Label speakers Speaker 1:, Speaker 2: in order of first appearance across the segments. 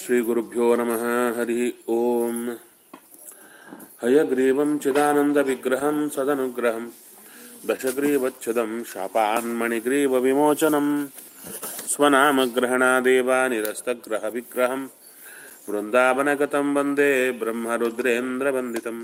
Speaker 1: श्रीगुरुभ्यो नमः हरिः ॐ हयग्रीवं चिदानन्दविग्रहं सदनुग्रहं दशग्रीवच्छदं शापान्मणिग्रीवविमोचनं स्वनामग्रहणादेव निरस्तग्रहविग्रहं वृन्दावनगतं वन्दे ब्रह्मरुद्रेन्द्रवन्दितम्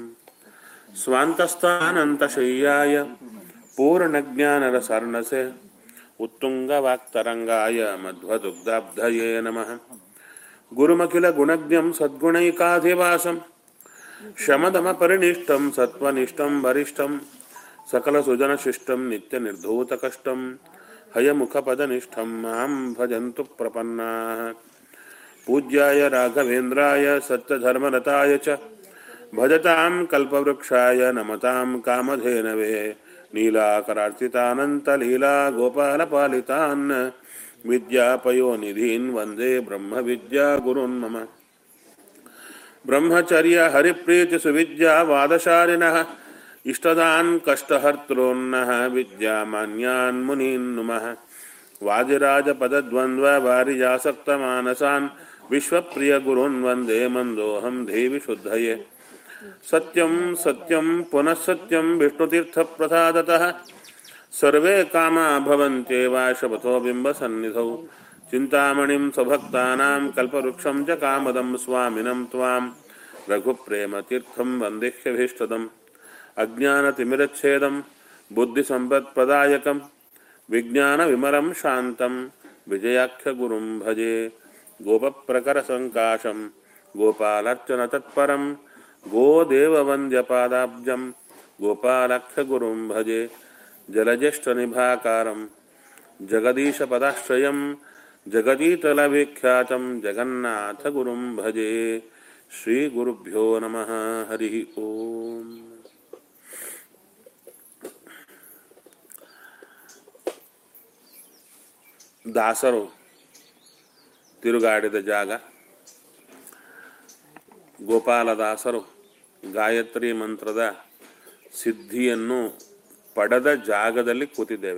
Speaker 1: स्वान्तस्थानन्तशय्याय पूर्णज्ञानरसर्णसे उत्तुङ्गवाक्तरङ्गाय मध्वदुग्धाब्धये नमः गुरुमखिलगुणज्ञं सद्गुणैकाधिवासं शमदमपरिनिष्टं सत्त्वनिष्ठं वरिष्ठं सकलसुजनशिष्टं नित्यनिर्धूतकष्टं हयमुखपदनिष्ठं मां भजन्तु प्रपन्नाः पूज्याय राघवेन्द्राय सत्यधर्मरताय च भजतां कल्पवृक्षाय नमतां कामधेनवे नीलाकरार्चितानन्तलीला गोपालपालितान् विद्यापयोनिधीन् वन्दे ब्रह्मविद्यागुरुन् मम ब्रह्मचर्य हरिप्रीतिसुविद्यावादशालिनः इष्टदान् कष्टहर्तॄन्नः विद्यामान्यान् मुनीन् नुमः वादिराजपदद्वन्द्ववारिजासक्तमानसान् विश्वप्रियगुरून् वन्दे मन्दोऽहं देवि शुद्धये सत्यं सत्यं पुनः सत्यं विष्णुतीर्थप्रसादतः सर्वे कामा भवन्त्येव शपथो बिम्बसन्निधौ चिन्तामणिं स्वभक्तानां कल्पवृक्षं च कामदं स्वामिनं त्वां रघुप्रेमतीर्थं वन्देह्यभीष्टदम् अज्ञानतिमिरच्छेदं बुद्धिसम्पत्प्रदायकं विज्ञानविमलं शान्तं विजयाख्यगुरुं भजे गोपप्रकरसङ्काशं गोपालर्चनतत्परं गोदेववन्द्यपादाब्जं गोपालख्यगुरुं भजे जलज्येष्ठनिभाकारं जगदीशपदाश्रयं जगदीतलविख्यातं जगन्नाथगुरुं भजे श्रीगुरुभ्यो नमः हरिः ओम् ದಾಸರು ತಿರುಗಾಡಿದ ಜಾಗ ಗೋಪಾಲದಾಸರು ಗಾಯತ್ರಿ ಮಂತ್ರದ ಸಿದ್ಧಿಯನ್ನು ಪಡೆದ ಜಾಗದಲ್ಲಿ ಕೂತಿದ್ದೇವೆ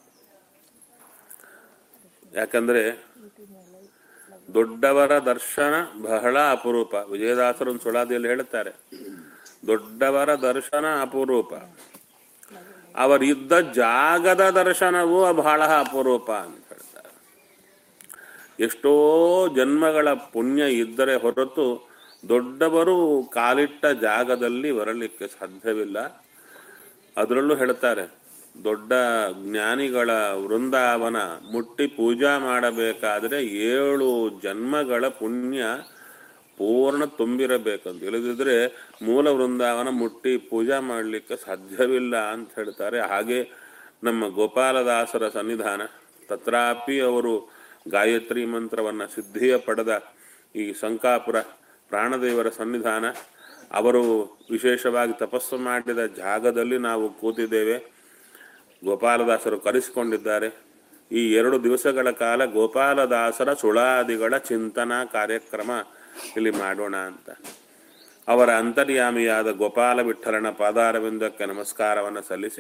Speaker 1: ಯಾಕಂದರೆ ದೊಡ್ಡವರ ದರ್ಶನ ಬಹಳ ಅಪರೂಪ ವಿಜಯದಾಸರು ಒಂದು ಸುಳಾದಿಯಲ್ಲಿ ಹೇಳುತ್ತಾರೆ ದೊಡ್ಡವರ ದರ್ಶನ ಅಪರೂಪ ಅವರಿದ್ದ ಜಾಗದ ದರ್ಶನವೂ ಬಹಳ ಅಪರೂಪ ಅಂತ ಹೇಳ್ತಾರೆ ಎಷ್ಟೋ ಜನ್ಮಗಳ ಪುಣ್ಯ ಇದ್ದರೆ ಹೊರತು ದೊಡ್ಡವರು ಕಾಲಿಟ್ಟ ಜಾಗದಲ್ಲಿ ಬರಲಿಕ್ಕೆ ಸಾಧ್ಯವಿಲ್ಲ ಅದರಲ್ಲೂ ಹೇಳ್ತಾರೆ ದೊಡ್ಡ ಜ್ಞಾನಿಗಳ ವೃಂದಾವನ ಮುಟ್ಟಿ ಪೂಜಾ ಮಾಡಬೇಕಾದ್ರೆ ಏಳು ಜನ್ಮಗಳ ಪುಣ್ಯ ಪೂರ್ಣ ತುಂಬಿರಬೇಕಂತ ಇಲ್ಲದಿದ್ರೆ ಮೂಲ ವೃಂದಾವನ ಮುಟ್ಟಿ ಪೂಜಾ ಮಾಡಲಿಕ್ಕೆ ಸಾಧ್ಯವಿಲ್ಲ ಅಂತ ಹೇಳ್ತಾರೆ ಹಾಗೆ ನಮ್ಮ ಗೋಪಾಲದಾಸರ ಸನ್ನಿಧಾನ ತತ್ರಾಪಿ ಅವರು ಗಾಯತ್ರಿ ಮಂತ್ರವನ್ನು ಸಿದ್ಧಿಯ ಪಡೆದ ಈ ಸಂಕಾಪುರ ಪ್ರಾಣದೇವರ ಸನ್ನಿಧಾನ ಅವರು ವಿಶೇಷವಾಗಿ ತಪಸ್ಸು ಮಾಡಿದ ಜಾಗದಲ್ಲಿ ನಾವು ಕೂತಿದ್ದೇವೆ ಗೋಪಾಲದಾಸರು ಕರೆಸಿಕೊಂಡಿದ್ದಾರೆ ಈ ಎರಡು ದಿವಸಗಳ ಕಾಲ ಗೋಪಾಲದಾಸರ ಸುಳಾದಿಗಳ ಚಿಂತನಾ ಕಾರ್ಯಕ್ರಮ ಇಲ್ಲಿ ಮಾಡೋಣ ಅಂತ ಅವರ ಅಂತರ್ಯಾಮಿಯಾದ ಗೋಪಾಲ ವಿಠಲನ ಪಾದಾರವಿಂದಕ್ಕೆ ನಮಸ್ಕಾರವನ್ನು ಸಲ್ಲಿಸಿ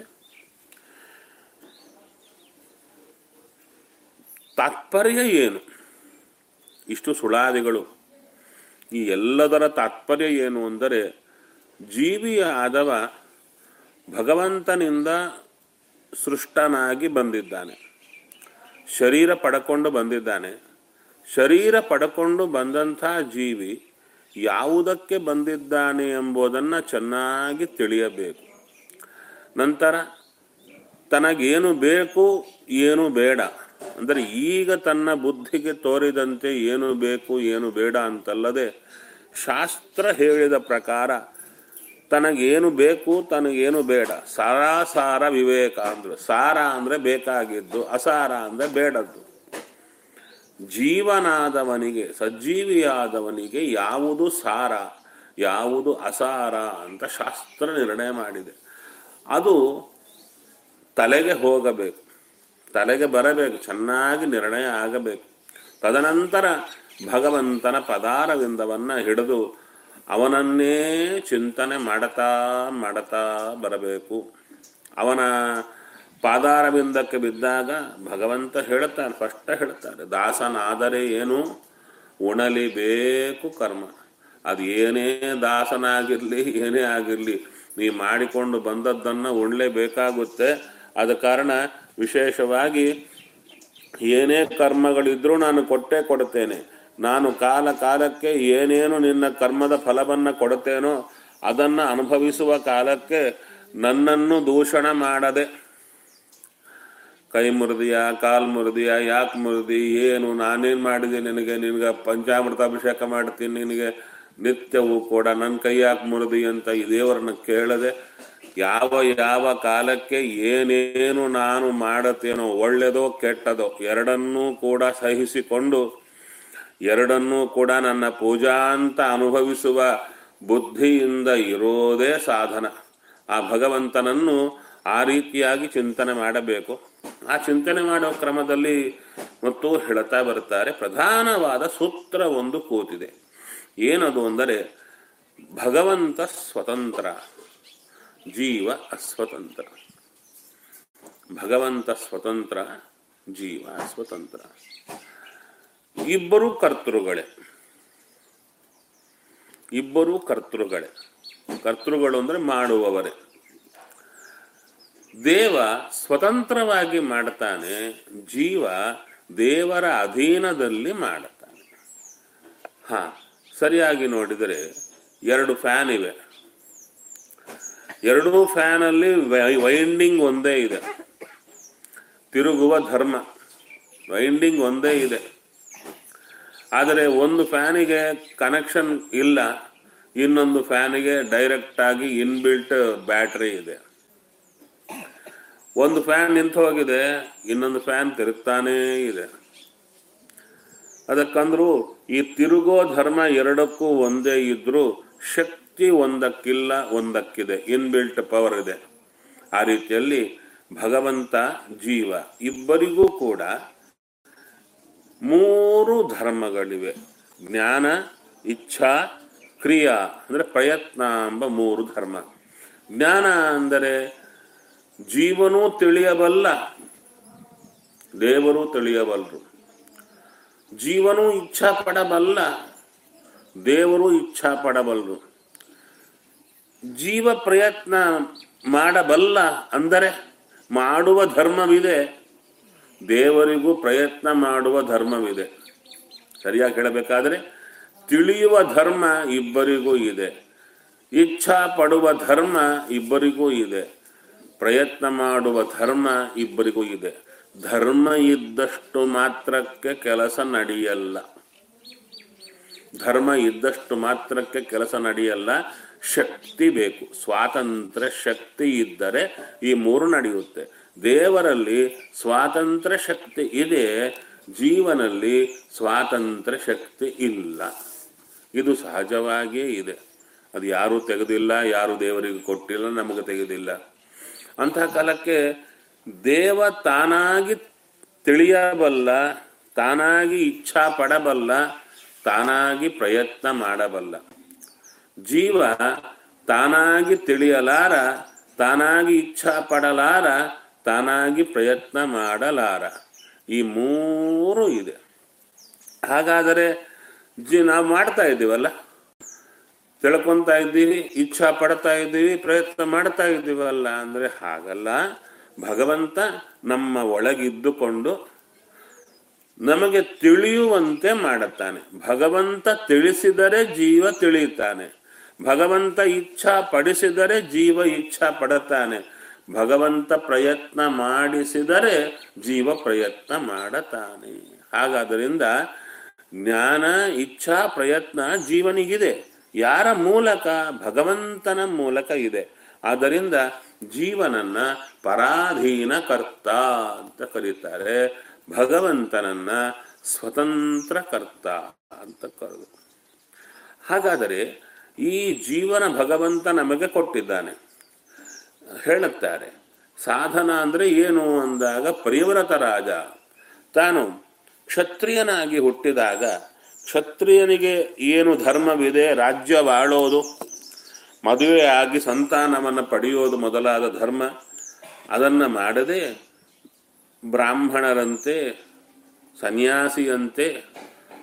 Speaker 1: ತಾತ್ಪರ್ಯ ಏನು ಇಷ್ಟು ಸುಳಾದಿಗಳು ಈ ಎಲ್ಲದರ ತಾತ್ಪರ್ಯ ಏನು ಅಂದರೆ ಜೀವಿಯ ಆದವ ಭಗವಂತನಿಂದ ಸೃಷ್ಟನಾಗಿ ಬಂದಿದ್ದಾನೆ ಶರೀರ ಪಡ್ಕೊಂಡು ಬಂದಿದ್ದಾನೆ ಶರೀರ ಪಡ್ಕೊಂಡು ಬಂದಂಥ ಜೀವಿ ಯಾವುದಕ್ಕೆ ಬಂದಿದ್ದಾನೆ ಎಂಬುದನ್ನು ಚೆನ್ನಾಗಿ ತಿಳಿಯಬೇಕು ನಂತರ ತನಗೇನು ಬೇಕು ಏನು ಬೇಡ ಅಂದರೆ ಈಗ ತನ್ನ ಬುದ್ಧಿಗೆ ತೋರಿದಂತೆ ಏನು ಬೇಕು ಏನು ಬೇಡ ಅಂತಲ್ಲದೆ ಶಾಸ್ತ್ರ ಹೇಳಿದ ಪ್ರಕಾರ ತನಗೇನು ಬೇಕು ತನಗೇನು ಬೇಡ ಸಾರಾಸಾರ ವಿವೇಕ ಅಂದ್ರು ಸಾರ ಅಂದರೆ ಬೇಕಾಗಿದ್ದು ಅಸಾರ ಅಂದರೆ ಬೇಡದ್ದು ಜೀವನಾದವನಿಗೆ ಸಜ್ಜೀವಿಯಾದವನಿಗೆ ಯಾವುದು ಸಾರ ಯಾವುದು ಅಸಾರ ಅಂತ ಶಾಸ್ತ್ರ ನಿರ್ಣಯ ಮಾಡಿದೆ ಅದು ತಲೆಗೆ ಹೋಗಬೇಕು ತಲೆಗೆ ಬರಬೇಕು ಚೆನ್ನಾಗಿ ನಿರ್ಣಯ ಆಗಬೇಕು ತದನಂತರ ಭಗವಂತನ ಪದಾರವಿಂದವನ್ನು ಹಿಡಿದು ಅವನನ್ನೇ ಚಿಂತನೆ ಮಾಡತಾ ಮಾಡತಾ ಬರಬೇಕು ಅವನ ಪಾದಾರವಿಂದಕ್ಕೆ ಬಿದ್ದಾಗ ಭಗವಂತ ಹೇಳುತ್ತಾನೆ ಸ್ಪಷ್ಟ ಹೇಳ್ತಾರೆ ದಾಸನಾದರೆ ಏನು ಉಣಲಿಬೇಕು ಕರ್ಮ ಅದು ಏನೇ ದಾಸನಾಗಿರ್ಲಿ ಏನೇ ಆಗಿರ್ಲಿ ನೀ ಮಾಡಿಕೊಂಡು ಬಂದದ್ದನ್ನು ಉಣ್ಲೇಬೇಕಾಗುತ್ತೆ ಆದ ಕಾರಣ ವಿಶೇಷವಾಗಿ ಏನೇ ಕರ್ಮಗಳಿದ್ರೂ ನಾನು ಕೊಟ್ಟೇ ಕೊಡುತ್ತೇನೆ ನಾನು ಕಾಲ ಕಾಲಕ್ಕೆ ಏನೇನು ನಿನ್ನ ಕರ್ಮದ ಫಲವನ್ನು ಕೊಡುತ್ತೇನೋ ಅದನ್ನು ಅನುಭವಿಸುವ ಕಾಲಕ್ಕೆ ನನ್ನನ್ನು ದೂಷಣ ಮಾಡದೆ ಕೈ ಮುರಿದಿಯ ಕಾಲ್ ಮುರಿದಿಯ ಯಾಕೆ ಮುರಿದಿ ಏನು ನಾನೇನು ಮಾಡಿದೆ ನಿನಗೆ ನಿನಗೆ ಪಂಚಾಮೃತ ಅಭಿಷೇಕ ಮಾಡ್ತೀನಿ ನಿನಗೆ ನಿತ್ಯವೂ ಕೂಡ ನನ್ನ ಕೈ ಯಾಕೆ ಮುರಿದಿ ಅಂತ ಈ ದೇವರನ್ನ ಕೇಳದೆ ಯಾವ ಯಾವ ಕಾಲಕ್ಕೆ ಏನೇನು ನಾನು ಮಾಡುತ್ತೇನೋ ಒಳ್ಳೆಯದೋ ಕೆಟ್ಟದೋ ಎರಡನ್ನೂ ಕೂಡ ಸಹಿಸಿಕೊಂಡು ಎರಡನ್ನೂ ಕೂಡ ನನ್ನ ಪೂಜಾ ಅಂತ ಅನುಭವಿಸುವ ಬುದ್ಧಿಯಿಂದ ಇರೋದೇ ಸಾಧನ ಆ ಭಗವಂತನನ್ನು ಆ ರೀತಿಯಾಗಿ ಚಿಂತನೆ ಮಾಡಬೇಕು ಆ ಚಿಂತನೆ ಮಾಡೋ ಕ್ರಮದಲ್ಲಿ ಮತ್ತು ಹೇಳ್ತಾ ಬರ್ತಾರೆ ಪ್ರಧಾನವಾದ ಸೂತ್ರ ಒಂದು ಕೂತಿದೆ ಏನದು ಅಂದರೆ ಭಗವಂತ ಸ್ವತಂತ್ರ ಜೀವ ಅಸ್ವತಂತ್ರ ಭಗವಂತ ಸ್ವತಂತ್ರ ಜೀವ ಸ್ವತಂತ್ರ ಇಬ್ಬರು ಕರ್ತೃಗಳೇ ಇಬ್ಬರು ಕರ್ತೃಗಳೇ ಕರ್ತೃಗಳು ಅಂದ್ರೆ ಮಾಡುವವರೇ ದೇವ ಸ್ವತಂತ್ರವಾಗಿ ಮಾಡ್ತಾನೆ ಜೀವ ದೇವರ ಅಧೀನದಲ್ಲಿ ಮಾಡುತ್ತಾನೆ ಹಾ ಸರಿಯಾಗಿ ನೋಡಿದರೆ ಎರಡು ಫ್ಯಾನ್ ಇವೆ ಎರಡೂ ಫ್ಯಾನಲ್ಲಿ ವೈಂಡಿಂಗ್ ಒಂದೇ ಇದೆ ತಿರುಗುವ ಧರ್ಮ ವೈಂಡಿಂಗ್ ಒಂದೇ ಇದೆ ಆದರೆ ಒಂದು ಫ್ಯಾನಿಗೆ ಕನೆಕ್ಷನ್ ಇಲ್ಲ ಇನ್ನೊಂದು ಫ್ಯಾನಿಗೆ ಡೈರೆಕ್ಟ್ ಆಗಿ ಇನ್ಬಿಲ್ಟ್ ಬ್ಯಾಟ್ರಿ ಇದೆ ಒಂದು ಫ್ಯಾನ್ ನಿಂತು ಹೋಗಿದೆ ಇನ್ನೊಂದು ಫ್ಯಾನ್ ತಿರುಗ್ತಾನೇ ಇದೆ ಅದಕ್ಕಂದ್ರು ಈ ತಿರುಗೋ ಧರ್ಮ ಎರಡಕ್ಕೂ ಒಂದೇ ಇದ್ರೂ ಶಕ್ತಿ ಒಂದಕ್ಕಿಲ್ಲ ಒಂದಕ್ಕಿದೆ ಇನ್ಬಿಲ್ಟ್ ಪವರ್ ಇದೆ ಆ ರೀತಿಯಲ್ಲಿ ಭಗವಂತ ಜೀವ ಇಬ್ಬರಿಗೂ ಕೂಡ ಮೂರು ಧರ್ಮಗಳಿವೆ ಜ್ಞಾನ ಇಚ್ಛಾ ಕ್ರಿಯಾ ಅಂದರೆ ಪ್ರಯತ್ನ ಎಂಬ ಮೂರು ಧರ್ಮ ಜ್ಞಾನ ಅಂದರೆ ಜೀವನೂ ತಿಳಿಯಬಲ್ಲ ದೇವರು ತಿಳಿಯಬಲ್ಲರು ಜೀವನೂ ಇಚ್ಛಾ ಪಡಬಲ್ಲ ದೇವರು ಇಚ್ಛಾ ಪಡಬಲ್ಲರು ಜೀವ ಪ್ರಯತ್ನ ಮಾಡಬಲ್ಲ ಅಂದರೆ ಮಾಡುವ ಧರ್ಮವಿದೆ ದೇವರಿಗೂ ಪ್ರಯತ್ನ ಮಾಡುವ ಧರ್ಮವಿದೆ ಸರಿಯಾಗಿ ಹೇಳಬೇಕಾದ್ರೆ ತಿಳಿಯುವ ಧರ್ಮ ಇಬ್ಬರಿಗೂ ಇದೆ ಇಚ್ಛಾ ಪಡುವ ಧರ್ಮ ಇಬ್ಬರಿಗೂ ಇದೆ ಪ್ರಯತ್ನ ಮಾಡುವ ಧರ್ಮ ಇಬ್ಬರಿಗೂ ಇದೆ ಧರ್ಮ ಇದ್ದಷ್ಟು ಮಾತ್ರಕ್ಕೆ ಕೆಲಸ ನಡೆಯಲ್ಲ ಧರ್ಮ ಇದ್ದಷ್ಟು ಮಾತ್ರಕ್ಕೆ ಕೆಲಸ ನಡೆಯಲ್ಲ ಶಕ್ತಿ ಬೇಕು ಸ್ವಾತಂತ್ರ್ಯ ಶಕ್ತಿ ಇದ್ದರೆ ಈ ಮೂರು ನಡೆಯುತ್ತೆ ದೇವರಲ್ಲಿ ಸ್ವಾತಂತ್ರ್ಯ ಶಕ್ತಿ ಇದೆ ಜೀವನಲ್ಲಿ ಸ್ವಾತಂತ್ರ್ಯ ಶಕ್ತಿ ಇಲ್ಲ ಇದು ಸಹಜವಾಗಿಯೇ ಇದೆ ಅದು ಯಾರೂ ತೆಗೆದಿಲ್ಲ ಯಾರು ದೇವರಿಗೆ ಕೊಟ್ಟಿಲ್ಲ ನಮಗೆ ತೆಗೆದಿಲ್ಲ ಅಂತಹ ಕಾಲಕ್ಕೆ ದೇವ ತಾನಾಗಿ ತಿಳಿಯಬಲ್ಲ ತಾನಾಗಿ ಇಚ್ಛಾ ಪಡಬಲ್ಲ ತಾನಾಗಿ ಪ್ರಯತ್ನ ಮಾಡಬಲ್ಲ ಜೀವ ತಾನಾಗಿ ತಿಳಿಯಲಾರ ತಾನಾಗಿ ಇಚ್ಛಾ ಪಡಲಾರ ತಾನಾಗಿ ಪ್ರಯತ್ನ ಮಾಡಲಾರ ಈ ಮೂರು ಇದೆ ಹಾಗಾದರೆ ಜಿ ನಾವು ಮಾಡ್ತಾ ಇದ್ದೀವಲ್ಲ ತಿಳ್ಕೊಂತಾ ಇದ್ದೀವಿ ಇಚ್ಛಾ ಪಡ್ತಾ ಇದ್ದೀವಿ ಪ್ರಯತ್ನ ಮಾಡ್ತಾ ಇದ್ದೀವಲ್ಲ ಅಂದರೆ ಹಾಗಲ್ಲ ಭಗವಂತ ನಮ್ಮ ಒಳಗಿದ್ದುಕೊಂಡು ನಮಗೆ ತಿಳಿಯುವಂತೆ ಮಾಡುತ್ತಾನೆ ಭಗವಂತ ತಿಳಿಸಿದರೆ ಜೀವ ತಿಳಿಯುತ್ತಾನೆ ಭಗವಂತ ಇಚ್ಛಾ ಪಡಿಸಿದರೆ ಜೀವ ಇಚ್ಛಾ ಪಡುತ್ತಾನೆ ಭಗವಂತ ಪ್ರಯತ್ನ ಮಾಡಿಸಿದರೆ ಜೀವ ಪ್ರಯತ್ನ ಮಾಡತಾನೆ ಹಾಗಾದ್ದರಿಂದ ಜ್ಞಾನ ಇಚ್ಛಾ ಪ್ರಯತ್ನ ಜೀವನಿಗಿದೆ ಯಾರ ಮೂಲಕ ಭಗವಂತನ ಮೂಲಕ ಇದೆ ಆದ್ದರಿಂದ ಜೀವನನ್ನ ಪರಾಧೀನ ಕರ್ತ ಅಂತ ಕರೀತಾರೆ ಭಗವಂತನನ್ನ ಸ್ವತಂತ್ರ ಕರ್ತ ಅಂತ ಕರೆದು ಹಾಗಾದರೆ ಈ ಜೀವನ ಭಗವಂತ ನಮಗೆ ಕೊಟ್ಟಿದ್ದಾನೆ ಹೇಳುತ್ತಾರೆ ಸಾಧನ ಅಂದ್ರೆ ಏನು ಅಂದಾಗ ಪ್ರಿಯವ್ರತ ರಾಜ ತಾನು ಕ್ಷತ್ರಿಯನಾಗಿ ಹುಟ್ಟಿದಾಗ ಕ್ಷತ್ರಿಯನಿಗೆ ಏನು ಧರ್ಮವಿದೆ ರಾಜ್ಯವಾಳೋದು ಮದುವೆ ಆಗಿ ಸಂತಾನವನ್ನು ಪಡೆಯೋದು ಮೊದಲಾದ ಧರ್ಮ ಅದನ್ನು ಮಾಡದೆ ಬ್ರಾಹ್ಮಣರಂತೆ ಸನ್ಯಾಸಿಯಂತೆ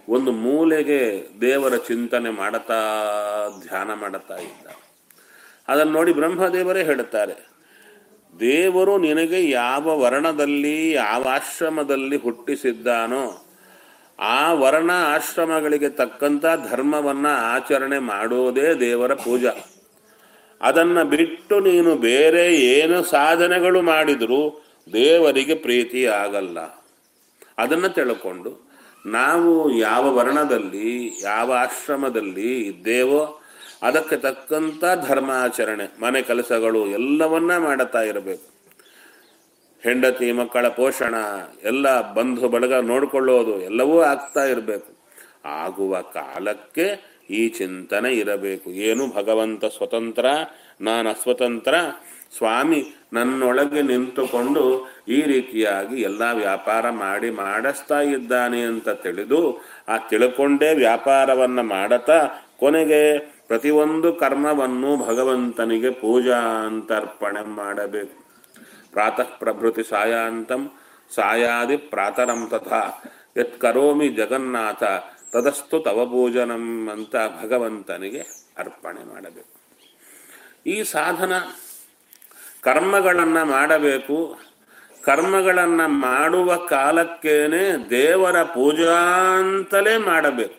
Speaker 1: ಒಂದು ಮೂಲೆಗೆ ದೇವರ ಚಿಂತನೆ ಮಾಡುತ್ತಾ ಧ್ಯಾನ ಮಾಡುತ್ತಾ ಇದ್ದ ಅದನ್ನು ನೋಡಿ ಬ್ರಹ್ಮದೇವರೇ ಹೇಳುತ್ತಾರೆ ದೇವರು ನಿನಗೆ ಯಾವ ವರ್ಣದಲ್ಲಿ ಯಾವ ಆಶ್ರಮದಲ್ಲಿ ಹುಟ್ಟಿಸಿದ್ದಾನೋ ಆ ವರ್ಣ ಆಶ್ರಮಗಳಿಗೆ ತಕ್ಕಂಥ ಧರ್ಮವನ್ನ ಆಚರಣೆ ಮಾಡೋದೇ ದೇವರ ಪೂಜಾ ಅದನ್ನ ಬಿಟ್ಟು ನೀನು ಬೇರೆ ಏನು ಸಾಧನೆಗಳು ಮಾಡಿದರೂ ದೇವರಿಗೆ ಪ್ರೀತಿ ಆಗಲ್ಲ ಅದನ್ನು ತಿಳ್ಕೊಂಡು ನಾವು ಯಾವ ವರ್ಣದಲ್ಲಿ ಯಾವ ಆಶ್ರಮದಲ್ಲಿ ಇದ್ದೇವೋ ಅದಕ್ಕೆ ತಕ್ಕಂಥ ಧರ್ಮಾಚರಣೆ ಮನೆ ಕೆಲಸಗಳು ಎಲ್ಲವನ್ನ ಮಾಡುತ್ತಾ ಇರಬೇಕು ಹೆಂಡತಿ ಮಕ್ಕಳ ಪೋಷಣ ಎಲ್ಲ ಬಂಧು ಬಳಗ ನೋಡಿಕೊಳ್ಳೋದು ಎಲ್ಲವೂ ಆಗ್ತಾ ಇರಬೇಕು ಆಗುವ ಕಾಲಕ್ಕೆ ಈ ಚಿಂತನೆ ಇರಬೇಕು ಏನು ಭಗವಂತ ಸ್ವತಂತ್ರ ನಾನು ಅಸ್ವತಂತ್ರ ಸ್ವಾಮಿ ನನ್ನೊಳಗೆ ನಿಂತುಕೊಂಡು ಈ ರೀತಿಯಾಗಿ ಎಲ್ಲ ವ್ಯಾಪಾರ ಮಾಡಿ ಮಾಡಿಸ್ತಾ ಇದ್ದಾನೆ ಅಂತ ತಿಳಿದು ಆ ತಿಳ್ಕೊಂಡೇ ವ್ಯಾಪಾರವನ್ನ ಮಾಡತಾ ಕೊನೆಗೆ ಪ್ರತಿಯೊಂದು ಕರ್ಮವನ್ನು ಭಗವಂತನಿಗೆ ಪೂಜಾ ಅಂತ ಅರ್ಪಣೆ ಮಾಡಬೇಕು ಪ್ರಾತಃ ಪ್ರಭೃತಿ ಸಾಯಾಂತಂ ಸಾಯಾದಿ ಪ್ರಾತರಂ ತಥಾ ಯತ್ ಕರೋಮಿ ಜಗನ್ನಾಥ ತದಸ್ತು ತವ ಪೂಜನಂ ಅಂತ ಭಗವಂತನಿಗೆ ಅರ್ಪಣೆ ಮಾಡಬೇಕು ಈ ಸಾಧನ ಕರ್ಮಗಳನ್ನು ಮಾಡಬೇಕು ಕರ್ಮಗಳನ್ನು ಮಾಡುವ ಕಾಲಕ್ಕೇನೆ ದೇವರ ಪೂಜಾ ಅಂತಲೇ ಮಾಡಬೇಕು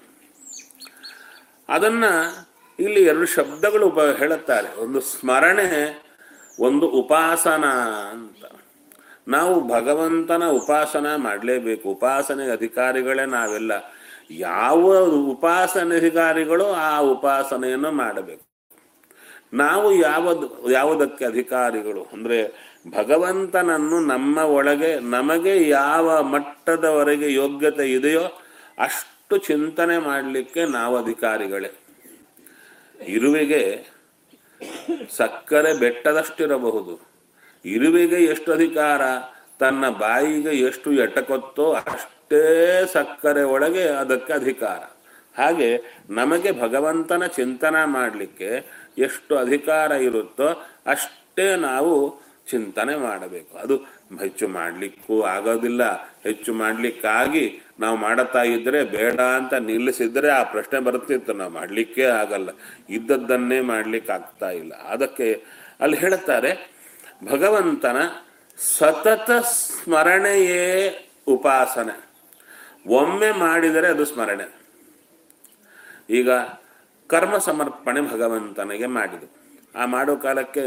Speaker 1: ಅದನ್ನ ಇಲ್ಲಿ ಎರಡು ಶಬ್ದಗಳು ಉಪ ಹೇಳುತ್ತಾರೆ ಒಂದು ಸ್ಮರಣೆ ಒಂದು ಉಪಾಸನ ಅಂತ ನಾವು ಭಗವಂತನ ಉಪಾಸನ ಮಾಡಲೇಬೇಕು ಉಪಾಸನೆ ಅಧಿಕಾರಿಗಳೇ ನಾವೆಲ್ಲ ಯಾವ ಉಪಾಸನೆ ಅಧಿಕಾರಿಗಳು ಆ ಉಪಾಸನೆಯನ್ನು ಮಾಡಬೇಕು ನಾವು ಯಾವುದು ಯಾವುದಕ್ಕೆ ಅಧಿಕಾರಿಗಳು ಅಂದರೆ ಭಗವಂತನನ್ನು ನಮ್ಮ ಒಳಗೆ ನಮಗೆ ಯಾವ ಮಟ್ಟದವರೆಗೆ ಯೋಗ್ಯತೆ ಇದೆಯೋ ಅಷ್ಟು ಚಿಂತನೆ ಮಾಡಲಿಕ್ಕೆ ನಾವು ಅಧಿಕಾರಿಗಳೇ ಇರುವೆಗೆ ಸಕ್ಕರೆ ಬೆಟ್ಟದಷ್ಟಿರಬಹುದು ಇರುವೆಗೆ ಎಷ್ಟು ಅಧಿಕಾರ ತನ್ನ ಬಾಯಿಗೆ ಎಷ್ಟು ಎಟಕೊತ್ತೋ ಅಷ್ಟೇ ಸಕ್ಕರೆ ಒಳಗೆ ಅದಕ್ಕೆ ಅಧಿಕಾರ ಹಾಗೆ ನಮಗೆ ಭಗವಂತನ ಚಿಂತನ ಮಾಡಲಿಕ್ಕೆ ಎಷ್ಟು ಅಧಿಕಾರ ಇರುತ್ತೋ ಅಷ್ಟೇ ನಾವು ಚಿಂತನೆ ಮಾಡಬೇಕು ಅದು ಹೆಚ್ಚು ಮಾಡಲಿಕ್ಕೂ ಆಗೋದಿಲ್ಲ ಹೆಚ್ಚು ಮಾಡಲಿಕ್ಕಾಗಿ ನಾವು ಮಾಡುತ್ತಾ ಇದ್ರೆ ಬೇಡ ಅಂತ ನಿಲ್ಲಿಸಿದ್ರೆ ಆ ಪ್ರಶ್ನೆ ಬರ್ತಿತ್ತು ನಾವು ಮಾಡಲಿಕ್ಕೇ ಆಗಲ್ಲ ಇದ್ದದ್ದನ್ನೇ ಮಾಡ್ಲಿಕ್ಕೆ ಆಗ್ತಾ ಇಲ್ಲ ಅದಕ್ಕೆ ಅಲ್ಲಿ ಹೇಳುತ್ತಾರೆ ಭಗವಂತನ ಸತತ ಸ್ಮರಣೆಯೇ ಉಪಾಸನೆ ಒಮ್ಮೆ ಮಾಡಿದರೆ ಅದು ಸ್ಮರಣೆ ಈಗ ಕರ್ಮ ಸಮರ್ಪಣೆ ಭಗವಂತನಿಗೆ ಮಾಡಿದು ಆ ಮಾಡೋ ಕಾಲಕ್ಕೆ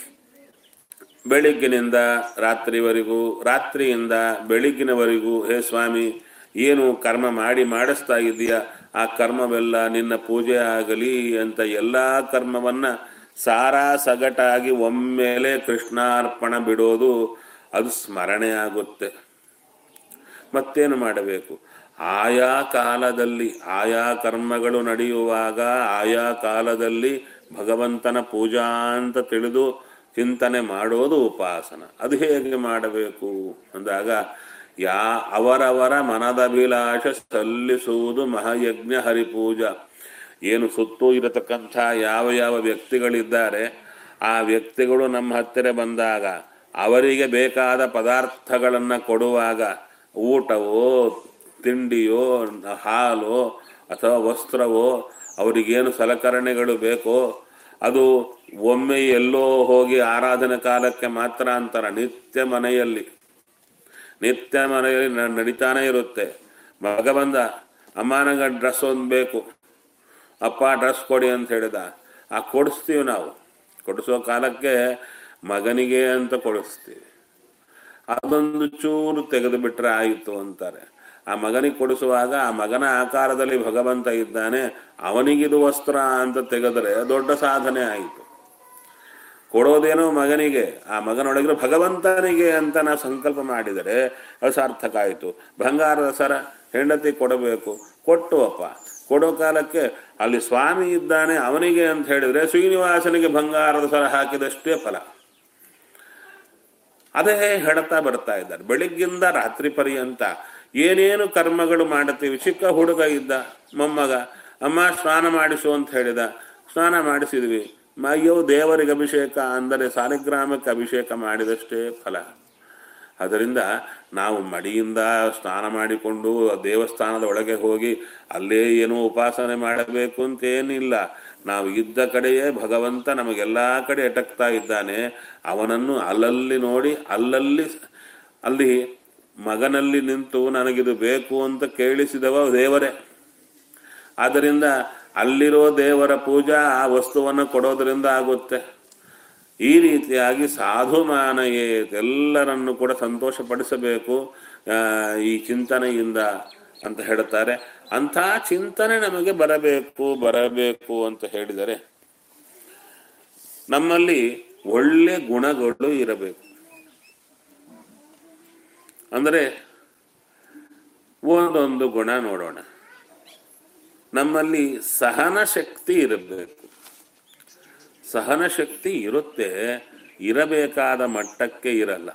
Speaker 1: ಬೆಳಿಗ್ಗಿನಿಂದ ರಾತ್ರಿವರೆಗೂ ರಾತ್ರಿಯಿಂದ ಬೆಳಿಗ್ಗಿನವರೆಗೂ ಹೇ ಸ್ವಾಮಿ ಏನು ಕರ್ಮ ಮಾಡಿ ಮಾಡಿಸ್ತಾ ಇದೆಯಾ ಆ ಕರ್ಮವೆಲ್ಲ ನಿನ್ನ ಪೂಜೆ ಆಗಲಿ ಅಂತ ಎಲ್ಲ ಕರ್ಮವನ್ನ ಸಾರಾ ಸಗಟಾಗಿ ಒಮ್ಮೆಲೆ ಕೃಷ್ಣಾರ್ಪಣ ಬಿಡೋದು ಅದು ಸ್ಮರಣೆ ಆಗುತ್ತೆ ಮತ್ತೇನು ಮಾಡಬೇಕು ಆಯಾ ಕಾಲದಲ್ಲಿ ಆಯಾ ಕರ್ಮಗಳು ನಡೆಯುವಾಗ ಆಯಾ ಕಾಲದಲ್ಲಿ ಭಗವಂತನ ಪೂಜಾ ಅಂತ ತಿಳಿದು ಚಿಂತನೆ ಮಾಡೋದು ಉಪಾಸನ ಅದು ಹೇಗೆ ಮಾಡಬೇಕು ಅಂದಾಗ ಯಾ ಅವರವರ ಮನದಭಿಲಾಷ ಸಲ್ಲಿಸುವುದು ಮಹಾಯಜ್ಞ ಹರಿಪೂಜಾ ಏನು ಸುತ್ತೂ ಇರತಕ್ಕಂಥ ಯಾವ ಯಾವ ವ್ಯಕ್ತಿಗಳಿದ್ದಾರೆ ಆ ವ್ಯಕ್ತಿಗಳು ನಮ್ಮ ಹತ್ತಿರ ಬಂದಾಗ ಅವರಿಗೆ ಬೇಕಾದ ಪದಾರ್ಥಗಳನ್ನು ಕೊಡುವಾಗ ಊಟವೋ ತಿಂಡಿಯೋ ಹಾಲೋ ಅಥವಾ ವಸ್ತ್ರವೋ ಅವರಿಗೇನು ಸಲಕರಣೆಗಳು ಬೇಕೋ ಅದು ಒಮ್ಮೆ ಎಲ್ಲೋ ಹೋಗಿ ಆರಾಧನೆ ಕಾಲಕ್ಕೆ ಮಾತ್ರ ಅಂತಾರ ನಿತ್ಯ ಮನೆಯಲ್ಲಿ ನಿತ್ಯ ಮನೆಯಲ್ಲಿ ನ- ನಡೀತಾನೆ ಇರುತ್ತೆ ಮಗ ಬಂದ ಅಮ್ಮ ನಂಗೆ ಡ್ರೆಸ್ ಒಂದು ಬೇಕು ಅಪ್ಪ ಡ್ರೆಸ್ ಕೊಡಿ ಅಂತ ಹೇಳಿದ ಆ ಕೊಡಿಸ್ತೀವಿ ನಾವು ಕೊಡಿಸೋ ಕಾಲಕ್ಕೆ ಮಗನಿಗೆ ಅಂತ ಕೊಡಿಸ್ತೀವಿ ಅದೊಂದು ಚೂರು ತೆಗೆದು ಬಿಟ್ರೆ ಆಯಿತು ಅಂತಾರೆ ಆ ಮಗನಿಗೆ ಕೊಡಿಸುವಾಗ ಆ ಮಗನ ಆಕಾರದಲ್ಲಿ ಭಗವಂತ ಇದ್ದಾನೆ ಅವನಿಗಿದು ವಸ್ತ್ರ ಅಂತ ತೆಗೆದರೆ ದೊಡ್ಡ ಸಾಧನೆ ಆಯಿತು ಕೊಡೋದೇನೋ ಮಗನಿಗೆ ಆ ಮಗನೊಳಗಿರೋ ಭಗವಂತನಿಗೆ ಅಂತ ನಾವು ಸಂಕಲ್ಪ ಮಾಡಿದರೆ ಅದು ಸಾರ್ಥಕ ಆಯಿತು ಬಂಗಾರದ ಸರ ಹೆಂಡತಿ ಕೊಡಬೇಕು ಕೊಟ್ಟು ಅಪ್ಪ ಕೊಡೋ ಕಾಲಕ್ಕೆ ಅಲ್ಲಿ ಸ್ವಾಮಿ ಇದ್ದಾನೆ ಅವನಿಗೆ ಅಂತ ಹೇಳಿದ್ರೆ ಶ್ರೀನಿವಾಸನಿಗೆ ಬಂಗಾರದ ಸರ ಹಾಕಿದಷ್ಟೇ ಫಲ ಅದೇ ಹೇಳ್ತಾ ಬರ್ತಾ ಇದ್ದಾರೆ ಬೆಳಿಗ್ಗಿಂದ ರಾತ್ರಿ ಪರ್ಯಂತ ಏನೇನು ಕರ್ಮಗಳು ಮಾಡುತ್ತೀವಿ ಚಿಕ್ಕ ಹುಡುಗ ಇದ್ದ ಮೊಮ್ಮಗ ಅಮ್ಮ ಸ್ನಾನ ಮಾಡಿಸು ಅಂತ ಹೇಳಿದ ಸ್ನಾನ ಮಾಡಿಸಿದ್ವಿ ಅಯ್ಯೋ ದೇವರಿಗೆ ಅಭಿಷೇಕ ಅಂದರೆ ಸಾಲಿಗ್ರಾಮಕ್ಕೆ ಅಭಿಷೇಕ ಮಾಡಿದಷ್ಟೇ ಫಲ ಅದರಿಂದ ನಾವು ಮಡಿಯಿಂದ ಸ್ನಾನ ಮಾಡಿಕೊಂಡು ದೇವಸ್ಥಾನದ ಒಳಗೆ ಹೋಗಿ ಅಲ್ಲೇ ಏನೋ ಉಪಾಸನೆ ಮಾಡಬೇಕು ಅಂತ ಏನಿಲ್ಲ ನಾವು ಇದ್ದ ಕಡೆಯೇ ಭಗವಂತ ನಮಗೆಲ್ಲ ಕಡೆ ಎಟಕ್ತಾ ಇದ್ದಾನೆ ಅವನನ್ನು ಅಲ್ಲಲ್ಲಿ ನೋಡಿ ಅಲ್ಲಲ್ಲಿ ಅಲ್ಲಿ ಮಗನಲ್ಲಿ ನಿಂತು ನನಗಿದು ಬೇಕು ಅಂತ ಕೇಳಿಸಿದವ ದೇವರೇ ಆದ್ದರಿಂದ ಅಲ್ಲಿರೋ ದೇವರ ಪೂಜಾ ಆ ವಸ್ತುವನ್ನು ಕೊಡೋದ್ರಿಂದ ಆಗುತ್ತೆ ಈ ರೀತಿಯಾಗಿ ಸಾಧು ಮಾನಯೇ ಎಲ್ಲರನ್ನು ಕೂಡ ಸಂತೋಷಪಡಿಸಬೇಕು ಆ, ಈ ಚಿಂತನೆಯಿಂದ ಅಂತ ಹೇಳ್ತಾರೆ ಅಂಥ ಚಿಂತನೆ ನಮಗೆ ಬರಬೇಕು ಬರಬೇಕು ಅಂತ ಹೇಳಿದರೆ ನಮ್ಮಲ್ಲಿ ಒಳ್ಳೆ ಗುಣಗಳು ಇರಬೇಕು ಅಂದರೆ ಒಂದೊಂದು ಗುಣ ನೋಡೋಣ ನಮ್ಮಲ್ಲಿ ಸಹನ ಶಕ್ತಿ ಇರಬೇಕು ಸಹನ ಶಕ್ತಿ ಇರುತ್ತೆ ಇರಬೇಕಾದ ಮಟ್ಟಕ್ಕೆ ಇರಲ್ಲ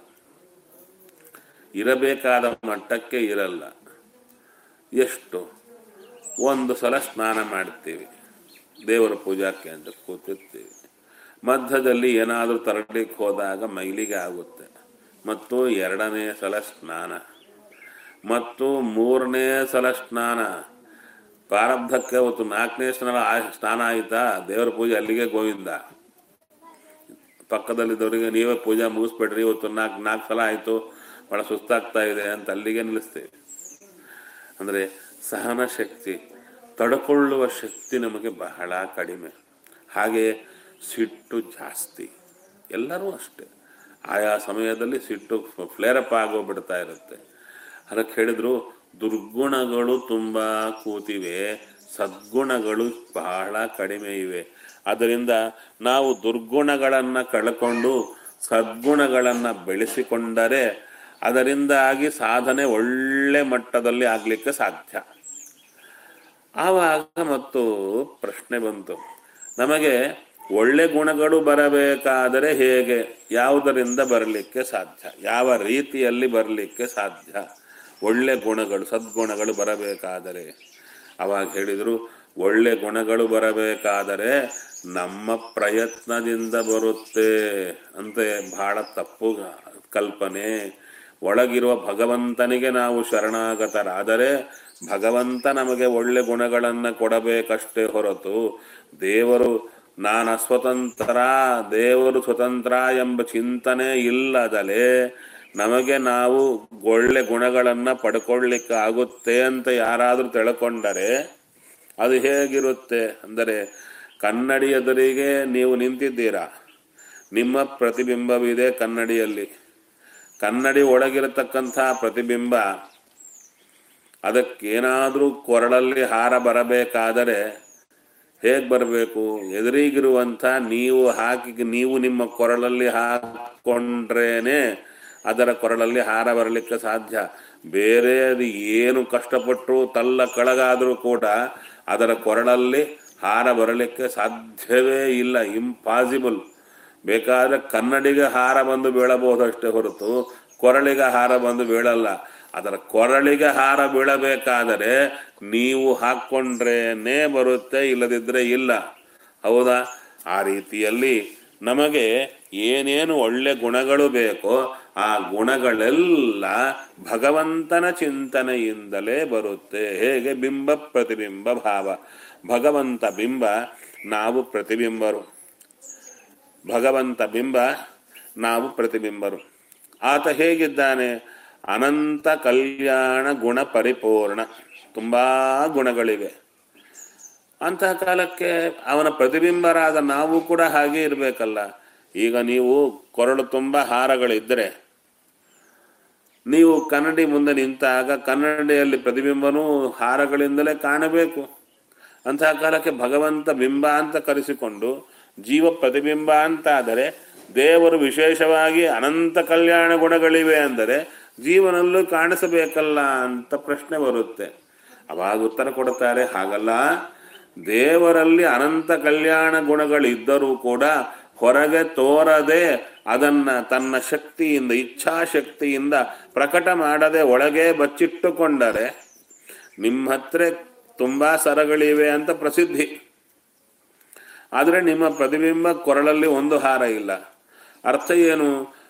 Speaker 1: ಇರಬೇಕಾದ ಮಟ್ಟಕ್ಕೆ ಇರಲ್ಲ ಎಷ್ಟು ಒಂದು ಸಲ ಸ್ನಾನ ಮಾಡ್ತೀವಿ ದೇವರ ಪೂಜಾಕ್ಕೆ ಅಂತ ಕೂತಿರ್ತೀವಿ ಮಧ್ಯದಲ್ಲಿ ಏನಾದರೂ ತರಲಿಕ್ಕೆ ಹೋದಾಗ ಮೈಲಿಗೆ ಆಗುತ್ತೆ ಮತ್ತು ಎರಡನೇ ಸಲ ಸ್ನಾನ ಮತ್ತು ಮೂರನೇ ಸಲ ಸ್ನಾನ ಪ್ರಾರಬ್ಧಕ್ಕೆ ಅವತ್ತು ನಾಲ್ಕನೇ ಸ್ನಾನ ಆ- ಸ್ನಾನ ಆಯ್ತಾ ದೇವರ ಪೂಜೆ ಅಲ್ಲಿಗೆ ಗೋವಿಂದ ಪಕ್ಕದಲ್ಲಿದ್ದವರಿಗೆ ನೀವೇ ಪೂಜೆ ಮುಗಿಸ್ಬಿಡ್ರಿ ಇವತ್ತು ನಾಲ್ಕು ನಾಲ್ಕು ಸಲ ಆಯಿತು ಭಾಳ ಸುಸ್ತಾಗ್ತಾ ಇದೆ ಅಂತ ಅಲ್ಲಿಗೆ ನಿಲ್ಲಿಸ್ತೇವೆ ಅಂದರೆ ಸಹನ ಶಕ್ತಿ ತಡ್ಕೊಳ್ಳುವ ಶಕ್ತಿ ನಮಗೆ ಬಹಳ ಕಡಿಮೆ ಹಾಗೆ ಸಿಟ್ಟು ಜಾಸ್ತಿ ಎಲ್ಲರೂ ಅಷ್ಟೆ ಆಯಾ ಸಮಯದಲ್ಲಿ ಸಿಟ್ಟು ಫ್ಲೇರಪ್ ಆಗೋಗ್ಬಿಡ್ತಾ ಇರುತ್ತೆ ಅದಕ್ಕೆ ಹೇಳಿದ್ರು ದುರ್ಗುಣಗಳು ತುಂಬ ಕೂತಿವೆ ಸದ್ಗುಣಗಳು ಬಹಳ ಕಡಿಮೆ ಇವೆ ಅದರಿಂದ ನಾವು ದುರ್ಗುಣಗಳನ್ನು ಕಳ್ಕೊಂಡು ಸದ್ಗುಣಗಳನ್ನು ಬೆಳೆಸಿಕೊಂಡರೆ ಅದರಿಂದಾಗಿ ಸಾಧನೆ ಒಳ್ಳೆ ಮಟ್ಟದಲ್ಲಿ ಆಗಲಿಕ್ಕೆ ಸಾಧ್ಯ ಆವಾಗ ಮತ್ತು ಪ್ರಶ್ನೆ ಬಂತು ನಮಗೆ ಒಳ್ಳೆ ಗುಣಗಳು ಬರಬೇಕಾದರೆ ಹೇಗೆ ಯಾವುದರಿಂದ ಬರಲಿಕ್ಕೆ ಸಾಧ್ಯ ಯಾವ ರೀತಿಯಲ್ಲಿ ಬರಲಿಕ್ಕೆ ಸಾಧ್ಯ ಒಳ್ಳೆ ಗುಣಗಳು ಸದ್ಗುಣಗಳು ಬರಬೇಕಾದರೆ ಅವಾಗ ಹೇಳಿದರು ಒಳ್ಳೆ ಗುಣಗಳು ಬರಬೇಕಾದರೆ ನಮ್ಮ ಪ್ರಯತ್ನದಿಂದ ಬರುತ್ತೆ ಅಂತ ಬಹಳ ತಪ್ಪು ಕಲ್ಪನೆ ಒಳಗಿರುವ ಭಗವಂತನಿಗೆ ನಾವು ಶರಣಾಗತರಾದರೆ ಭಗವಂತ ನಮಗೆ ಒಳ್ಳೆ ಗುಣಗಳನ್ನು ಕೊಡಬೇಕಷ್ಟೇ ಹೊರತು ದೇವರು ನಾನು ಸ್ವತಂತ್ರ ದೇವರು ಸ್ವತಂತ್ರ ಎಂಬ ಚಿಂತನೆ ಇಲ್ಲದಲೇ ನಮಗೆ ನಾವು ಒಳ್ಳೆ ಗುಣಗಳನ್ನು ಪಡ್ಕೊಳ್ಳಿಕ್ಕೆ ಆಗುತ್ತೆ ಅಂತ ಯಾರಾದರೂ ತಿಳ್ಕೊಂಡರೆ ಅದು ಹೇಗಿರುತ್ತೆ ಅಂದರೆ ಕನ್ನಡಿ ಎದುರಿಗೆ ನೀವು ನಿಂತಿದ್ದೀರಾ ನಿಮ್ಮ ಪ್ರತಿಬಿಂಬವಿದೆ ಕನ್ನಡಿಯಲ್ಲಿ ಕನ್ನಡಿ ಒಳಗಿರತಕ್ಕಂಥ ಪ್ರತಿಬಿಂಬ ಅದಕ್ಕೇನಾದರೂ ಕೊರಳಲ್ಲಿ ಹಾರ ಬರಬೇಕಾದರೆ ಹೇಗೆ ಬರಬೇಕು ಎದುರಿಗಿರುವಂಥ ನೀವು ಹಾಕಿ ನೀವು ನಿಮ್ಮ ಕೊರಳಲ್ಲಿ ಹಾಕೊಂಡ್ರೇನೆ ಅದರ ಕೊರಳಲ್ಲಿ ಹಾರ ಬರಲಿಕ್ಕೆ ಸಾಧ್ಯ ಬೇರೆ ಅದು ಏನು ಕಷ್ಟಪಟ್ಟರು ತಲ್ಲ ಕೆಳಗಾದರೂ ಕೂಡ ಅದರ ಕೊರಳಲ್ಲಿ ಹಾರ ಬರಲಿಕ್ಕೆ ಸಾಧ್ಯವೇ ಇಲ್ಲ ಇಂಪಾಸಿಬಲ್ ಬೇಕಾದ್ರೆ ಕನ್ನಡಿಗೆ ಹಾರ ಬಂದು ಬೀಳಬಹುದಷ್ಟೇ ಹೊರತು ಕೊರಳಿಗೆ ಹಾರ ಬಂದು ಬೀಳಲ್ಲ ಅದರ ಕೊರಳಿಗೆ ಹಾರ ಬೀಳಬೇಕಾದರೆ ನೀವು ಹಾಕ್ಕೊಂಡ್ರೇನೇ ಬರುತ್ತೆ ಇಲ್ಲದಿದ್ರೆ ಇಲ್ಲ ಹೌದಾ ಆ ರೀತಿಯಲ್ಲಿ ನಮಗೆ ಏನೇನು ಒಳ್ಳೆ ಗುಣಗಳು ಬೇಕೋ ಆ ಗುಣಗಳೆಲ್ಲ ಭಗವಂತನ ಚಿಂತನೆಯಿಂದಲೇ ಬರುತ್ತೆ ಹೇಗೆ ಬಿಂಬ ಪ್ರತಿಬಿಂಬ ಭಾವ ಭಗವಂತ ಬಿಂಬ ನಾವು ಪ್ರತಿಬಿಂಬರು ಭಗವಂತ ಬಿಂಬ ನಾವು ಪ್ರತಿಬಿಂಬರು ಆತ ಹೇಗಿದ್ದಾನೆ ಅನಂತ ಕಲ್ಯಾಣ ಗುಣ ಪರಿಪೂರ್ಣ ತುಂಬಾ ಗುಣಗಳಿವೆ ಅಂತಹ ಕಾಲಕ್ಕೆ ಅವನ ಪ್ರತಿಬಿಂಬರಾದ ನಾವು ಕೂಡ ಹಾಗೆ ಇರಬೇಕಲ್ಲ ಈಗ ನೀವು ಕೊರಳು ತುಂಬ ಹಾರಗಳಿದ್ದರೆ ನೀವು ಕನ್ನಡಿ ಮುಂದೆ ನಿಂತಾಗ ಕನ್ನಡಿಯಲ್ಲಿ ಪ್ರತಿಬಿಂಬನೂ ಹಾರಗಳಿಂದಲೇ ಕಾಣಬೇಕು ಅಂತಹ ಕಾಲಕ್ಕೆ ಭಗವಂತ ಬಿಂಬ ಅಂತ ಕರೆಸಿಕೊಂಡು ಜೀವ ಪ್ರತಿಬಿಂಬ ಅಂತ ಆದರೆ ದೇವರು ವಿಶೇಷವಾಗಿ ಅನಂತ ಕಲ್ಯಾಣ ಗುಣಗಳಿವೆ ಅಂದರೆ ಜೀವನಲ್ಲೂ ಕಾಣಿಸಬೇಕಲ್ಲ ಅಂತ ಪ್ರಶ್ನೆ ಬರುತ್ತೆ ಅವಾಗ ಉತ್ತರ ಕೊಡ್ತಾರೆ ಹಾಗಲ್ಲ ದೇವರಲ್ಲಿ ಅನಂತ ಕಲ್ಯಾಣ ಗುಣಗಳಿದ್ದರೂ ಕೂಡ ಹೊರಗೆ ತೋರದೆ ಅದನ್ನ ತನ್ನ ಶಕ್ತಿಯಿಂದ ಇಚ್ಛಾಶಕ್ತಿಯಿಂದ ಪ್ರಕಟ ಮಾಡದೆ ಒಳಗೆ ಬಚ್ಚಿಟ್ಟುಕೊಂಡರೆ ನಿಮ್ಮ ಹತ್ರ ತುಂಬಾ ಸರಗಳಿವೆ ಅಂತ ಪ್ರಸಿದ್ಧಿ ಆದರೆ ನಿಮ್ಮ ಪ್ರತಿಬಿಂಬ ಕೊರಳಲ್ಲಿ ಒಂದು ಹಾರ ಇಲ್ಲ ಅರ್ಥ ಏನು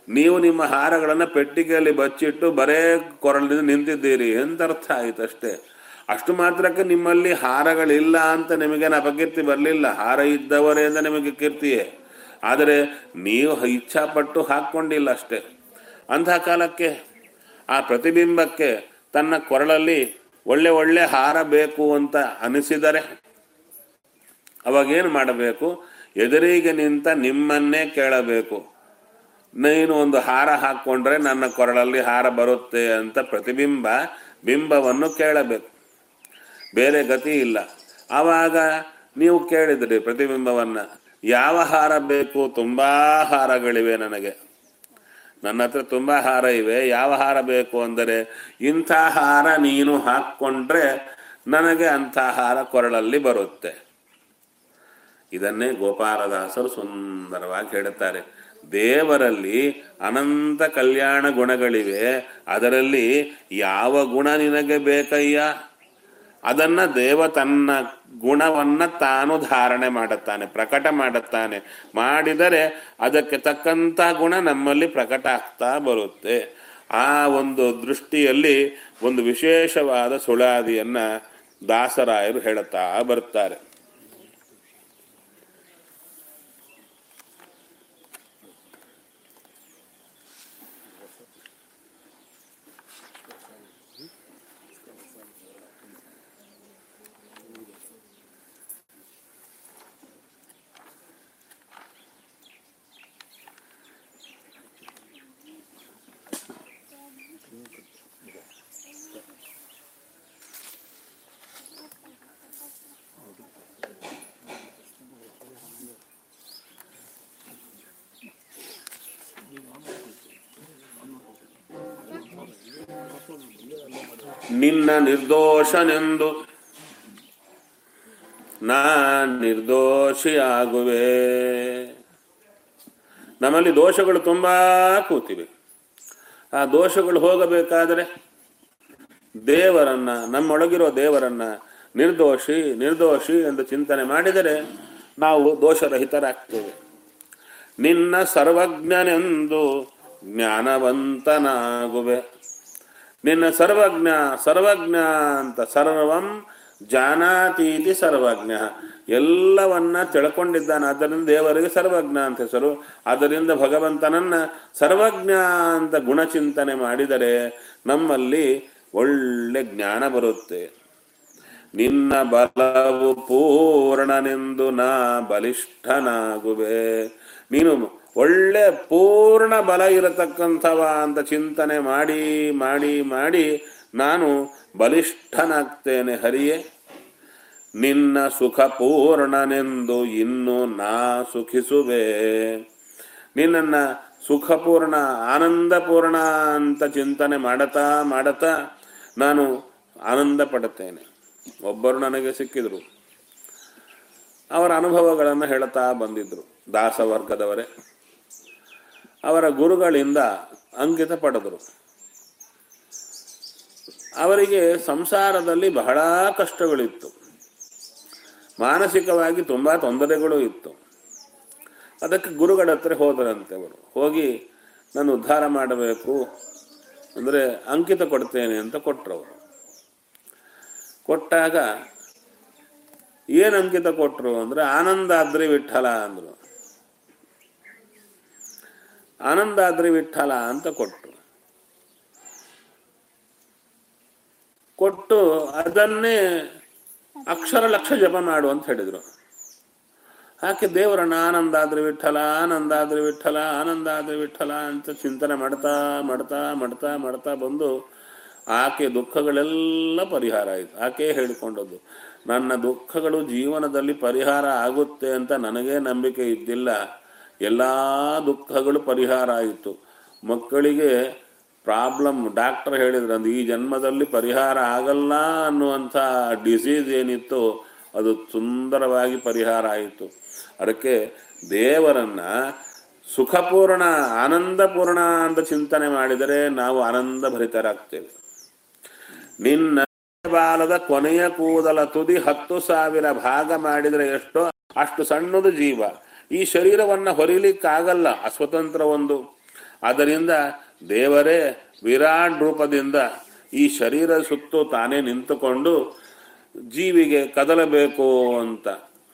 Speaker 1: ನೀವು ನಿಮ್ಮ ಹಾರಗಳನ್ನು ಪೆಟ್ಟಿಗೆಯಲ್ಲಿ ಬಚ್ಚಿಟ್ಟು ಬರೇ ಕೊರಳಿನಿಂದ ನಿಂತಿದ್ದೀರಿ ಅಂತ ಅರ್ಥ ಆಯ್ತು ಅಷ್ಟೇ ಅಷ್ಟು ಮಾತ್ರಕ್ಕೆ ನಿಮ್ಮಲ್ಲಿ ಹಾರಗಳಿಲ್ಲ ಅಂತ ನಿಮಗೇನು ಅಪಕೀರ್ತಿ ಬರಲಿಲ್ಲ ಹಾರ ಇದ್ದವರೇ ಅಂತ ನಿಮಗೆ ಕೀರ್ತಿಯೇ ಆದರೆ ನೀವು ಇಚ್ಛಾಪಟ್ಟು ಹಾಕ್ಕೊಂಡಿಲ್ಲ ಅಷ್ಟೇ ಅಂತಹ ಕಾಲಕ್ಕೆ ಆ ಪ್ರತಿಬಿಂಬಕ್ಕೆ ತನ್ನ ಕೊರಳಲ್ಲಿ ಒಳ್ಳೆ ಒಳ್ಳೆ ಹಾರ ಬೇಕು ಅಂತ ಅನಿಸಿದರೆ ಅವಾಗೇನು ಮಾಡಬೇಕು ಎದುರಿಗೆ ನಿಂತ ನಿಮ್ಮನ್ನೇ ಕೇಳಬೇಕು ನೀನು ಒಂದು ಹಾರ ಹಾಕ್ಕೊಂಡ್ರೆ ನನ್ನ ಕೊರಳಲ್ಲಿ ಹಾರ ಬರುತ್ತೆ ಅಂತ ಪ್ರತಿಬಿಂಬ ಬಿಂಬವನ್ನು ಕೇಳಬೇಕು ಬೇರೆ ಗತಿ ಇಲ್ಲ ಆವಾಗ ನೀವು ಕೇಳಿದ್ರಿ ಪ್ರತಿಬಿಂಬವನ್ನ ಯಾವ ಹಾರ ಬೇಕು ತುಂಬಾ ಹಾರಗಳಿವೆ ನನಗೆ ನನ್ನ ಹತ್ರ ತುಂಬಾ ಹಾರ ಇವೆ ಯಾವ ಹಾರ ಬೇಕು ಅಂದರೆ ಇಂಥ ಹಾರ ನೀನು ಹಾಕ್ಕೊಂಡ್ರೆ ನನಗೆ ಅಂಥ ಹಾರ ಕೊರಳಲ್ಲಿ ಬರುತ್ತೆ ಇದನ್ನೇ ಗೋಪಾಲದಾಸರು ಸುಂದರವಾಗಿ ಹೇಳುತ್ತಾರೆ ದೇವರಲ್ಲಿ ಅನಂತ ಕಲ್ಯಾಣ ಗುಣಗಳಿವೆ ಅದರಲ್ಲಿ ಯಾವ ಗುಣ ನಿನಗೆ ಬೇಕಯ್ಯ ಅದನ್ನ ದೇವ ತನ್ನ ಗುಣವನ್ನ ತಾನು ಧಾರಣೆ ಮಾಡುತ್ತಾನೆ ಪ್ರಕಟ ಮಾಡುತ್ತಾನೆ ಮಾಡಿದರೆ ಅದಕ್ಕೆ ತಕ್ಕಂತ ಗುಣ ನಮ್ಮಲ್ಲಿ ಪ್ರಕಟ ಆಗ್ತಾ ಬರುತ್ತೆ ಆ ಒಂದು ದೃಷ್ಟಿಯಲ್ಲಿ ಒಂದು ವಿಶೇಷವಾದ ಸುಳಾದಿಯನ್ನ ದಾಸರಾಯರು ಹೇಳುತ್ತಾ ಬರ್ತಾರೆ ನಿನ್ನ ನಿರ್ದೋಷನೆಂದು ನಾ ನಿರ್ದೋಷಿಯಾಗುವೆ ನಮ್ಮಲ್ಲಿ ದೋಷಗಳು ತುಂಬಾ ಕೂತಿವೆ ಆ ದೋಷಗಳು ಹೋಗಬೇಕಾದರೆ ದೇವರನ್ನ ನಮ್ಮೊಳಗಿರೋ ದೇವರನ್ನ ನಿರ್ದೋಷಿ ನಿರ್ದೋಷಿ ಎಂದು ಚಿಂತನೆ ಮಾಡಿದರೆ ನಾವು ದೋಷರಹಿತರಾಗ್ತೇವೆ ನಿನ್ನ ಸರ್ವಜ್ಞನೆಂದು ಜ್ಞಾನವಂತನಾಗುವೆ ನಿನ್ನ ಸರ್ವಜ್ಞ ಸರ್ವಜ್ಞ ಅಂತ ಸರ್ವಂ ಜಾನಾತೀತಿ ಸರ್ವಜ್ಞ ಎಲ್ಲವನ್ನ ತಿಳ್ಕೊಂಡಿದ್ದಾನೆ ಆದ್ದರಿಂದ ದೇವರಿಗೆ ಸರ್ವಜ್ಞ ಅಂತ ಹೆಸರು ಆದ್ದರಿಂದ ಭಗವಂತನನ್ನ ಸರ್ವಜ್ಞ ಅಂತ ಗುಣಚಿಂತನೆ ಮಾಡಿದರೆ ನಮ್ಮಲ್ಲಿ ಒಳ್ಳೆ ಜ್ಞಾನ ಬರುತ್ತೆ ನಿನ್ನ ಬಲವು ಪೂರ್ಣನೆಂದು ನಾ ಬಲಿಷ್ಠನಾಗುವೆ ನೀನು ಒಳ್ಳೆ ಪೂರ್ಣ ಬಲ ಇರತಕ್ಕಂಥವ ಅಂತ ಚಿಂತನೆ ಮಾಡಿ ಮಾಡಿ ಮಾಡಿ ನಾನು ಬಲಿಷ್ಠನಾಗ್ತೇನೆ ಹರಿಯೇ ನಿನ್ನ ಸುಖ ಪೂರ್ಣನೆಂದು ಇನ್ನು ನಾ ಸುಖಿಸುವೆ ನಿನ್ನನ್ನ ಸುಖಪೂರ್ಣ ಆನಂದಪೂರ್ಣ ಅಂತ ಚಿಂತನೆ ಮಾಡತಾ ಮಾಡತಾ ನಾನು ಆನಂದ ಪಡುತ್ತೇನೆ ಒಬ್ಬರು ನನಗೆ ಸಿಕ್ಕಿದ್ರು ಅವರ ಅನುಭವಗಳನ್ನು ಹೇಳ್ತಾ ಬಂದಿದ್ರು ದಾಸವರ್ಗದವರೇ ಅವರ ಗುರುಗಳಿಂದ ಅಂಕಿತ ಪಡೆದರು ಅವರಿಗೆ ಸಂಸಾರದಲ್ಲಿ ಬಹಳ ಕಷ್ಟಗಳಿತ್ತು ಮಾನಸಿಕವಾಗಿ ತುಂಬಾ ತೊಂದರೆಗಳು ಇತ್ತು ಅದಕ್ಕೆ ಗುರುಗಳ ಹತ್ರ ಹೋದರಂತೆ ಅವರು ಹೋಗಿ ನಾನು ಉದ್ಧಾರ ಮಾಡಬೇಕು ಅಂದರೆ ಅಂಕಿತ ಕೊಡ್ತೇನೆ ಅಂತ ಕೊಟ್ಟರು ಅವರು ಕೊಟ್ಟಾಗ ಏನು ಅಂಕಿತ ಕೊಟ್ಟರು ಅಂದ್ರೆ ಆನಂದಾದ್ರಿ ವಿಠಲ ಅಂದ್ರು ಆನಂದಾದ್ರಿ ವಿಠಲ ಅಂತ ಕೊಟ್ಟರು ಕೊಟ್ಟು ಅದನ್ನೇ ಅಕ್ಷರ ಲಕ್ಷ ಜಪ ಮಾಡು ಅಂತ ಹೇಳಿದ್ರು ಆಕೆ ದೇವರನ್ನ ಆನಂದಾದ್ರಿ ವಿಠಲ ಆನಂದಾದ್ರಿ ವಿಠಲ ಆನಂದಾದ್ರಿ ವಿಠಲ ಅಂತ ಚಿಂತನೆ ಮಾಡ್ತಾ ಮಾಡ್ತಾ ಮಾಡ್ತಾ ಮಾಡ್ತಾ ಬಂದು ಆಕೆ ದುಃಖಗಳೆಲ್ಲ ಪರಿಹಾರ ಆಯಿತು ಆಕೆ ಹೇಳಿಕೊಂಡದ್ದು ನನ್ನ ದುಃಖಗಳು ಜೀವನದಲ್ಲಿ ಪರಿಹಾರ ಆಗುತ್ತೆ ಅಂತ ನನಗೇ ನಂಬಿಕೆ ಇದ್ದಿಲ್ಲ ಎಲ್ಲ ದುಃಖಗಳು ಪರಿಹಾರ ಆಯಿತು ಮಕ್ಕಳಿಗೆ ಪ್ರಾಬ್ಲಮ್ ಡಾಕ್ಟರ್ ಹೇಳಿದ್ರು ಅಂದ್ರೆ ಈ ಜನ್ಮದಲ್ಲಿ ಪರಿಹಾರ ಆಗಲ್ಲ ಅನ್ನುವಂಥ ಡಿಸೀಸ್ ಏನಿತ್ತು ಅದು ಸುಂದರವಾಗಿ ಪರಿಹಾರ ಆಯಿತು ಅದಕ್ಕೆ ದೇವರನ್ನ ಸುಖಪೂರ್ಣ ಆನಂದಪೂರ್ಣ ಅಂತ ಚಿಂತನೆ ಮಾಡಿದರೆ ನಾವು ಆನಂದ ಭರಿತರಾಗ್ತೇವೆ ನಿನ್ನ ಬಾಲದ ಕೊನೆಯ ಕೂದಲ ತುದಿ ಹತ್ತು ಸಾವಿರ ಭಾಗ ಮಾಡಿದರೆ ಎಷ್ಟೋ ಅಷ್ಟು ಸಣ್ಣದು ಜೀವ ಈ ಶರೀರವನ್ನ ಹೊರಿಲಿಕ್ಕಾಗಲ್ಲ ಅಸ್ವತಂತ್ರ ಒಂದು ಆದ್ದರಿಂದ ದೇವರೇ ವಿರಾಟ್ ರೂಪದಿಂದ ಈ ಶರೀರ ಸುತ್ತು ತಾನೇ ನಿಂತುಕೊಂಡು ಜೀವಿಗೆ ಕದಲಬೇಕು ಅಂತ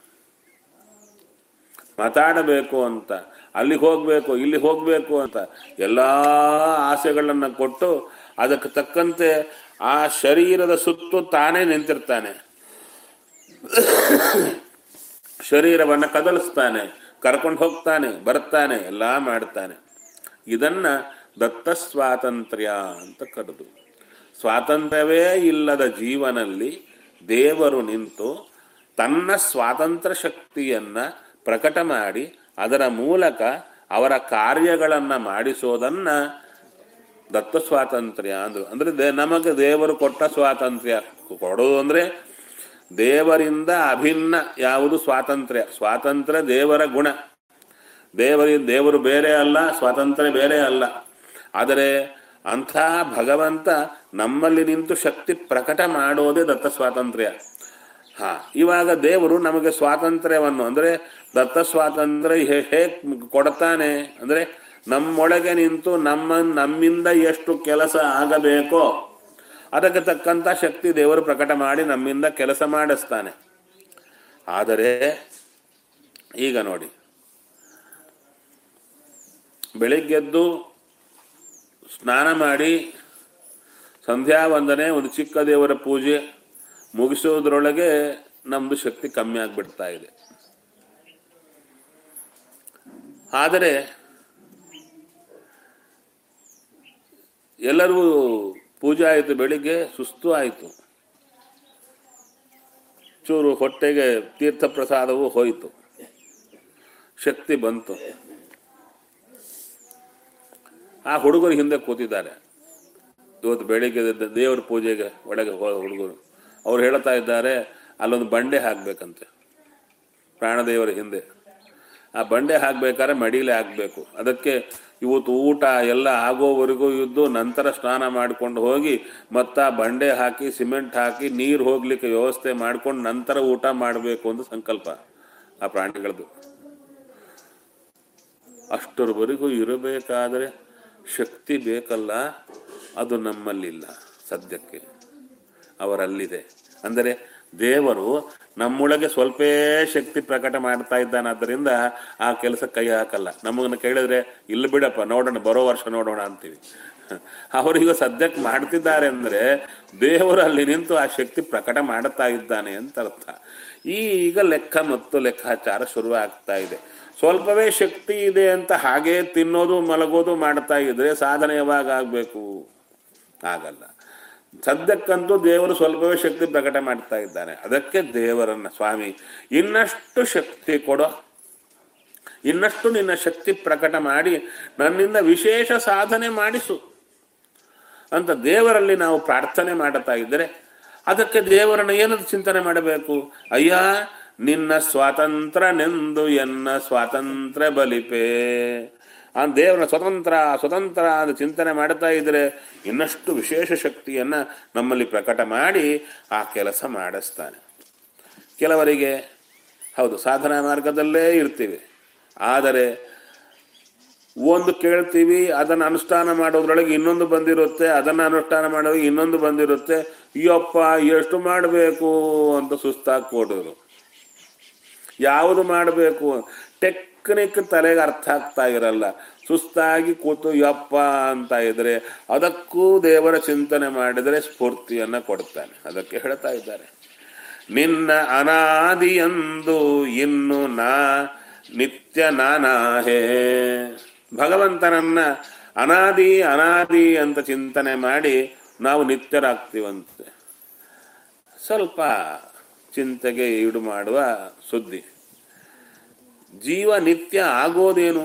Speaker 1: ಮಾತಾಡಬೇಕು ಅಂತ ಅಲ್ಲಿಗೆ ಹೋಗ್ಬೇಕು ಇಲ್ಲಿ ಹೋಗ್ಬೇಕು ಅಂತ ಎಲ್ಲ ಆಸೆಗಳನ್ನ ಕೊಟ್ಟು ಅದಕ್ಕೆ ತಕ್ಕಂತೆ ಆ ಶರೀರದ ಸುತ್ತು ತಾನೇ ನಿಂತಿರ್ತಾನೆ ಶರೀರವನ್ನ ಕದಲಿಸ್ತಾನೆ ಕರ್ಕೊಂಡು ಹೋಗ್ತಾನೆ ಬರ್ತಾನೆ ಎಲ್ಲ ಮಾಡ್ತಾನೆ ಇದನ್ನ ದತ್ತ ಸ್ವಾತಂತ್ರ್ಯ ಅಂತ ಕರೆದು ಸ್ವಾತಂತ್ರ್ಯವೇ ಇಲ್ಲದ ಜೀವನಲ್ಲಿ ದೇವರು ನಿಂತು ತನ್ನ ಸ್ವಾತಂತ್ರ್ಯ ಶಕ್ತಿಯನ್ನ ಪ್ರಕಟ ಮಾಡಿ ಅದರ ಮೂಲಕ ಅವರ ಕಾರ್ಯಗಳನ್ನ ಮಾಡಿಸೋದನ್ನ ದತ್ತ ಸ್ವಾತಂತ್ರ್ಯ ಅಂದ್ರು ಅಂದ್ರೆ ದೇ- ನಮಗೆ ದೇವರು ಕೊಟ್ಟ ಸ್ವಾತಂತ್ರ್ಯ ಕೊಡೋದು ಅಂದ್ರೆ ದೇವರಿಂದ ಅಭಿನ್ನ ಯಾವುದು ಸ್ವಾತಂತ್ರ್ಯ ಸ್ವಾತಂತ್ರ್ಯ ದೇವರ ಗುಣ ದೇವರಿ ದೇವರು ಬೇರೆ ಅಲ್ಲ ಸ್ವಾತಂತ್ರ್ಯ ಬೇರೆ ಅಲ್ಲ ಆದರೆ ಅಂಥ ಭಗವಂತ ನಮ್ಮಲ್ಲಿ ನಿಂತು ಶಕ್ತಿ ಪ್ರಕಟ ಮಾಡೋದೇ ದತ್ತ ಸ್ವಾತಂತ್ರ್ಯ ಹಾ ಇವಾಗ ದೇವರು ನಮಗೆ ಸ್ವಾತಂತ್ರ್ಯವನ್ನು ಅಂದ್ರೆ ದತ್ತ ಸ್ವಾತಂತ್ರ್ಯ ಹೇ- ಹೇಗ್ ಕೊಡ್ತಾನೆ ಅಂದ್ರೆ ನಮ್ಮೊಳಗೆ ನಿಂತು ನಮ್ಮ ನಮ್ಮಿಂದ ಎಷ್ಟು ಕೆಲಸ ಆಗಬೇಕೋ ಅದಕ್ಕೆ ತಕ್ಕಂತ ಶಕ್ತಿ ದೇವರು ಪ್ರಕಟ ಮಾಡಿ ನಮ್ಮಿಂದ ಕೆಲಸ ಮಾಡಿಸ್ತಾನೆ ಆದರೆ ಈಗ ನೋಡಿ ಬೆಳಿಗ್ಗೆದ್ದು ಸ್ನಾನ ಮಾಡಿ ಸಂಧ್ಯಾ ವಂದನೆ ಒಂದು ಚಿಕ್ಕ ದೇವರ ಪೂಜೆ ಮುಗಿಸೋದ್ರೊಳಗೆ ನಮ್ದು ಶಕ್ತಿ ಕಮ್ಮಿ ಆಗ್ಬಿಡ್ತಾ ಇದೆ ಆದರೆ ಎಲ್ಲರೂ ಪೂಜೆ ಆಯಿತು ಬೆಳಿಗ್ಗೆ ಸುಸ್ತು ಆಯಿತು ಚೂರು ಹೊಟ್ಟೆಗೆ ತೀರ್ಥ ಪ್ರಸಾದವು ಹೋಯಿತು ಶಕ್ತಿ ಬಂತು ಆ ಹುಡುಗರು ಹಿಂದೆ ಕೂತಿದ್ದಾರೆ ಇವತ್ತು ಬೆಳಿಗ್ಗೆ ದ- ದೇವ್ರ ಪೂಜೆಗೆ ಒಳಗೆ ಹೋದ ಹುಡುಗರು ಅವ್ರು ಹೇಳ್ತಾ ಇದ್ದಾರೆ ಅಲ್ಲೊಂದು ಬಂಡೆ ಹಾಕ್ಬೇಕಂತೆ ಪ್ರಾಣದೇವರ ಹಿಂದೆ ಆ ಬಂಡೆ ಹಾಕ್ಬೇಕಾದ್ರೆ ಮಡಿಲೇ ಹಾಕ್ಬೇಕು ಅದಕ್ಕೆ ಇವತ್ತು ಊಟ ಎಲ್ಲ ಆಗೋವರೆಗೂ ಇದ್ದು ನಂತರ ಸ್ನಾನ ಮಾಡ್ಕೊಂಡು ಹೋಗಿ ಮತ್ತ ಆ ಬಂಡೆ ಹಾಕಿ ಸಿಮೆಂಟ್ ಹಾಕಿ ನೀರು ಹೋಗ್ಲಿಕ್ಕೆ ವ್ಯವಸ್ಥೆ ಮಾಡ್ಕೊಂಡು ನಂತರ ಊಟ ಮಾಡಬೇಕು ಅಂತ ಸಂಕಲ್ಪ ಆ ಪ್ರಾಣಿಗಳದ್ದು ಅಷ್ಟರವರೆಗೂ ಇರಬೇಕಾದರೆ ಶಕ್ತಿ ಬೇಕಲ್ಲ ಅದು ನಮ್ಮಲ್ಲಿಲ್ಲ ಸದ್ಯಕ್ಕೆ ಅವರಲ್ಲಿದೆ ಅಂದರೆ ದೇವರು ನಮ್ಮೊಳಗೆ ಸ್ವಲ್ಪೇ ಶಕ್ತಿ ಪ್ರಕಟ ಮಾಡ್ತಾ ಇದ್ದಾನಾದ್ದರಿಂದ ಆ ಕೆಲಸ ಕೈ ಹಾಕಲ್ಲ ನಮಗನ್ನ ಕೇಳಿದ್ರೆ ಇಲ್ಲಿ ಬಿಡಪ್ಪ ನೋಡೋಣ ಬರೋ ವರ್ಷ ನೋಡೋಣ ಅಂತೀವಿ ಅವರೀಗ ಸದ್ಯಕ್ಕೆ ಮಾಡ್ತಿದ್ದಾರೆ ಅಂದ್ರೆ ದೇವರು ಅಲ್ಲಿ ನಿಂತು ಆ ಶಕ್ತಿ ಪ್ರಕಟ ಮಾಡುತ್ತಾ ಇದ್ದಾನೆ ಅಂತ ಅರ್ಥ ಈಗ ಲೆಕ್ಕ ಮತ್ತು ಲೆಕ್ಕಾಚಾರ ಶುರು ಆಗ್ತಾ ಇದೆ ಸ್ವಲ್ಪವೇ ಶಕ್ತಿ ಇದೆ ಅಂತ ಹಾಗೇ ತಿನ್ನೋದು ಮಲಗೋದು ಮಾಡ್ತಾ ಇದ್ರೆ ಸಾಧನೆ ಯಾವಾಗ ಆಗ್ಬೇಕು ಆಗಲ್ಲ ಸದ್ಯಕ್ಕಂತೂ ದೇವರು ಸ್ವಲ್ಪವೇ ಶಕ್ತಿ ಪ್ರಕಟ ಮಾಡ್ತಾ ಇದ್ದಾನೆ ಅದಕ್ಕೆ ದೇವರನ್ನ ಸ್ವಾಮಿ ಇನ್ನಷ್ಟು ಶಕ್ತಿ ಕೊಡೋ ಇನ್ನಷ್ಟು ನಿನ್ನ ಶಕ್ತಿ ಪ್ರಕಟ ಮಾಡಿ ನನ್ನಿಂದ ವಿಶೇಷ ಸಾಧನೆ ಮಾಡಿಸು ಅಂತ ದೇವರಲ್ಲಿ ನಾವು ಪ್ರಾರ್ಥನೆ ಮಾಡುತ್ತಾ ಇದ್ದರೆ ಅದಕ್ಕೆ ದೇವರನ್ನ ಏನದು ಚಿಂತನೆ ಮಾಡಬೇಕು ಅಯ್ಯ ನಿನ್ನ ಸ್ವಾತಂತ್ರ್ಯನೆಂದು ಎನ್ನ ಸ್ವಾತಂತ್ರ್ಯ ಬಲಿಪೆ ಆ ದೇವರ ಸ್ವತಂತ್ರ ಸ್ವತಂತ್ರ ಅಂತ ಚಿಂತನೆ ಮಾಡ್ತಾ ಇದ್ರೆ ಇನ್ನಷ್ಟು ವಿಶೇಷ ಶಕ್ತಿಯನ್ನ ನಮ್ಮಲ್ಲಿ ಪ್ರಕಟ ಮಾಡಿ ಆ ಕೆಲಸ ಮಾಡಿಸ್ತಾನೆ ಕೆಲವರಿಗೆ ಹೌದು ಸಾಧನಾ ಮಾರ್ಗದಲ್ಲೇ ಇರ್ತೀವಿ ಆದರೆ ಒಂದು ಕೇಳ್ತೀವಿ ಅದನ್ನು ಅನುಷ್ಠಾನ ಮಾಡೋದ್ರೊಳಗೆ ಇನ್ನೊಂದು ಬಂದಿರುತ್ತೆ ಅದನ್ನು ಅನುಷ್ಠಾನ ಮಾಡೋರಿಗೆ ಇನ್ನೊಂದು ಬಂದಿರುತ್ತೆ ಅಯ್ಯಪ್ಪ ಎಷ್ಟು ಮಾಡಬೇಕು ಅಂತ ಸುಸ್ತಾಗಿ ಕೊಡೋರು ಯಾವುದು ಮಾಡಬೇಕು ಟೆಕ್ನಿಕ್ ತಲೆಗೆ ಅರ್ಥ ಆಗ್ತಾ ಇರಲ್ಲ ಸುಸ್ತಾಗಿ ಕೂತು ಯಪ್ಪ ಅಂತ ಇದ್ರೆ ಅದಕ್ಕೂ ದೇವರ ಚಿಂತನೆ ಮಾಡಿದರೆ ಸ್ಫೂರ್ತಿಯನ್ನ ಕೊಡ್ತಾನೆ ಅದಕ್ಕೆ ಹೇಳ್ತಾ ಇದ್ದಾರೆ ನಿನ್ನ ಅನಾದಿಯಂದು ಇನ್ನು ನಾ ನಿತ್ಯ ನಾನಾಹೇ ಭಗವಂತನನ್ನ ಅನಾದಿ ಅನಾದಿ ಅಂತ ಚಿಂತನೆ ಮಾಡಿ ನಾವು ನಿತ್ಯರಾಗ್ತೀವಂತೆ ಸ್ವಲ್ಪ ಚಿಂತೆಗೆ ಈಡು ಮಾಡುವ ಸುದ್ದಿ ಜೀವ ನಿತ್ಯ ಆಗೋದೇನು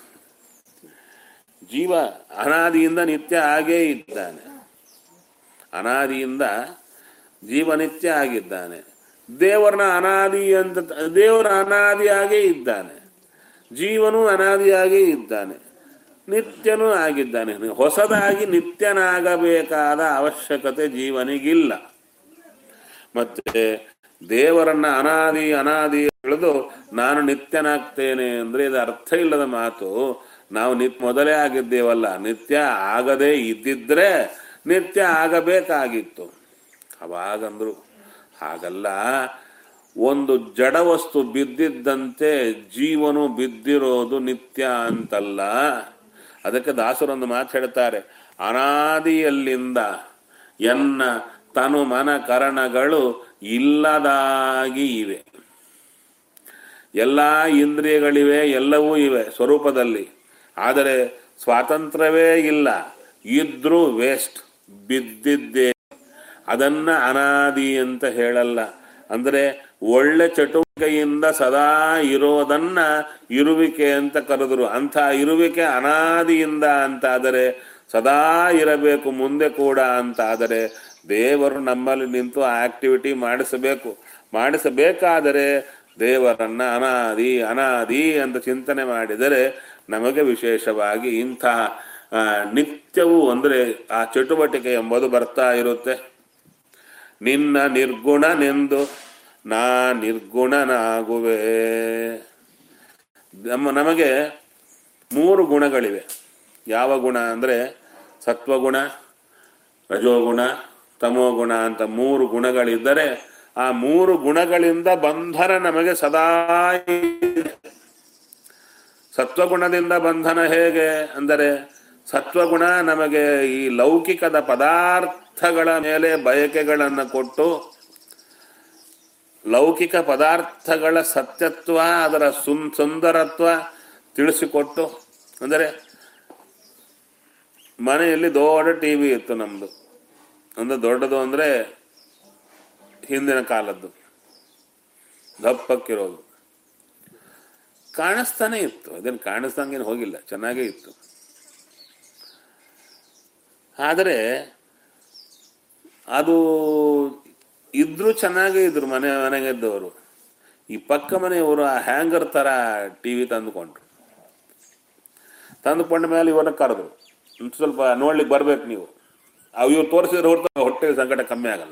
Speaker 1: ಜೀವ ಅನಾದಿಯಿಂದ ನಿತ್ಯ ಆಗೇ ಇದ್ದಾನೆ ಅನಾದಿಯಿಂದ ಜೀವ ನಿತ್ಯ ಆಗಿದ್ದಾನೆ ದೇವರನ್ನ ಅನಾದಿ ಅಂತ ದೇವರ ಅನಾದಿಯಾಗೇ ಇದ್ದಾನೆ ಜೀವನು ಅನಾದಿಯಾಗೇ ಇದ್ದಾನೆ ನಿತ್ಯನೂ ಆಗಿದ್ದಾನೆ ಹೊಸದಾಗಿ ನಿತ್ಯನಾಗಬೇಕಾದ ಅವಶ್ಯಕತೆ ಜೀವನಿಗಿಲ್ಲ ಮತ್ತೆ ದೇವರನ್ನ ಅನಾದಿ ಅನಾದಿ ಹೇಳಿದು ನಾನು ನಿತ್ಯನಾಗ್ತೇನೆ ಅಂದ್ರೆ ಇದು ಅರ್ಥ ಇಲ್ಲದ ಮಾತು ನಾವು ನಿತ್ ಮೊದಲೇ ಆಗಿದ್ದೇವಲ್ಲ ನಿತ್ಯ ಆಗದೇ ಇದ್ದಿದ್ರೆ ನಿತ್ಯ ಆಗಬೇಕಾಗಿತ್ತು ಅವಾಗಂದ್ರು ಹಾಗಲ್ಲ ಒಂದು ಜಡ ವಸ್ತು ಬಿದ್ದಿದ್ದಂತೆ ಜೀವನು ಬಿದ್ದಿರೋದು ನಿತ್ಯ ಅಂತಲ್ಲ ಅದಕ್ಕೆ ದಾಸರೊಂದು ಮಾತು ಹೇಳ್ತಾರೆ ಅನಾದಿಯಲ್ಲಿಂದ ಎನ್ನ ತನು ಮನ ಕರಣಗಳು ಇಲ್ಲದಾಗಿ ಇವೆ ಎಲ್ಲ ಇಂದ್ರಿಯಗಳಿವೆ ಎಲ್ಲವೂ ಇವೆ ಸ್ವರೂಪದಲ್ಲಿ ಆದರೆ ಸ್ವಾತಂತ್ರ್ಯವೇ ಇಲ್ಲ ಇದ್ರೂ ವೇಸ್ಟ್ ಬಿದ್ದಿದ್ದೇ ಅದನ್ನ ಅನಾದಿ ಅಂತ ಹೇಳಲ್ಲ ಅಂದ್ರೆ ಒಳ್ಳೆ ಚಟುವಟಿಕೆಯಿಂದ ಸದಾ ಇರೋದನ್ನ ಇರುವಿಕೆ ಅಂತ ಕರೆದ್ರು ಅಂಥ ಇರುವಿಕೆ ಅನಾದಿಯಿಂದ ಅಂತ ಆದರೆ ಸದಾ ಇರಬೇಕು ಮುಂದೆ ಕೂಡ ಅಂತ ಆದರೆ ದೇವರು ನಮ್ಮಲ್ಲಿ ನಿಂತು ಆ ಆಕ್ಟಿವಿಟಿ ಮಾಡಿಸಬೇಕು ಮಾಡಿಸಬೇಕಾದರೆ ದೇವರನ್ನ ಅನಾದಿ ಅನಾದಿ ಅಂತ ಚಿಂತನೆ ಮಾಡಿದರೆ ನಮಗೆ ವಿಶೇಷವಾಗಿ ಇಂತಹ ಆ, ನಿತ್ಯವೂ ಅಂದರೆ ಆ ಚಟುವಟಿಕೆ ಎಂಬುದು ಬರ್ತಾ ಇರುತ್ತೆ ನಿನ್ನ ನಿರ್ಗುಣನೆಂದು ನಾ ನಿರ್ಗುಣನಾಗುವೆ ನಮ್ಮ ನಮಗೆ ಮೂರು ಗುಣಗಳಿವೆ ಯಾವ ಗುಣ ಅಂದರೆ ಸತ್ವಗುಣ ರಜೋಗುಣ ತಮೋಗುಣ ಅಂತ ಮೂರು ಗುಣಗಳಿದ್ದರೆ ಆ ಮೂರು ಗುಣಗಳಿಂದ ಬಂಧನ ನಮಗೆ ಸದಾ ಇದೆ. ಸತ್ವಗುಣದಿಂದ ಬಂಧನ ಹೇಗೆ ಅಂದರೆ ಸತ್ವಗುಣ ನಮಗೆ ಈ ಲೌಕಿಕದ ಪದಾರ್ಥಗಳ ಮೇಲೆ ಬಯಕೆಗಳನ್ನು ಕೊಟ್ಟು ಲೌಕಿಕ ಪದಾರ್ಥಗಳ ಸತ್ಯತ್ವ ಅದರ ಸುನ್ ಸುಂದರತ್ವ ತಿಳಿಸಿಕೊಟ್ಟು ಅಂದರೆ ಮನೆಯಲ್ಲಿ ದೊಡ್ಡ ಟಿ ವಿ ಇತ್ತು ನಮ್ಮದು ಅಂದ್ರೆ ದೊಡ್ಡದು ಅಂದರೆ ಹಿಂದಿನ ಕಾಲದ್ದು ದಪ್ಪಕ್ಕಿರೋದು ಕಾಣಿಸ್ತಾನೆ ಇತ್ತು ಅದೇನು ಕಾಣಿಸ್ದಂಗೇನು ಹೋಗಿಲ್ಲ ಚೆನ್ನಾಗೇ ಇತ್ತು ಆದರೆ ಅದು ಇದ್ರೂ ಚೆನ್ನಾಗೇ ಇದ್ರು ಮನೆ ಮನೆಗೆದ್ದವರು ಈ ಪಕ್ಕ ಮನೆಯವರು ಆ ಹ್ಯಾಂಗರ್ ಥರ ಟಿ ವಿ ತಂದುಕೊಂಡ್ರು ತಂದುಕೊಂಡ ಮೇಲೆ ಇವ್ರನ್ನ ಕರೆದ್ರು ಒಂದ್ ಸ್ವಲ್ಪ ನೋಡ್ಲಿಕ್ಕೆ ಬರ್ಬೇಕು ನೀವು ಅವು ಇವ್ರು ತೋರಿಸಿದ್ರೆ ಹೊರತು ಹೊಟ್ಟೆ ಸಂಕಟ ಕಮ್ಮಿ ಆಗಲ್ಲ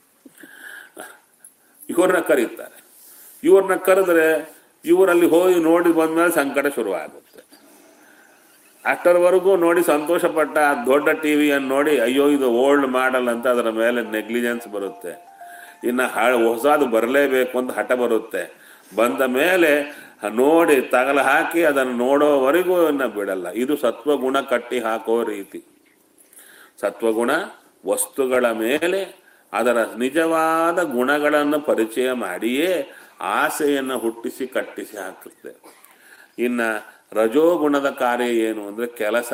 Speaker 1: ಇವ್ರನ್ನ ಕರೀತಾರೆ ಇವ್ರನ್ನ ಕರೆದ್ರೆ ಇವರಲ್ಲಿ ಹೋಗಿ ನೋಡಿ ಬಂದ್ಮೇಲೆ ಸಂಕಟ ಶುರುವಾಗುತ್ತೆ ಅಷ್ಟರವರೆಗೂ ನೋಡಿ ಸಂತೋಷ ಪಟ್ಟ ಆ ದೊಡ್ಡ ಟಿವಿಯನ್ನು ನೋಡಿ ಅಯ್ಯೋ ಇದು ಓಲ್ಡ್ ಮಾಡಲ್ ಅಂತ ಅದರ ಮೇಲೆ ನೆಗ್ಲಿಜೆನ್ಸ್ ಬರುತ್ತೆ ಇನ್ನು ಹ ಹೊಸದು ಬರಲೇಬೇಕು ಅಂತ ಹಠ ಬರುತ್ತೆ ಬಂದ ಮೇಲೆ ನೋಡಿ ತಗಲ ಹಾಕಿ ಅದನ್ನು ನೋಡೋವರೆಗೂ ಇನ್ನು ಬಿಡಲ್ಲ ಇದು ಸತ್ವಗುಣ ಕಟ್ಟಿ ಹಾಕೋ ರೀತಿ ಸತ್ವಗುಣ ವಸ್ತುಗಳ ಮೇಲೆ ಅದರ ನಿಜವಾದ ಗುಣಗಳನ್ನು ಪರಿಚಯ ಮಾಡಿಯೇ ಆಸೆಯನ್ನು ಹುಟ್ಟಿಸಿ ಕಟ್ಟಿಸಿ ಹಾಕುತ್ತೆ ಇನ್ನು ರಜೋಗುಣದ ಕಾರ್ಯ ಏನು ಅಂದರೆ ಕೆಲಸ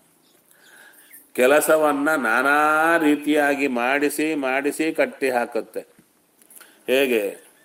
Speaker 1: ಕೆಲಸವನ್ನ ನಾನಾ ರೀತಿಯಾಗಿ ಮಾಡಿಸಿ ಮಾಡಿಸಿ ಕಟ್ಟಿ ಹಾಕುತ್ತೆ ಹೇಗೆ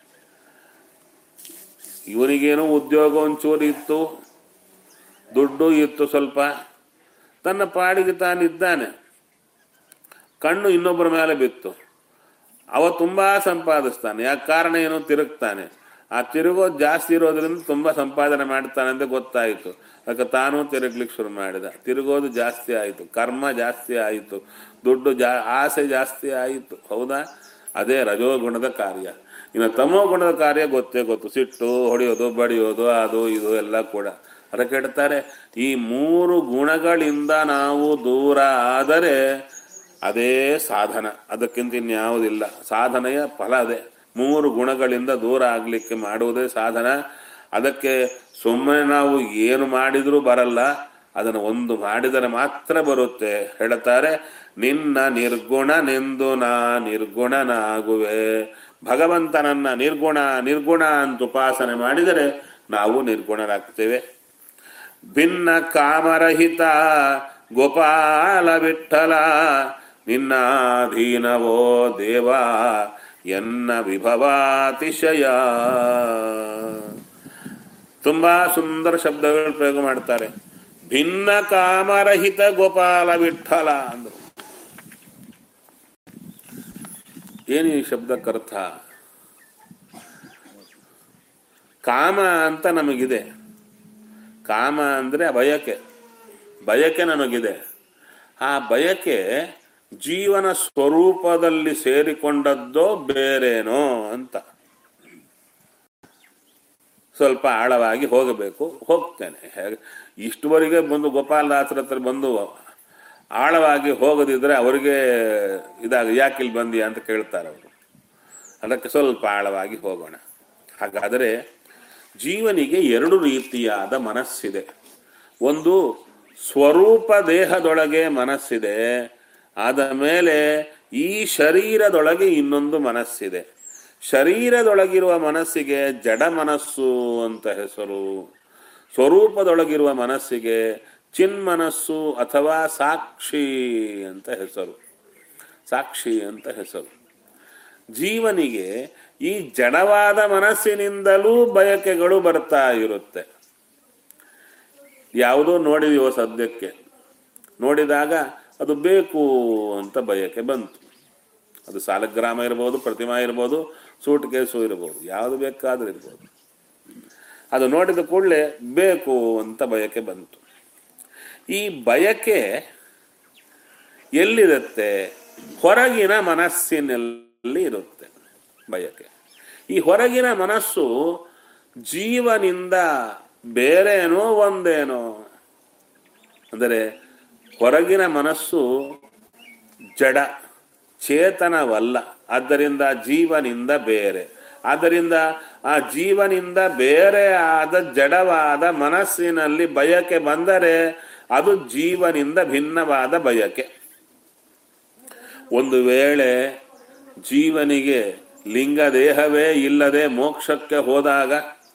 Speaker 1: ಇವನಿಗೇನೋ ಉದ್ಯೋಗ ಒಂಚೂರು ಇತ್ತು ದುಡ್ಡು ಇತ್ತು ಸ್ವಲ್ಪ ತನ್ನ ಪಾಡಿಗೆ ತಾನಿದ್ದಾನೆ ಕಣ್ಣು ಇನ್ನೊಬ್ಬರ ಮೇಲೆ ಬಿತ್ತು ಅವ ತುಂಬಾ ಸಂಪಾದಿಸ್ತಾನೆ ಯಾಕೆ ಕಾರಣ ಏನು ತಿರುಗ್ತಾನೆ ಆ ತಿರುಗೋದು ಜಾಸ್ತಿ ಇರೋದ್ರಿಂದ ತುಂಬಾ ಸಂಪಾದನೆ ಮಾಡ್ತಾನೆ ಅಂತ ಗೊತ್ತಾಯಿತು ಅದಕ್ಕೆ ತಾನೂ ತಿರುಗ್ಲಿಕ್ಕೆ ಶುರು ಮಾಡಿದ ತಿರುಗೋದು ಜಾಸ್ತಿ ಆಯಿತು ಕರ್ಮ ಜಾಸ್ತಿ ಆಯಿತು ದುಡ್ಡು ಜಾ ಆಸೆ ಜಾಸ್ತಿ ಆಯಿತು ಹೌದಾ ಅದೇ ರಜೋಗುಣದ ಕಾರ್ಯ ಇನ್ನು ತಮೋ ಗುಣದ ಕಾರ್ಯ ಗೊತ್ತೇ ಗೊತ್ತು ಸಿಟ್ಟು ಹೊಡೆಯೋದು ಬಡಿಯೋದು ಅದು ಇದು ಎಲ್ಲ ಕೂಡ ಅದಕ್ಕೆ ಹೇಳ್ತಾರೆ ಈ ಮೂರು ಗುಣಗಳಿಂದ ನಾವು ದೂರ ಆದರೆ ಅದೇ ಸಾಧನ ಅದಕ್ಕಿಂತ ಇನ್ಯಾವುದಿಲ್ಲ ಸಾಧನೆಯ ಫಲ ಅದೇ ಮೂರು ಗುಣಗಳಿಂದ ದೂರ ಆಗಲಿಕ್ಕೆ ಮಾಡುವುದೇ ಸಾಧನ ಅದಕ್ಕೆ ಸುಮ್ಮನೆ ನಾವು ಏನು ಮಾಡಿದರೂ ಬರಲ್ಲ ಅದನ್ನು ಒಂದು ಮಾಡಿದರೆ ಮಾತ್ರ ಬರುತ್ತೆ ಹೇಳ್ತಾರೆ ನಿನ್ನ ನಿರ್ಗುಣನೆಂದು ನಾ ನಿರ್ಗುಣನಾಗುವೆ ಭಗವಂತನನ್ನ ನಿರ್ಗುಣ ನಿರ್ಗುಣ ಅಂತ ಉಪಾಸನೆ ಮಾಡಿದರೆ ನಾವು ನಿರ್ಗುಣರಾಗ್ತೇವೆ ಭಿನ್ನ ಕಾಮರಹಿತ ಗೋಪಾಲ ವಿಠಲ ನಿನ್ನಾಧೀನವೋ ದೇವ ಎನ್ನ ವಿಭವಾತಿಶಯ ತುಂಬಾ ಸುಂದರ ಶಬ್ದಗಳು ಪ್ರಯೋಗ ಮಾಡ್ತಾರೆ ಭಿನ್ನ ಕಾಮರಹಿತ ಗೋಪಾಲ ವಿಠಲ ಅಂದ್ರು ಏನು ಈ ಶಬ್ದಕ್ಕರ್ಥ ಕಾಮ ಅಂತ ನಮಗಿದೆ ಕಾಮ ಅಂದ್ರೆ ಬಯಕೆ ಬಯಕೆ ನಮಗಿದೆ ಆ ಬಯಕೆ ಜೀವನ ಸ್ವರೂಪದಲ್ಲಿ ಸೇರಿಕೊಂಡದ್ದೋ ಬೇರೇನೋ ಅಂತ ಸ್ವಲ್ಪ ಆಳವಾಗಿ ಹೋಗಬೇಕು ಹೋಗ್ತೇನೆ ಹೇಗೆ ಇಷ್ಟುವರೆಗೆ ಬಂದು ಗೋಪಾಲದಾಸರ ಹತ್ರ ಬಂದು ಆಳವಾಗಿ ಹೋಗದಿದ್ರೆ ಅವರಿಗೆ ಇದಾಗ ಯಾಕೆ ಇಲ್ಲಿ ಬಂದಿಯಾ ಅಂತ ಕೇಳ್ತಾರೆ ಅವರು ಅದಕ್ಕೆ ಸ್ವಲ್ಪ ಆಳವಾಗಿ ಹೋಗೋಣ ಹಾಗಾದರೆ ಜೀವನಿಗೆ ಎರಡು ರೀತಿಯಾದ ಮನಸ್ಸಿದೆ ಒಂದು ಸ್ವರೂಪ ದೇಹದೊಳಗೆ ಮನಸ್ಸಿದೆ ಆದ ಮೇಲೆ ಈ ಶರೀರದೊಳಗೆ ಇನ್ನೊಂದು ಮನಸ್ಸಿದೆ ಶರೀರದೊಳಗಿರುವ ಮನಸ್ಸಿಗೆ ಜಡ ಮನಸ್ಸು ಅಂತ ಹೆಸರು ಸ್ವರೂಪದೊಳಗಿರುವ ಮನಸ್ಸಿಗೆ ಚಿನ್ಮನಸ್ಸು ಅಥವಾ ಸಾಕ್ಷಿ ಅಂತ ಹೆಸರು ಸಾಕ್ಷಿ ಅಂತ ಹೆಸರು ಜೀವನಿಗೆ ಈ ಜಡವಾದ ಮನಸ್ಸಿನಿಂದಲೂ ಬಯಕೆಗಳು ಬರ್ತಾ ಇರುತ್ತೆ ಯಾವುದೋ ನೋಡಿದೀವೋ ಸದ್ಯಕ್ಕೆ ನೋಡಿದಾಗ ಅದು ಬೇಕು ಅಂತ ಬಯಕೆ ಬಂತು ಅದು ಸಾಲಗ್ರಾಮ ಇರ್ಬೋದು ಪ್ರತಿಮಾ ಇರ್ಬೋದು ಸೂಟ್ ಕೇಸು ಇರ್ಬೋದು ಯಾವುದು ಬೇಕಾದ್ರೂ ಇರ್ಬೋದು ಅದು ನೋಡಿದ ಕೂಡಲೇ ಬೇಕು ಅಂತ ಬಯಕೆ ಬಂತು ಈ ಬಯಕೆ ಎಲ್ಲಿರುತ್ತೆ ಹೊರಗಿನ ಮನಸ್ಸಿನಲ್ಲಿ ಇರುತ್ತೆ ಬಯಕೆ ಈ ಹೊರಗಿನ ಮನಸ್ಸು ಜೀವನಿಂದ ಬೇರೇನೋ ಒಂದೇನೋ ಅಂದರೆ ಹೊರಗಿನ ಮನಸ್ಸು ಜಡ ಚೇತನವಲ್ಲ ಆದ್ದರಿಂದ ಜೀವನಿಂದ ಬೇರೆ ಆದ್ದರಿಂದ ಆ ಜೀವನಿಂದ ಬೇರೆ ಆದ ಜಡವಾದ ಮನಸ್ಸಿನಲ್ಲಿ ಬಯಕೆ ಬಂದರೆ ಅದು ಜೀವನಿಂದ ಭಿನ್ನವಾದ ಬಯಕೆ ಒಂದು ವೇಳೆ ಜೀವನಿಗೆ ಲಿಂಗ ದೇಹವೇ ಇಲ್ಲದೆ ಮೋಕ್ಷಕ್ಕೆ ಹೋದಾಗ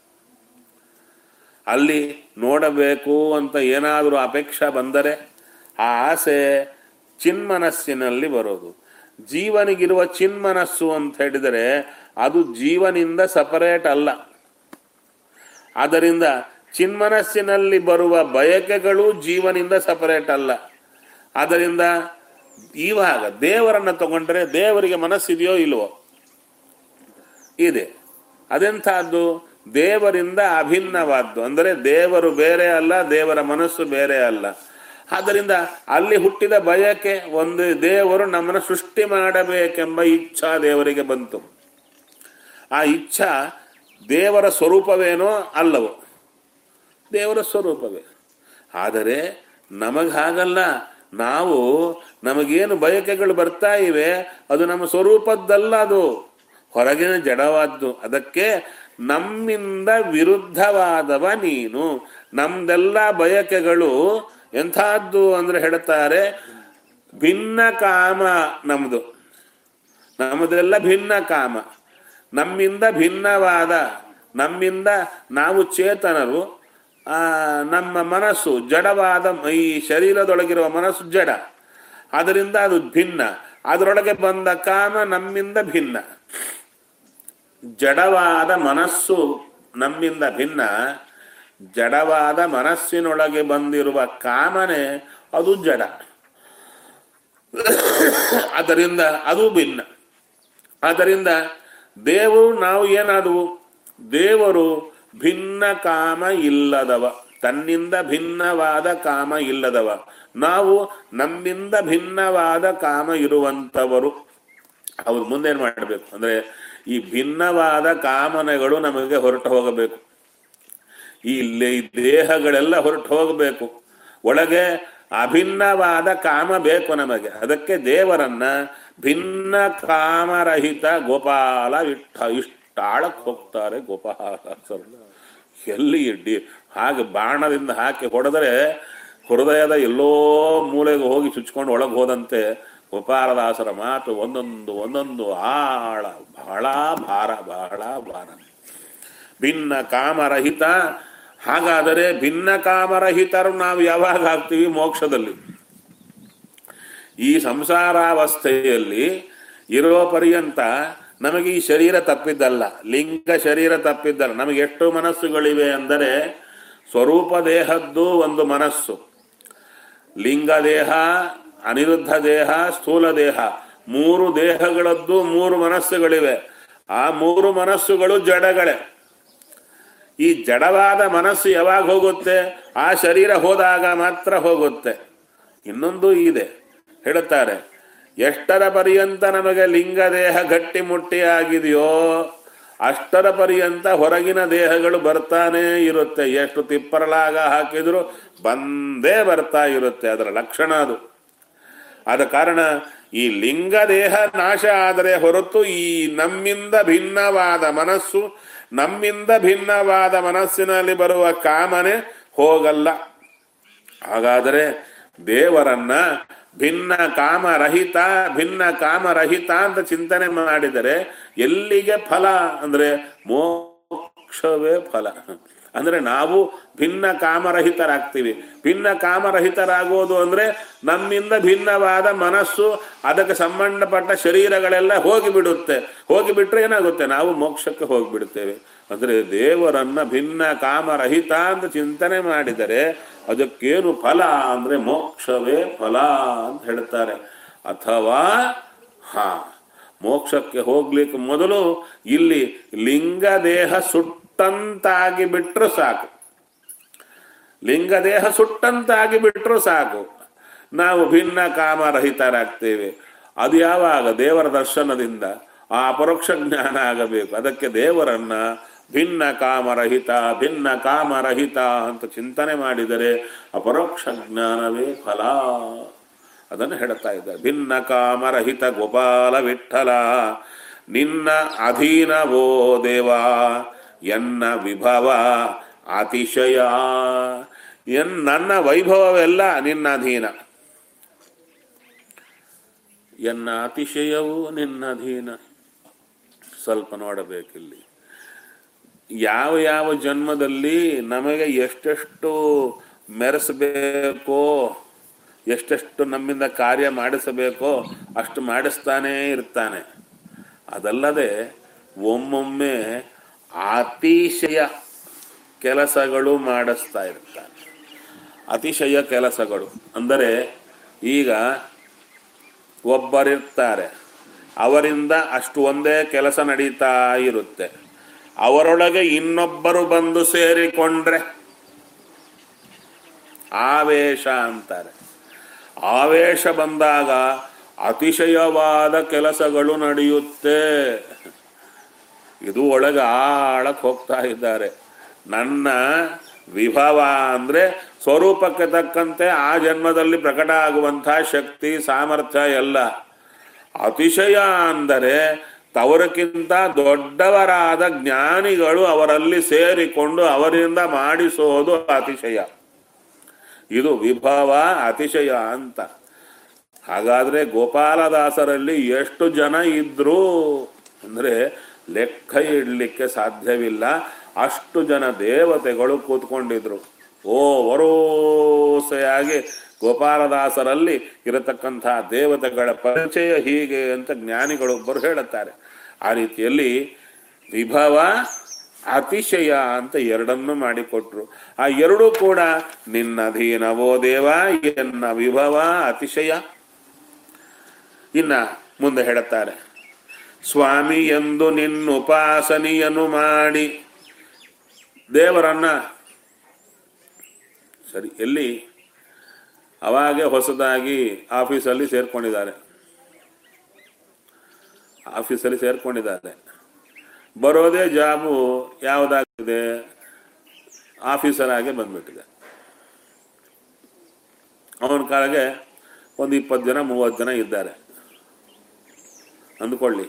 Speaker 1: ಅಲ್ಲಿ ನೋಡಬೇಕು ಅಂತ ಏನಾದರೂ ಅಪೇಕ್ಷೆ ಬಂದರೆ ಆ ಆಸೆ ಚಿನ್ಮನಸ್ಸಿನಲ್ಲಿ ಬರೋದು ಜೀವನಿಗಿರುವ ಚಿನ್ಮನಸ್ಸು ಅಂತ ಹೇಳಿದರೆ ಅದು ಜೀವನಿಂದ ಸಪರೇಟ್ ಅಲ್ಲ ಆದ್ದರಿಂದ ಚಿನ್ಮನಸ್ಸಿನಲ್ಲಿ ಬರುವ ಬಯಕೆಗಳು ಜೀವನಿಂದ ಸಪರೇಟ್ ಅಲ್ಲ ಆದ್ದರಿಂದ ಇವಾಗ ದೇವರನ್ನ ತಗೊಂಡ್ರೆ ದೇವರಿಗೆ ಮನಸ್ಸಿದೆಯೋ ಇಲ್ವೋ ಇದೆ ಅದೆಂಥದ್ದು ದೇವರಿಂದ ಅಭಿನ್ನವಾದ್ದು ಅಂದರೆ ದೇವರು ಬೇರೆ ಅಲ್ಲ ದೇವರ ಮನಸ್ಸು ಬೇರೆ ಅಲ್ಲ ಆದ್ದರಿಂದ ಅಲ್ಲಿ ಹುಟ್ಟಿದ ಬಯಕೆ ಒಂದು ದೇವರು ನಮ್ಮನ್ನು ಸೃಷ್ಟಿ ಮಾಡಬೇಕೆಂಬ ಇಚ್ಛಾ ದೇವರಿಗೆ ಬಂತು ಆ ಇಚ್ಛಾ ದೇವರ ಸ್ವರೂಪವೇನೋ ಅಲ್ಲವೋ ದೇವರ ಸ್ವರೂಪವೇ ಆದರೆ ನಮಗೆ ಹಾಗಲ್ಲ ನಾವು ನಮಗೇನು ಬಯಕೆಗಳು ಬರ್ತಾ ಇವೆ ಅದು ನಮ್ಮ ಸ್ವರೂಪದ್ದಲ್ಲ ಅದು ಹೊರಗಿನ ಜಡವಾದ್ದು ಅದಕ್ಕೆ ನಮ್ಮಿಂದ ವಿರುದ್ಧವಾದವ ನೀನು ನಮ್ದೆಲ್ಲ ಬಯಕೆಗಳು ಎಂಥದ್ದು ಅಂದ್ರೆ ಹೇಳ್ತಾರೆ ಭಿನ್ನ ಕಾಮ ನಮ್ದು ನಮ್ಮದೆಲ್ಲ ಭಿನ್ನ ಕಾಮ ನಮ್ಮಿಂದ ಭಿನ್ನವಾದ ನಮ್ಮಿಂದ ನಾವು ಚೇತನರು ಆ, ನಮ್ಮ ಮನಸ್ಸು ಜಡವಾದ ಈ ಶರೀರದೊಳಗಿರುವ ಮನಸ್ಸು ಜಡ ಅದರಿಂದ ಅದು ಭಿನ್ನ ಅದರೊಳಗೆ ಬಂದ ಕಾಮ ನಮ್ಮಿಂದ ಭಿನ್ನ ಜಡವಾದ ಮನಸ್ಸು ನಮ್ಮಿಂದ ಭಿನ್ನ ಜಡವಾದ ಮನಸ್ಸಿನೊಳಗೆ ಬಂದಿರುವ ಕಾಮನೆ ಅದು ಜಡ ಅದರಿಂದ ಅದು ಭಿನ್ನ ಆದ್ದರಿಂದ ದೇವರು ನಾವು ಏನಾದವು ದೇವರು ಭಿನ್ನ ಕಾಮ ಇಲ್ಲದವ ತನ್ನಿಂದ ಭಿನ್ನವಾದ ಕಾಮ ಇಲ್ಲದವ ನಾವು ನಮ್ಮಿಂದ ಭಿನ್ನವಾದ ಕಾಮ ಇರುವಂತವರು ಅವ್ರು ಮುಂದೇನು ಮಾಡಬೇಕು ಅಂದ್ರೆ ಈ ಭಿನ್ನವಾದ ಕಾಮನೆಗಳು ನಮಗೆ ಹೊರಟು ಹೋಗಬೇಕು ಈ ಲೆ- ಈ ದೇಹಗಳೆಲ್ಲ ಹೊರಟು ಹೋಗಬೇಕು ಒಳಗೆ ಅಭಿನ್ನವಾದ ಕಾಮ ಬೇಕು ನಮಗೆ ಅದಕ್ಕೆ ದೇವರನ್ನ ಭಿನ್ನ ಕಾಮರಹಿತ ಗೋಪಾಲ ಇಟ್ಟ ಇಷ್ಟಾಳಕ್ಕೆ ಹೋಗ್ತಾರೆ ಗೋಪಾಲ ಎಲ್ಲಿ ಇಡ್ಡಿ ಹಾಗೆ ಬಾಣದಿಂದ ಹಾಕಿ ಹೊಡೆದರೆ ಹೃದಯದ ಎಲ್ಲೋ ಮೂಲೆಗೆ ಹೋಗಿ ಚುಚ್ಕೊಂಡು ಒಳಗೆ ಹೋದಂತೆ ಗೋಪಾಲದಾಸರ ಮಾತು ಒಂದೊಂದು ಒಂದೊಂದು ಆಳ ಬಹಳ ಭಾರ ಬಹಳ ಭಾರ ಭಿನ್ನ ಕಾಮರಹಿತ ಹಾಗಾದರೆ ಭಿನ್ನ ಕಾಮರಹಿತರು ನಾವು ಯಾವಾಗ ಆಗ್ತೀವಿ ಮೋಕ್ಷದಲ್ಲಿ ಈ ಸಂಸಾರಾವಸ್ಥೆಯಲ್ಲಿ ಇರೋ ಪರ್ಯಂತ ನಮಗೆ ಈ ಶರೀರ ತಪ್ಪಿದ್ದಲ್ಲ ಲಿಂಗ ಶರೀರ ತಪ್ಪಿದ್ದಲ್ಲ ನಮಗೆ ಎಷ್ಟು ಮನಸ್ಸುಗಳಿವೆ ಅಂದರೆ ಸ್ವರೂಪ ದೇಹದ್ದು ಒಂದು ಮನಸ್ಸು ಲಿಂಗ ದೇಹ ಅನಿರುದ್ಧ ದೇಹ ಸ್ಥೂಲ ದೇಹ ಮೂರು ದೇಹಗಳದ್ದು ಮೂರು ಮನಸ್ಸುಗಳಿವೆ ಆ ಮೂರು ಮನಸ್ಸುಗಳು ಜಡಗಳೇ ಈ ಜಡವಾದ ಮನಸ್ಸು ಯಾವಾಗ ಹೋಗುತ್ತೆ ಆ ಶರೀರ ಹೋದಾಗ ಮಾತ್ರ ಹೋಗುತ್ತೆ ಇನ್ನೊಂದು ಇದೆ ಹೇಳುತ್ತಾರೆ ಎಷ್ಟರ ಪರ್ಯಂತ ನಮಗೆ ಲಿಂಗ ದೇಹ ಗಟ್ಟಿ ಮುಟ್ಟಿ ಆಗಿದೆಯೋ ಅಷ್ಟರ ಪರ್ಯಂತ ಹೊರಗಿನ ದೇಹಗಳು ಬರ್ತಾನೇ ಇರುತ್ತೆ ಎಷ್ಟು ತಿಪ್ಪರಲಾಗ ಹಾಕಿದ್ರು ಬಂದೇ ಬರ್ತಾ ಇರುತ್ತೆ ಅದರ ಲಕ್ಷಣ ಅದು ಆದ ಕಾರಣ ಈ ಲಿಂಗ ದೇಹ ನಾಶ ಆದರೆ ಹೊರತು ಈ ನಮ್ಮಿಂದ ಭಿನ್ನವಾದ ಮನಸ್ಸು ನಮ್ಮಿಂದ ಭಿನ್ನವಾದ ಮನಸ್ಸಿನಲ್ಲಿ ಬರುವ ಕಾಮನೆ ಹೋಗಲ್ಲ ಹಾಗಾದರೆ ದೇವರನ್ನ ಭಿನ್ನ ಕಾಮರಹಿತ ಭಿನ್ನ ಕಾಮರಹಿತ ಅಂತ ಚಿಂತನೆ ಮಾಡಿದರೆ ಎಲ್ಲಿಗೆ ಫಲ ಅಂದ್ರೆ ಮೋಕ್ಷವೇ ಫಲ ಅಂದ್ರೆ ನಾವು ಭಿನ್ನ ಕಾಮರಹಿತರಾಗ್ತೀವಿ ಭಿನ್ನ ಕಾಮರಹಿತರಾಗೋದು ಅಂದ್ರೆ ನಮ್ಮಿಂದ ಭಿನ್ನವಾದ ಮನಸ್ಸು ಅದಕ್ಕೆ ಸಂಬಂಧಪಟ್ಟ ಶರೀರಗಳೆಲ್ಲ ಹೋಗಿಬಿಡುತ್ತೆ ಹೋಗಿಬಿಟ್ರೆ ಏನಾಗುತ್ತೆ ನಾವು ಮೋಕ್ಷಕ್ಕೆ ಹೋಗಿಬಿಡುತ್ತೇವೆ ಅಂದ್ರೆ ದೇವರನ್ನ ಭಿನ್ನ ಕಾಮರಹಿತ ಅಂತ ಚಿಂತನೆ ಮಾಡಿದರೆ ಅದಕ್ಕೇನು ಫಲ ಅಂದ್ರೆ ಮೋಕ್ಷವೇ ಫಲ ಅಂತ ಹೇಳ್ತಾರೆ ಅಥವಾ ಹಾ ಮೋಕ್ಷಕ್ಕೆ ಹೋಗ್ಲಿಕ್ಕೆ ಮೊದಲು ಇಲ್ಲಿ ಲಿಂಗ ದೇಹ ಸುಟ್ಟಂತಾಗಿ ಬಿಟ್ರು ಸಾಕು ಲಿಂಗ ದೇಹ ಸುಟ್ಟಂತಾಗಿ ಬಿಟ್ರು ಸಾಕು ನಾವು ಭಿನ್ನ ಕಾಮರಹಿತರಾಗ್ತೇವೆ ಅದು ಯಾವಾಗ ದೇವರ ದರ್ಶನದಿಂದ ಆ ಪರೋಕ್ಷ ಜ್ಞಾನ ಆಗಬೇಕು ಅದಕ್ಕೆ ದೇವರನ್ನ ಭಿನ್ನ ಕಾಮರಹಿತ ಭಿನ್ನ ಕಾಮರಹಿತ ಅಂತ ಚಿಂತನೆ ಮಾಡಿದರೆ ಅಪರೋಕ್ಷ ಜ್ಞಾನವೇ ಫಲ ಅದನ್ನು ಹೇಳ್ತಾ ಇದ್ದಾರೆ ಭಿನ್ನ ಕಾಮರಹಿತ ಗೋಪಾಲ ವಿಠಲ ನಿನ್ನ ಅಧೀನವೋ ದೇವ ಎನ್ನ ವಿಭವ ಅತಿಶಯ ಎನ್ ನನ್ನ ವೈಭವವೆಲ್ಲ ನಿನ್ನ ಅಧೀನ ಎನ್ನ ಅತಿಶಯವೂ ನಿನ್ನ ಅಧೀನ ಸ್ವಲ್ಪ ನೋಡಬೇಕಿಲ್ಲಿ ಯಾವ ಯಾವ ಜನ್ಮದಲ್ಲಿ ನಮಗೆ ಎಷ್ಟೆಷ್ಟು ಮೆರೆಸಬೇಕೋ ಎಷ್ಟೆಷ್ಟು ನಮ್ಮಿಂದ ಕಾರ್ಯ ಮಾಡಿಸಬೇಕೋ ಅಷ್ಟು ಮಾಡಿಸ್ತಾನೇ ಇರ್ತಾನೆ ಅದಲ್ಲದೆ ಒಮ್ಮೊಮ್ಮೆ ಅತಿಶಯ ಕೆಲಸಗಳು ಮಾಡಿಸ್ತಾ ಇರ್ತಾನೆ ಅತಿಶಯ ಕೆಲಸಗಳು ಅಂದರೆ ಈಗ ಒಬ್ಬರಿರ್ತಾರೆ ಅವರಿಂದ ಅಷ್ಟು ಒಂದೇ ಕೆಲಸ ನಡೀತಾ ಇರುತ್ತೆ ಅವರೊಳಗೆ ಇನ್ನೊಬ್ಬರು ಬಂದು ಸೇರಿಕೊಂಡ್ರೆ ಆವೇಶ ಅಂತಾರೆ ಆವೇಶ ಬಂದಾಗ ಅತಿಶಯವಾದ ಕೆಲಸಗಳು ನಡೆಯುತ್ತೆ ಇದು ಒಳಗೆ ಆಳಕ್ಕೆ ಹೋಗ್ತಾ ಇದ್ದಾರೆ ನನ್ನ ವಿಭವ ಅಂದ್ರೆ ಸ್ವರೂಪಕ್ಕೆ ತಕ್ಕಂತೆ ಆ ಜನ್ಮದಲ್ಲಿ ಪ್ರಕಟ ಆಗುವಂತಹ ಶಕ್ತಿ ಸಾಮರ್ಥ್ಯ ಎಲ್ಲ ಅತಿಶಯ ಅಂದರೆ ತವರಕ್ಕಿಂತ ದೊಡ್ಡವರಾದ ಜ್ಞಾನಿಗಳು ಅವರಲ್ಲಿ ಸೇರಿಕೊಂಡು ಅವರಿಂದ ಮಾಡಿಸೋದು ಅತಿಶಯ ಇದು ವಿಭವ ಅತಿಶಯ ಅಂತ ಹಾಗಾದ್ರೆ ಗೋಪಾಲದಾಸರಲ್ಲಿ ಎಷ್ಟು ಜನ ಇದ್ರು ಅಂದ್ರೆ ಲೆಕ್ಕ ಇಡ್ಲಿಕ್ಕೆ ಸಾಧ್ಯವಿಲ್ಲ ಅಷ್ಟು ಜನ ದೇವತೆಗಳು ಕೂತ್ಕೊಂಡಿದ್ರು ಓ ವರೋಸೆಯಾಗಿ ಗೋಪಾಲದಾಸರಲ್ಲಿ ಇರತಕ್ಕಂತಹ ದೇವತೆಗಳ ಪರಿಚಯ ಹೀಗೆ ಅಂತ ಜ್ಞಾನಿಗಳೊಬ್ಬರು ಹೇಳುತ್ತಾರೆ ಆ ರೀತಿಯಲ್ಲಿ ವಿಭವ ಅತಿಶಯ ಅಂತ ಎರಡನ್ನು ಮಾಡಿಕೊಟ್ರು ಆ ಎರಡೂ ಕೂಡ ನಿನ್ನ ಅಧೀನವೋ ದೇವ ಎನ್ನ ವಿಭವ ಅತಿಶಯ ಇನ್ನ ಮುಂದೆ ಹೇಳುತ್ತಾರೆ ಸ್ವಾಮಿ ಎಂದು ನಿನ್ನ ಉಪಾಸನೆಯನ್ನು ಮಾಡಿ ದೇವರನ್ನ ಸರಿ ಎಲ್ಲಿ ಅವಾಗೆ ಹೊಸದಾಗಿ ಆಫೀಸಲ್ಲಿ ಸೇರ್ಕೊಂಡಿದ್ದಾರೆ ಆಫೀಸಲ್ಲಿ ಸೇರ್ಕೊಂಡಿದ್ದಾರೆ ಬರೋದೇ ಜಾಬು ಯಾವುದಾಗಿದೆ ಆಫೀಸರ್ ಆಗಿ ಬಂದ್ಬಿಟ್ಟಿದೆ ಅವನ ಕಾಲಗೆ ಒಂದು ಇಪ್ಪತ್ತು ಜನ ಮೂವತ್ತು ಜನ ಇದ್ದಾರೆ ಅಂದ್ಕೊಳ್ಳಿ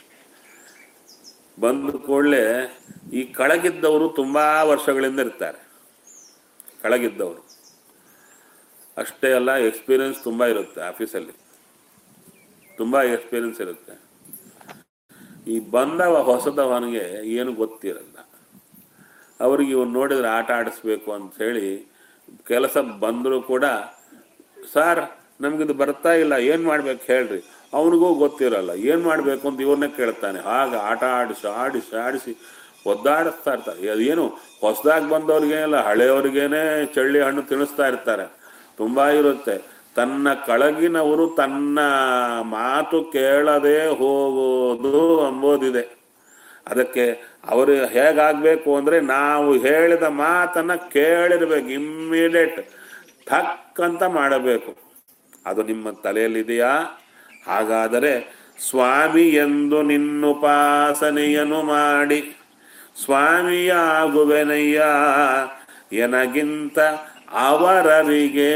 Speaker 1: ಬಂದ ಕೂಡಲೇ ಈ ಕೆಳಗಿದ್ದವರು ತುಂಬಾ ವರ್ಷಗಳಿಂದ ಇರ್ತಾರೆ ಕೆಳಗಿದ್ದವರು ಅಷ್ಟೇ ಅಲ್ಲ ಎಕ್ಸ್ಪೀರಿಯನ್ಸ್ ತುಂಬ ಇರುತ್ತೆ ಆಫೀಸಲ್ಲಿ ತುಂಬ ಎಕ್ಸ್ಪೀರಿಯನ್ಸ್ ಇರುತ್ತೆ ಈ ಬಂದವ ಹೊಸದವನಿಗೆ ಏನು ಗೊತ್ತಿರಲ್ಲ ಅವ್ರಿಗೆ ಇವ್ನು ನೋಡಿದ್ರೆ ಆಟ ಆಡಿಸ್ಬೇಕು ಅಂತ ಹೇಳಿ ಕೆಲಸ ಬಂದರೂ ಕೂಡ ಸರ್ ನಮಗಿದು ಬರ್ತಾ ಇಲ್ಲ ಏನು ಮಾಡ್ಬೇಕು ಹೇಳ್ರಿ ಅವನಿಗೂ ಗೊತ್ತಿರಲ್ಲ ಏನು ಮಾಡಬೇಕು ಅಂತ ಇವ್ರನ್ನೇ ಕೇಳ್ತಾನೆ ಆಗ ಆಟ ಆಡಿಸಿ ಆಡಿಸಿ ಆಡಿಸಿ ಒದ್ದಾಡಿಸ್ತಾ ಇರ್ತಾರೆ ಅದೇನು ಹೊಸದಾಗಿ ಬಂದವ್ರಿಗೇನಿಲ್ಲ ಹಳೆಯವ್ರಿಗೇನೆ ಚಳ್ಳಿ ಹಣ್ಣು ತಿನ್ನಿಸ್ತಾ ಇರ್ತಾರೆ ತುಂಬ ಇರುತ್ತೆ ತನ್ನ ಕೆಳಗಿನವರು ತನ್ನ ಮಾತು ಕೇಳದೆ ಹೋಗೋದು ಅಂಬೋದಿದೆ ಅದಕ್ಕೆ ಅವರು ಹೇಗಾಗಬೇಕು ಅಂದರೆ ನಾವು ಹೇಳಿದ ಮಾತನ್ನ ಕೇಳಿರ್ಬೇಕು ಇಮ್ಮಿಡಿಯೇಟ್ ಠಕ್ ಅಂತ ಮಾಡಬೇಕು ಅದು ನಿಮ್ಮ ತಲೆಯಲ್ಲಿದೆಯಾ ಹಾಗಾದರೆ ಸ್ವಾಮಿ ಎಂದು ನಿನ್ನುಪಾಸನೆಯನ್ನು ಮಾಡಿ ಸ್ವಾಮಿಯಾಗುವೆನಯ್ಯ ಎನಗಿಂತ ಅವರರಿಗೆ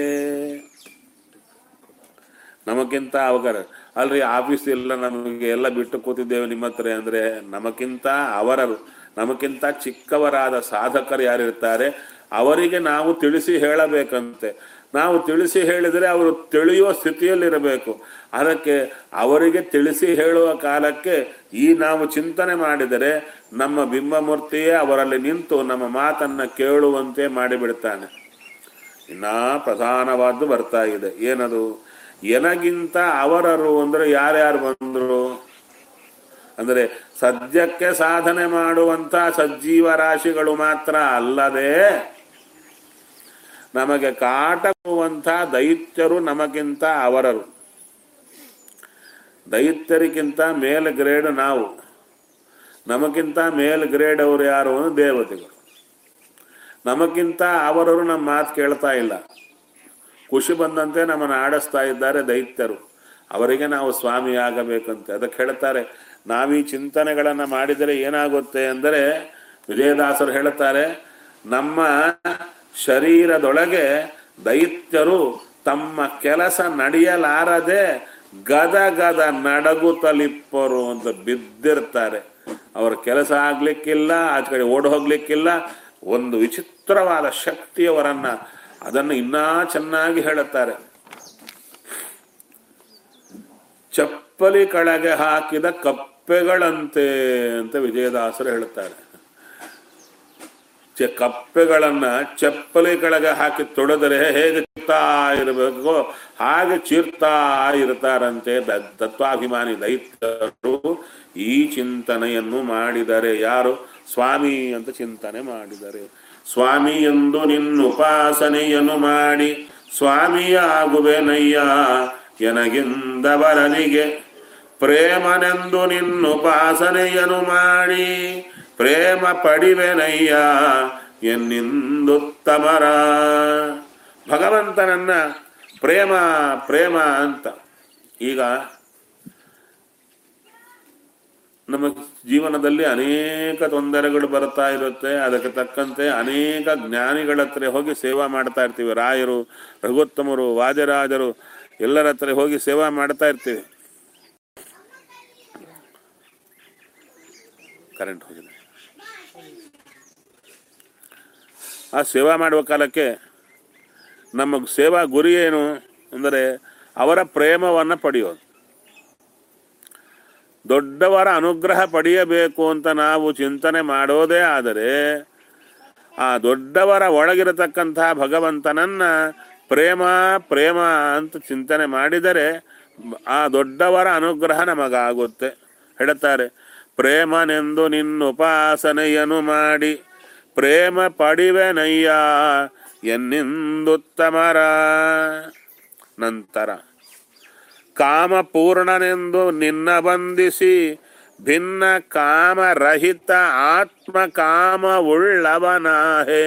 Speaker 1: ನಮಗಿಂತ ಅವಗರ ಅಲ್ರಿ ಆಫೀಸ್ ಇಲ್ಲ ನಮಗೆ ಎಲ್ಲ ಬಿಟ್ಟು ಕೂತಿದ್ದೇವೆ ನಿಮ್ಮ ಹತ್ರ ಅಂದ್ರೆ ನಮಗಿಂತ ಅವರರು ನಮಗಿಂತ ಚಿಕ್ಕವರಾದ ಸಾಧಕರು ಯಾರಿರ್ತಾರೆ ಅವರಿಗೆ ನಾವು ತಿಳಿಸಿ ಹೇಳಬೇಕಂತೆ ನಾವು ತಿಳಿಸಿ ಹೇಳಿದರೆ ಅವರು ತಿಳಿಯುವ ಸ್ಥಿತಿಯಲ್ಲಿರಬೇಕು ಅದಕ್ಕೆ ಅವರಿಗೆ ತಿಳಿಸಿ ಹೇಳುವ ಕಾಲಕ್ಕೆ ಈ ನಾವು ಚಿಂತನೆ ಮಾಡಿದರೆ ನಮ್ಮ ಬಿಂಬಮೂರ್ತಿಯೇ ಅವರಲ್ಲಿ ನಿಂತು ನಮ್ಮ ಮಾತನ್ನ ಕೇಳುವಂತೆ ಮಾಡಿಬಿಡ್ತಾನೆ ಇನ್ನ ಪ್ರಧಾನವಾದ್ದು ಬರ್ತಾ ಇದೆ ಏನದು ಎನಗಿಂತ ಅವರರು ಅಂದ್ರೆ ಯಾರ್ಯಾರು ಬಂದರು ಅಂದರೆ ಸದ್ಯಕ್ಕೆ ಸಾಧನೆ ಮಾಡುವಂತ ಸಜ್ಜೀವ ರಾಶಿಗಳು ಮಾತ್ರ ಅಲ್ಲದೆ ನಮಗೆ ಕಾಟಕುವಂಥ ದೈತ್ಯರು ನಮಗಿಂತ ಅವರರು ದೈತ್ಯರಿಗಿಂತ ಮೇಲ್ ಗ್ರೇಡ್ ನಾವು ನಮಗಿಂತ ಮೇಲ್ ಗ್ರೇಡ್ ಅವರು ಯಾರು ಅಂದ್ರೆ ದೇವತೆಗಳು ನಮಗಿಂತ ಅವರರು ನಮ್ಮ ಮಾತು ಕೇಳ್ತಾ ಇಲ್ಲ ಖುಷಿ ಬಂದಂತೆ ನಮ್ಮನ್ನು ಆಡಿಸ್ತಾ ಇದ್ದಾರೆ ದೈತ್ಯರು ಅವರಿಗೆ ನಾವು ಸ್ವಾಮಿ ಆಗಬೇಕಂತೆ ಅದಕ್ಕೆ ಹೇಳ್ತಾರೆ ನಾವೀ ಚಿಂತನೆಗಳನ್ನು ಮಾಡಿದರೆ ಏನಾಗುತ್ತೆ ಅಂದರೆ ವಿಜಯದಾಸರು ಹೇಳುತ್ತಾರೆ ನಮ್ಮ ಶರೀರದೊಳಗೆ ದೈತ್ಯರು ತಮ್ಮ ಕೆಲಸ ನಡೆಯಲಾರದೆ ಗದ ಗದ ನಡಗುತ್ತಲಿಪ್ಪರು ಅಂತ ಬಿದ್ದಿರ್ತಾರೆ ಅವರ ಕೆಲಸ ಆಗ್ಲಿಕ್ಕಿಲ್ಲ ಆಚ ಕಡೆ ಓಡ್ ಹೋಗ್ಲಿಕ್ಕಿಲ್ಲ ಒಂದು ವಿಚಿತ್ರವಾದ ಶಕ್ತಿಯವರನ್ನ ಅದನ್ನು ಇನ್ನೂ ಚೆನ್ನಾಗಿ ಹೇಳುತ್ತಾರೆ ಚಪ್ಪಲಿ ಕೆಳಗೆ ಹಾಕಿದ ಕಪ್ಪೆಗಳಂತೆ ಅಂತ ವಿಜಯದಾಸರು ಹೇಳುತ್ತಾರೆ ಚೆ ಕಪ್ಪೆಗಳನ್ನ ಚಪ್ಪಲಿ ಕೆಳಗೆ ಹಾಕಿ ತೊಳೆದರೆ ಹೇಗೆ ಚಿರ್ತಾ ಇರಬೇಕು ಹಾಗೆ ಚೀರ್ತಾ ಇರ್ತಾರಂತೆ ದ- ತತ್ವಾಭಿಮಾನಿ ದೈತ್ಯರು ಈ ಚಿಂತನೆಯನ್ನು ಮಾಡಿದರೆ ಯಾರು ಸ್ವಾಮಿ ಅಂತ ಚಿಂತನೆ ಮಾಡಿದರೆ ಸ್ವಾಮಿ ಎಂದು ನಿನ್ನುಪಾಸನೆಯನ್ನು ಮಾಡಿ ಸ್ವಾಮಿಯಾಗುವೆನಯ್ಯ ಎನಗಿಂದವರನಿಗೆ ಪ್ರೇಮನೆಂದು ನಿನ್ನುಪಾಸನೆಯನ್ನು ಮಾಡಿ ಪ್ರೇಮ ಪಡಿವೆನಯ್ಯ ಎನ್ನಿಂದುತ್ತಮರ ಭಗವಂತನನ್ನ ಪ್ರೇಮ ಪ್ರೇಮ ಅಂತ ಈಗ ನಮ್ಮ ಜೀವನದಲ್ಲಿ ಅನೇಕ ತೊಂದರೆಗಳು ಬರ್ತಾ ಇರುತ್ತೆ ಅದಕ್ಕೆ ತಕ್ಕಂತೆ ಅನೇಕ ಜ್ಞಾನಿಗಳ ಹತ್ರ ಹೋಗಿ ಸೇವಾ ಮಾಡ್ತಾ ಇರ್ತೀವಿ ರಾಯರು ರಘುತ್ತಮರು ವಾಜರಾಜರು ಎಲ್ಲರ ಹತ್ರ ಹೋಗಿ ಸೇವಾ ಮಾಡ್ತಾ ಇರ್ತೀವಿ ಕರೆಂಟ್ ಹೋಗಿದೆ ಆ ಸೇವಾ ಮಾಡುವ ಕಾಲಕ್ಕೆ ನಮ್ಮ ಸೇವಾ ಗುರಿ ಏನು ಅಂದರೆ ಅವರ ಪ್ರೇಮವನ್ನು ಪಡೆಯೋದು ದೊಡ್ಡವರ ಅನುಗ್ರಹ ಪಡೆಯಬೇಕು ಅಂತ ನಾವು ಚಿಂತನೆ ಮಾಡೋದೇ ಆದರೆ ಆ ದೊಡ್ಡವರ ಒಳಗಿರತಕ್ಕಂತಹ ಭಗವಂತನನ್ನ ಪ್ರೇಮ ಪ್ರೇಮ ಅಂತ ಚಿಂತನೆ ಮಾಡಿದರೆ ಆ ದೊಡ್ಡವರ ಅನುಗ್ರಹ ನಮಗಾಗುತ್ತೆ ಹೇಳುತ್ತಾರೆ ಪ್ರೇಮನೆಂದು ನಿನ್ನುಪಾಸನೆಯನ್ನು ಮಾಡಿ ಪ್ರೇಮ ಪಡಿವೆನಯ್ಯ ಎನ್ನಿಂದುತ್ತಮರ ನಂತರ ಕಾಮಪೂರ್ಣನೆಂದು ನಿನ್ನ ಬಂಧಿಸಿ ಭಿನ್ನ ಕಾಮರಹಿತ ಆತ್ಮ ಕಾಮ ಉಳ್ಳವನಾಹೇ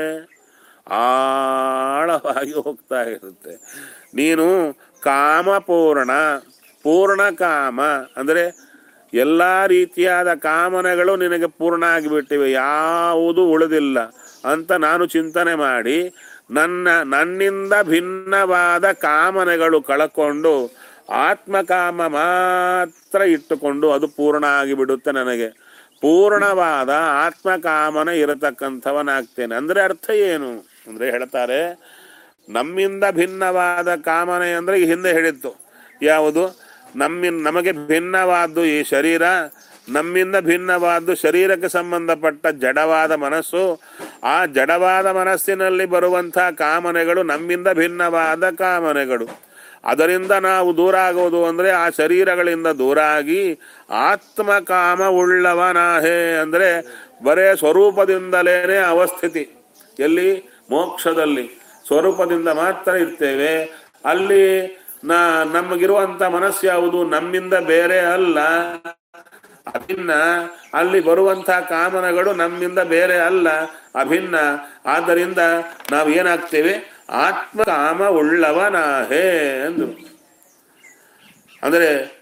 Speaker 1: ಆಳವಾಗಿ ಹೋಗ್ತಾ ಇರುತ್ತೆ ನೀನು ಕಾಮಪೂರ್ಣ ಪೂರ್ಣ ಕಾಮ ಅಂದರೆ ಎಲ್ಲ ರೀತಿಯಾದ ಕಾಮನೆಗಳು ನಿನಗೆ ಪೂರ್ಣ ಆಗಿಬಿಟ್ಟಿವೆ ಯಾವುದು ಉಳಿದಿಲ್ಲ ಅಂತ ನಾನು ಚಿಂತನೆ ಮಾಡಿ ನನ್ನ ನನ್ನಿಂದ ಭಿನ್ನವಾದ ಕಾಮನೆಗಳು ಕಳಕೊಂಡು ಆತ್ಮಕಾಮ ಮಾತ್ರ ಇಟ್ಟುಕೊಂಡು ಅದು ಪೂರ್ಣ ಆಗಿಬಿಡುತ್ತೆ ನನಗೆ ಪೂರ್ಣವಾದ ಆತ್ಮಕಾಮನ ಇರತಕ್ಕಂಥವನಾಗ್ತೇನೆ ಅಂದ್ರೆ ಅರ್ಥ ಏನು ಅಂದ್ರೆ ಹೇಳ್ತಾರೆ ನಮ್ಮಿಂದ ಭಿನ್ನವಾದ ಕಾಮನೆ ಅಂದ್ರೆ ಈ ಹಿಂದೆ ಹೇಳಿತ್ತು ಯಾವುದು ನಮ್ಮಿನ್ ನಮಗೆ ಭಿನ್ನವಾದ್ದು ಈ ಶರೀರ ನಮ್ಮಿಂದ ಭಿನ್ನವಾದ್ದು ಶರೀರಕ್ಕೆ ಸಂಬಂಧಪಟ್ಟ ಜಡವಾದ ಮನಸ್ಸು ಆ ಜಡವಾದ ಮನಸ್ಸಿನಲ್ಲಿ ಬರುವಂತಹ ಕಾಮನೆಗಳು ನಮ್ಮಿಂದ ಭಿನ್ನವಾದ ಕಾಮನೆಗಳು ಅದರಿಂದ ನಾವು ದೂರ ಆಗೋದು ಅಂದ್ರೆ ಆ ಶರೀರಗಳಿಂದ ದೂರ ಆಗಿ ಆತ್ಮಕಾಮ ಉಳ್ಳವನಾಹೇ ಅಂದ್ರೆ ಬರೇ ಸ್ವರೂಪದಿಂದಲೇನೆ ಅವಸ್ಥಿತಿ ಎಲ್ಲಿ ಮೋಕ್ಷದಲ್ಲಿ ಸ್ವರೂಪದಿಂದ ಮಾತ್ರ ಇರ್ತೇವೆ ಅಲ್ಲಿ ನಾ ನಮಗಿರುವಂತ ಮನಸ್ಸು ಯಾವುದು ನಮ್ಮಿಂದ ಬೇರೆ ಅಲ್ಲ ಅಭಿನ್ನ ಅಲ್ಲಿ ಬರುವಂತಹ ಕಾಮನಗಳು ನಮ್ಮಿಂದ ಬೇರೆ ಅಲ್ಲ ಅಭಿನ್ನ ಆದ್ದರಿಂದ ನಾವು ಏನಾಗ್ತೇವೆ ಆತ್ಮ ಕಾಮ ಉಳ್ಳವನಾಹೇ ಅಂದ್ರು ಅಂದರೆ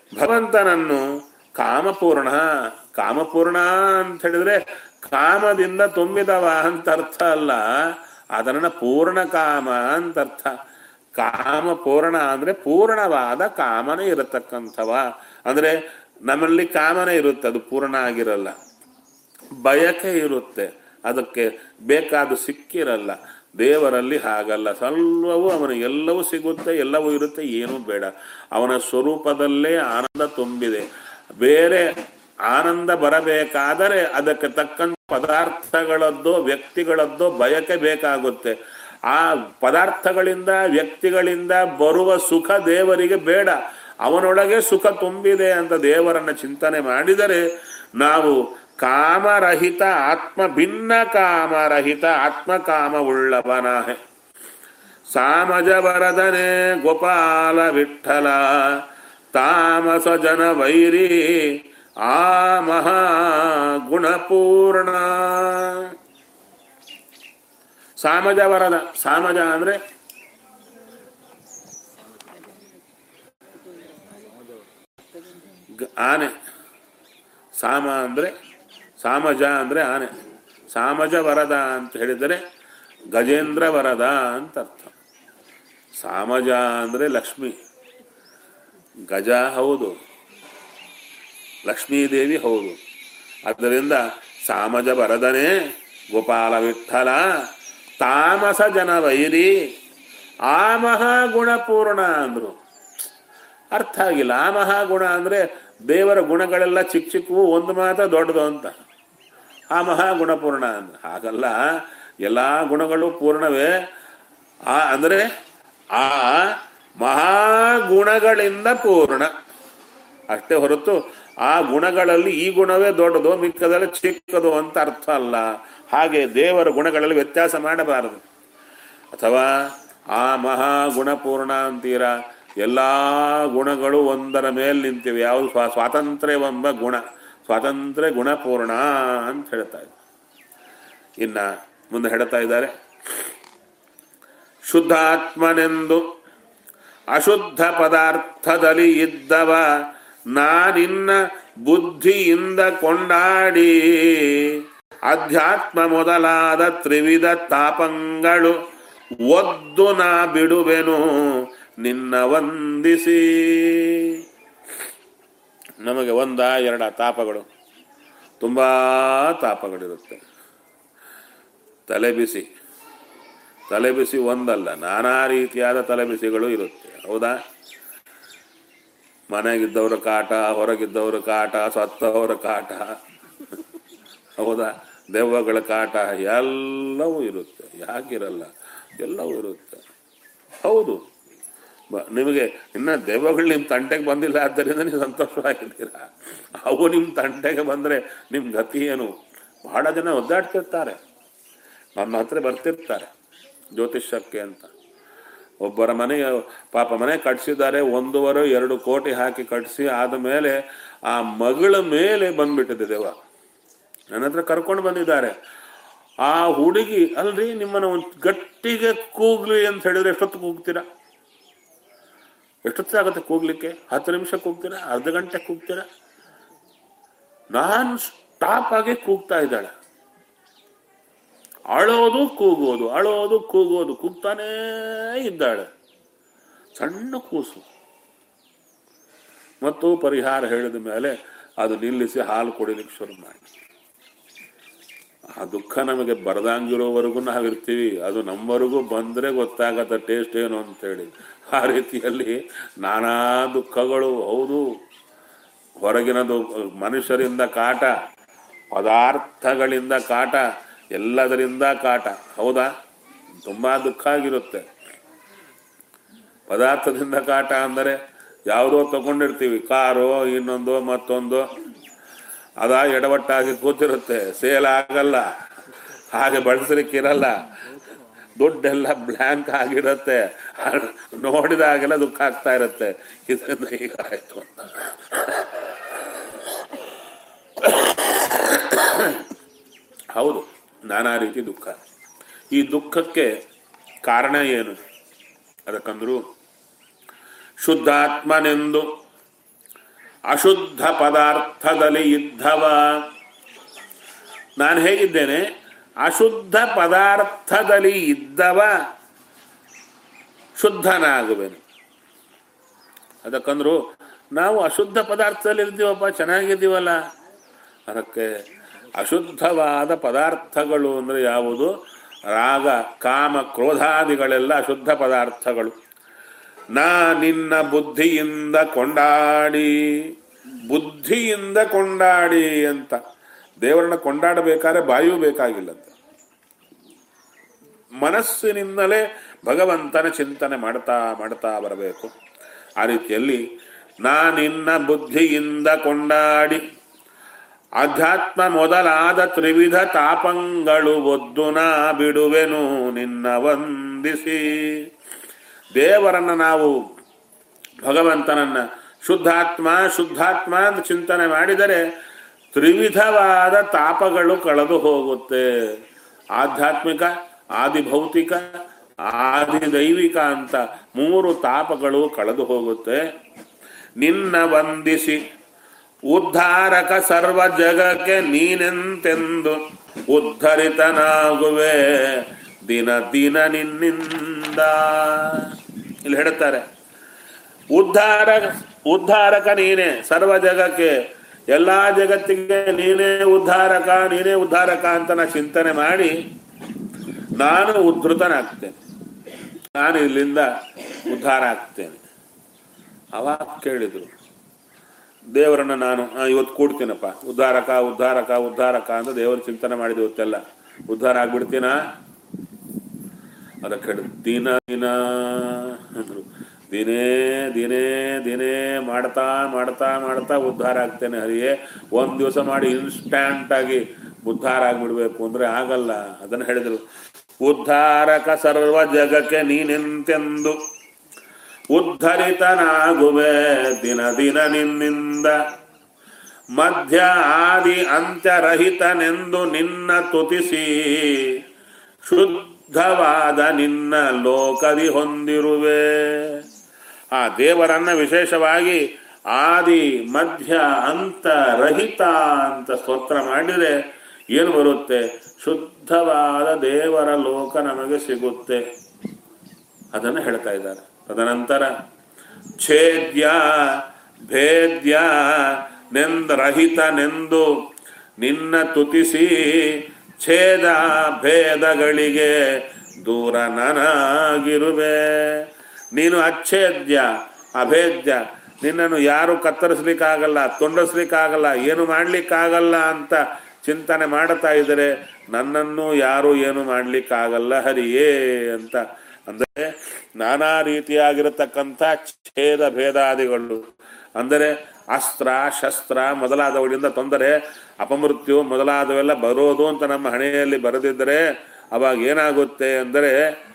Speaker 1: ಭಗವಂತನನ್ನು ಕಾಮಪೂರ್ಣ ಕಾಮಪೂರ್ಣ ಅಂತ ಹೇಳಿದ್ರೆ ಕಾಮದಿಂದ ತುಂಬಿದವ ಅಂತ ಅರ್ಥ ಅಲ್ಲ ಅದನ್ನ ಪೂರ್ಣ ಕಾಮ ಅಂತ ಅರ್ಥ ಕಾಮ ಪೂರ್ಣ ಅಂದ್ರೆ ಪೂರ್ಣವಾದ ಕಾಮನೆ ಇರತಕ್ಕಂಥವ ಅಂದ್ರೆ ನಮ್ಮಲ್ಲಿ ಕಾಮನೆ ಇರುತ್ತೆ ಅದು ಪೂರ್ಣ ಆಗಿರಲ್ಲ ಬಯಕೆ ಇರುತ್ತೆ ಅದಕ್ಕೆ ಬೇಕಾದ ಸಿಕ್ಕಿರಲ್ಲ ದೇವರಲ್ಲಿ ಹಾಗಲ್ಲ ಸ್ವಲ್ಪವೂ ಅವನಿಗೆ ಎಲ್ಲವೂ ಸಿಗುತ್ತೆ ಎಲ್ಲವೂ ಇರುತ್ತೆ ಏನೂ ಬೇಡ ಅವನ ಸ್ವರೂಪದಲ್ಲೇ ಆನಂದ ತುಂಬಿದೆ ಬೇರೆ ಆನಂದ ಬರಬೇಕಾದರೆ ಅದಕ್ಕೆ ತಕ್ಕಂತ ಪದಾರ್ಥಗಳದ್ದೋ ವ್ಯಕ್ತಿಗಳದ್ದೋ ಬಯಕೆ ಬೇಕಾಗುತ್ತೆ ಆ ಪದಾರ್ಥಗಳಿಂದ ವ್ಯಕ್ತಿಗಳಿಂದ ಬರುವ ಸುಖ ದೇವರಿಗೆ ಬೇಡ ಅವನೊಳಗೆ ಸುಖ ತುಂಬಿದೆ ಅಂತ ದೇವರನ್ನ ಚಿಂತನೆ ಮಾಡಿದರೆ ನಾವು ಕಾಮರಹಿತ ಆತ್ಮ ಭಿನ್ನ ಕಾಮರಹಿತ ಆತ್ಮಕಾಮ ಉಳ್ಳವನಾಹೆ ಸಾಮಜ ವರದನೆ ಗೋಪಾಲ ವಿಠಲ ತಾಮಸ ಜನ ವೈರಿ ಆ ಮಹಾ ಗುಣಪೂರ್ಣ ಸಾಮಜ ವರದ ಸಾಮಜ ಅಂದ್ರೆ ಗ- ಆನೆ ಸಾಮ ಅಂದ್ರೆ ಸಾಮಜ ಅಂದ್ರೆ ಆನೆ ಸಾಮಜ ವರದ ಅಂತ ಹೇಳಿದರೆ ಗಜೇಂದ್ರ ವರದ ಅಂತ ಅರ್ಥ ಸಾಮಜ ಅಂದ್ರೆ ಲಕ್ಷ್ಮಿ ಗಜ ಹೌದು ಲಕ್ಷ್ಮೀದೇವಿ ಹೌದು ಆದ್ದರಿಂದ ಸಾಮಜ ವರದನೆ ಗೋಪಾಲ ವಿಠಲ ತಾಮಸ ಜನ ವೈರಿ ಆ ಮಹಾಗುಣಪೂರ್ಣ ಅಂದ್ರು ಅರ್ಥ ಆಗಿಲ್ಲ ಆ ಮಹಾಗುಣ ಅಂದ್ರೆ ದೇವರ ಗುಣಗಳೆಲ್ಲ ಚಿಕ್ಕ ಚಿಕ್ಕವು ಒಂದು ಮಾತ್ರ ದೊಡ್ಡದು ಅಂತ ಆ ಮಹಾಗುಣಪೂರ್ಣ ಅಂದ್ರೆ ಹಾಗಲ್ಲ ಎಲ್ಲಾ ಗುಣಗಳು ಪೂರ್ಣವೇ ಆ ಅಂದ್ರೆ ಆ ಮಹಾಗುಣಗಳಿಂದ ಪೂರ್ಣ ಅಷ್ಟೇ ಹೊರತು ಆ ಗುಣಗಳಲ್ಲಿ ಈ ಗುಣವೇ ದೊಡ್ಡದು ಮಿಕ್ಕದಲ್ಲಿ ಚಿಕ್ಕದು ಅಂತ ಅರ್ಥ ಅಲ್ಲ ಹಾಗೆ ದೇವರ ಗುಣಗಳಲ್ಲಿ ವ್ಯತ್ಯಾಸ ಮಾಡಬಾರದು ಅಥವಾ ಆ ಮಹಾ ಗುಣಪೂರ್ಣ ಅಂತೀರ ಎಲ್ಲಾ ಗುಣಗಳು ಒಂದರ ಮೇಲೆ ನಿಂತಿವೆ ಯಾವುದು ಸ್ವಾ ಸ್ವಾತಂತ್ರ್ಯವೆಂಬ ಗುಣ ಸ್ವಾತಂತ್ರ್ಯ ಗುಣಪೂರ್ಣ ಅಂತ ಹೇಳ್ತಾ ಇದ್ದಾರೆ ಇನ್ನ ಮುಂದೆ ಹೇಳ್ತಾ ಇದ್ದಾರೆ ಶುದ್ಧಾತ್ಮನೆಂದು ಅಶುದ್ಧ ಪದಾರ್ಥದಲ್ಲಿ ಇದ್ದವ ನಾನಿನ್ನ ಬುದ್ಧಿಯಿಂದ ಕೊಂಡಾಡಿ ಅಧ್ಯಾತ್ಮ ಮೊದಲಾದ ತ್ರಿವಿಧ ತಾಪಂಗಳು ಒದ್ದು ನಾ ಬಿಡುವೆನು ನಿನ್ನ ವಂದಿಸಿ ನಮಗೆ ಒಂದ ಎರಡ ತಾಪಗಳು ತುಂಬಾ ತಾಪಗಳಿರುತ್ತೆ ತಲೆ ಬಿಸಿ ತಲೆ ಬಿಸಿ ಒಂದಲ್ಲ ನಾನಾ ರೀತಿಯಾದ ತಲೆ ಬಿಸಿಗಳು ಇರುತ್ತೆ ಹೌದಾ ಮನೆಗಿದ್ದವ್ರ ಕಾಟ ಹೊರಗಿದ್ದವ್ರ ಕಾಟ ಸತ್ತವರ ಕಾಟ ಹೌದಾ ದೆವ್ವಗಳ ಕಾಟ ಎಲ್ಲವೂ ಇರುತ್ತೆ ಯಾಕಿರಲ್ಲ ಎಲ್ಲವೂ ಇರುತ್ತೆ ಹೌದು ಬ- ನಿಮಗೆ ಇನ್ನ ದೆವ್ವಗಳು ನಿಮ್ಮ ತಂಟೆಗೆ ಬಂದಿಲ್ಲ ಆದ್ದರಿಂದ ನೀವು ಸಂತೋಷವಾಗಿದ್ದೀರಾ ಅವು ನಿಮ್ಮ ತಂಟೆಗೆ ಬಂದ್ರೆ ನಿಮ್ ಗತಿ ಏನು ಬಹಳ ಜನ ಒದ್ದಾಡ್ತಿರ್ತಾರೆ ನನ್ನ ಹತ್ರ ಬರ್ತಿರ್ತಾರೆ ಜ್ಯೋತಿಷ್ಯಕ್ಕೆ ಅಂತ ಒಬ್ಬರ ಮನೆ ಪಾಪ ಮನೆ ಕಟ್ಸಿದ್ದಾರೆ ಒಂದೂವರೆ ಎರಡು ಕೋಟಿ ಹಾಕಿ ಕಟ್ಸಿ ಆದ ಮೇಲೆ ಆ ಮಗಳ ಮೇಲೆ ಬಂದ್ಬಿಟ್ಟಿದೆ ದೇವ ನನ್ನ ಹತ್ರ ಕರ್ಕೊಂಡು ಬಂದಿದ್ದಾರೆ ಆ ಹುಡುಗಿ ಅಲ್ರಿ ನಿಮ್ಮನ್ನ ಒಂದು ಗಟ್ಟಿಗೆ ಕೂಗ್ಲಿ ಅಂತ ಹೇಳಿದ್ರೆ ಎಷ್ಟೊತ್ತು ಕೂಗ್ತೀರಾ ಎಷ್ಟೊತ್ತು ಆಗುತ್ತೆ ಕೂಗ್ಲಿಕ್ಕೆ ಹತ್ತು ನಿಮಿಷ ಕೂಗ್ತೀರಾ ಅರ್ಧ ಗಂಟೆ ಕೂಗ್ತೀರಾ ನಾನ್ ಸ್ಟಾಪ್ ಆಗಿ ಕೂಗ್ತಾ ಇದ್ದಾಳೆ ಅಳೋದು ಕೂಗೋದು ಅಳೋದು ಕೂಗೋದು ಕೂಗ್ತಾನೇ ಇದ್ದಾಳೆ ಸಣ್ಣ ಕೂಸು ಮತ್ತು ಪರಿಹಾರ ಹೇಳಿದ ಮೇಲೆ ಅದು ನಿಲ್ಲಿಸಿ ಹಾಲು ಕುಡಿಲಿಕ್ಕೆ ಶುರು ಮಾಡಿ ಆ ದುಃಖ ನಮಗೆ ಬರದಂಗಿರೋವರೆಗೂ ನಾವಿರ್ತೀವಿ ಅದು ನಮ್ಮವರೆಗೂ ಬಂದ್ರೆ ಗೊತ್ತಾಗತ್ತ ಟೇಸ್ಟ್ ಏನು ಅಂತೇಳಿ ಆ ರೀತಿಯಲ್ಲಿ ನಾನಾ ದುಃಖಗಳು ಹೌದು ಹೊರಗಿನದು ಮನುಷ್ಯರಿಂದ ಕಾಟ ಪದಾರ್ಥಗಳಿಂದ ಕಾಟ ಎಲ್ಲದರಿಂದ ಕಾಟ ಹೌದಾ ತುಂಬಾ ದುಃಖ ಆಗಿರುತ್ತೆ ಪದಾರ್ಥದಿಂದ ಕಾಟ ಅಂದರೆ ಯಾವುದೋ ತಗೊಂಡಿರ್ತೀವಿ ಕಾರು ಇನ್ನೊಂದು ಮತ್ತೊಂದು ಅದ ಎಡವಟ್ಟಾಗಿ ಕೂತಿರುತ್ತೆ ಸೇಲ್ ಆಗಲ್ಲ ಹಾಗೆ ಬಳಸಲಿಕ್ಕಿರಲ್ಲ ದುಡ್ಡೆಲ್ಲ ಬ್ಲ್ಯಾಂಕ್ ಆಗಿರುತ್ತೆ ನೋಡಿದಾಗೆಲ್ಲ ದುಃಖ ಆಗ್ತಾ ಇರುತ್ತೆ ಇದರಿಂದ ಹೀಗಾಯ್ತು ಅಂತ ಹೌದು ನಾನಾ ರೀತಿ ದುಃಖ ಈ ದುಃಖಕ್ಕೆ ಕಾರಣ ಏನು ಅದಕ್ಕಂದ್ರು ಶುದ್ಧಾತ್ಮನೆಂದು ಅಶುದ್ಧ ಪದಾರ್ಥದಲ್ಲಿ ಇದ್ದವ ನಾನು ಹೇಗಿದ್ದೇನೆ ಅಶುದ್ಧ ಪದಾರ್ಥದಲ್ಲಿ ಇದ್ದವ ಶುದ್ಧನಾಗುವೆನು ಅದಕ್ಕಂದ್ರು ನಾವು ಅಶುದ್ಧ ಪದಾರ್ಥದಲ್ಲಿ ಇರ್ತೀವಪ್ಪ ಚೆನ್ನಾಗಿದ್ದೀವಲ್ಲ ಅದಕ್ಕೆ ಅಶುದ್ಧವಾದ ಪದಾರ್ಥಗಳು ಅಂದರೆ ಯಾವುದು ರಾಗ ಕಾಮ ಕ್ರೋಧಾದಿಗಳೆಲ್ಲ ಅಶುದ್ಧ ಪದಾರ್ಥಗಳು ನಾ ನಿನ್ನ ಬುದ್ಧಿಯಿಂದ ಕೊಂಡಾಡಿ ಬುದ್ಧಿಯಿಂದ ಕೊಂಡಾಡಿ ಅಂತ ದೇವರನ್ನ ಕೊಂಡಾಡಬೇಕಾದ್ರೆ ಬಾಯೂ ಬೇಕಾಗಿಲ್ಲಂತ ಮನಸ್ಸಿನಿಂದಲೇ ಭಗವಂತನ ಚಿಂತನೆ ಮಾಡ್ತಾ ಮಾಡ್ತಾ ಬರಬೇಕು ಆ ರೀತಿಯಲ್ಲಿ ನಾ ನಿನ್ನ ಬುದ್ಧಿಯಿಂದ ಕೊಂಡಾಡಿ ಅಧ್ಯಾತ್ಮ ಮೊದಲಾದ ತ್ರಿವಿಧ ತಾಪಂಗಳು ಒದ್ದು ನಾ ಬಿಡುವೆನು ನಿನ್ನ ವಂದಿಸಿ ದೇವರನ್ನ ನಾವು ಭಗವಂತನನ್ನ ಶುದ್ಧಾತ್ಮ ಶುದ್ಧಾತ್ಮ ಅಂತ ಚಿಂತನೆ ಮಾಡಿದರೆ ತ್ರಿವಿಧವಾದ ತಾಪಗಳು ಕಳೆದು ಹೋಗುತ್ತೆ ಆಧ್ಯಾತ್ಮಿಕ ಆದಿ ಭೌತಿಕ ಆದಿ ದೈವಿಕ ಅಂತ ಮೂರು ತಾಪಗಳು ಕಳೆದು ಹೋಗುತ್ತೆ ನಿನ್ನ ವಂದಿಸಿ ಉದ್ಧಾರಕ ಸರ್ವ ಜಗಕ್ಕೆ ನೀನೆಂತೆಂದು ಉದ್ಧರಿತನಾಗುವೆ ದಿನ ದಿನ ನಿನ್ನಿಂದ ಇಲ್ಲಿ ಹೇಳುತ್ತಾರೆ ಉದ್ಧಾರ ಉದ್ಧಾರಕ ನೀನೇ ಸರ್ವ ಜಗಕ್ಕೆ ಎಲ್ಲಾ ಜಗತ್ತಿಗೆ ನೀನೇ ಉದ್ಧಾರಕ ನೀನೇ ಉದ್ಧಾರಕ ಅಂತ ನಾ ಚಿಂತನೆ ಮಾಡಿ ನಾನು ಉದ್ಧೃತನಾಗ್ತೇನೆ ನಾನು ಇಲ್ಲಿಂದ ಉದ್ಧಾರ ಆಗ್ತೇನೆ ಅವಾಗ ಕೇಳಿದ್ರು ದೇವರನ್ನ ನಾನು ಆ, ಇವತ್ತು ಕೂಡ್ತೀನಪ್ಪ ಉದ್ಧಾರಕ ಉದ್ಧಾರಕ ಉದ್ಧಾರಕ ಅಂತ ದೇವರ ಚಿಂತನೆ ಮಾಡಿದ ಇವತ್ತೆಲ್ಲ ಉದ್ಧಾರ ಆಗ್ಬಿಡ್ತೀನಾ ಅದಕ್ಕೆ ಹೇಳಿ ದಿನ ದಿನ ಅಂದ್ರು ದಿನೇ ದಿನೇ ದಿನೇ ಮಾಡ್ತಾ ಮಾಡ್ತಾ ಮಾಡ್ತಾ ಉದ್ಧಾರ ಆಗ್ತೇನೆ ಹರಿಯೇ ಒಂದ್ ದಿವಸ ಮಾಡಿ ಇನ್ಸ್ಟ್ಯಾಂಟ್ ಆಗಿ ಉದ್ಧಾರ ಆಗ್ಬಿಡ್ಬೇಕು ಅಂದ್ರೆ ಆಗಲ್ಲ ಅದನ್ನ ಹೇಳಿದ್ರು ಉದ್ಧಾರಕ ಸರ್ವ ಜಗಕ್ಕೆ ನೀನೆಂತೆಂದು ಉದ್ಧರಿತನಾಗುವೆ ದಿನ ದಿನ ನಿನ್ನಿಂದ ಮಧ್ಯ ಆದಿ ಅಂತ್ಯರಹಿತನೆಂದು ನಿನ್ನ ತುತಿಸಿ ಶುದ್ಧವಾದ ನಿನ್ನ ಲೋಕದಿ ಹೊಂದಿರುವೆ ಆ ದೇವರನ್ನ ವಿಶೇಷವಾಗಿ ಆದಿ ಮಧ್ಯ ಅಂತ ರಹಿತ ಅಂತ ಸ್ತೋತ್ರ ಮಾಡಿದರೆ ಏನು ಬರುತ್ತೆ ಶುದ್ಧವಾದ ದೇವರ ಲೋಕ ನಮಗೆ ಸಿಗುತ್ತೆ ಅದನ್ನು ಹೇಳ್ತಾ ಇದ್ದಾರೆ ತದನಂತರ ಛೇದ್ಯ ಭೇದ್ಯ ನೆಂದರಹಿತನೆಂದು ನಿನ್ನ ತುತಿಸಿ ಛೇದ ಭೇದಗಳಿಗೆ ದೂರ ನನಗಿರುವೆ ನೀನು ಅಚ್ಛೇದ್ಯ ಅಭೇದ್ಯ ನಿನ್ನನ್ನು ಯಾರು ಕತ್ತರಿಸ್ಲಿಕ್ಕಾಗಲ್ಲ ತುಂಡಸ್ಲಿಕ್ಕಾಗಲ್ಲ ಏನು ಮಾಡ್ಲಿಕ್ಕಾಗಲ್ಲ ಅಂತ ಚಿಂತನೆ ಮಾಡುತ್ತಾ ಇದ್ದರೆ ನನ್ನನ್ನು ಯಾರು ಏನು ಮಾಡ್ಲಿಕ್ಕಾಗಲ್ಲ ಹರಿಯೇ ಅಂತ ಅಂದರೆ ನಾನಾ ರೀತಿಯಾಗಿರತಕ್ಕಂಥ ಛೇದ ಭೇದಾದಿಗಳು ಅಂದರೆ ಅಸ್ತ್ರ ಶಸ್ತ್ರ ಮೊದಲಾದವುಗಳಿಂದ ತೊಂದರೆ ಅಪಮೃತ್ಯು ಮೊದಲಾದವೆಲ್ಲ ಬರೋದು ಅಂತ ನಮ್ಮ ಹಣೆಯಲ್ಲಿ ಬರೆದಿದ್ದರೆ ಅವಾಗ ಏನಾಗುತ್ತೆ ಅಂದರೆ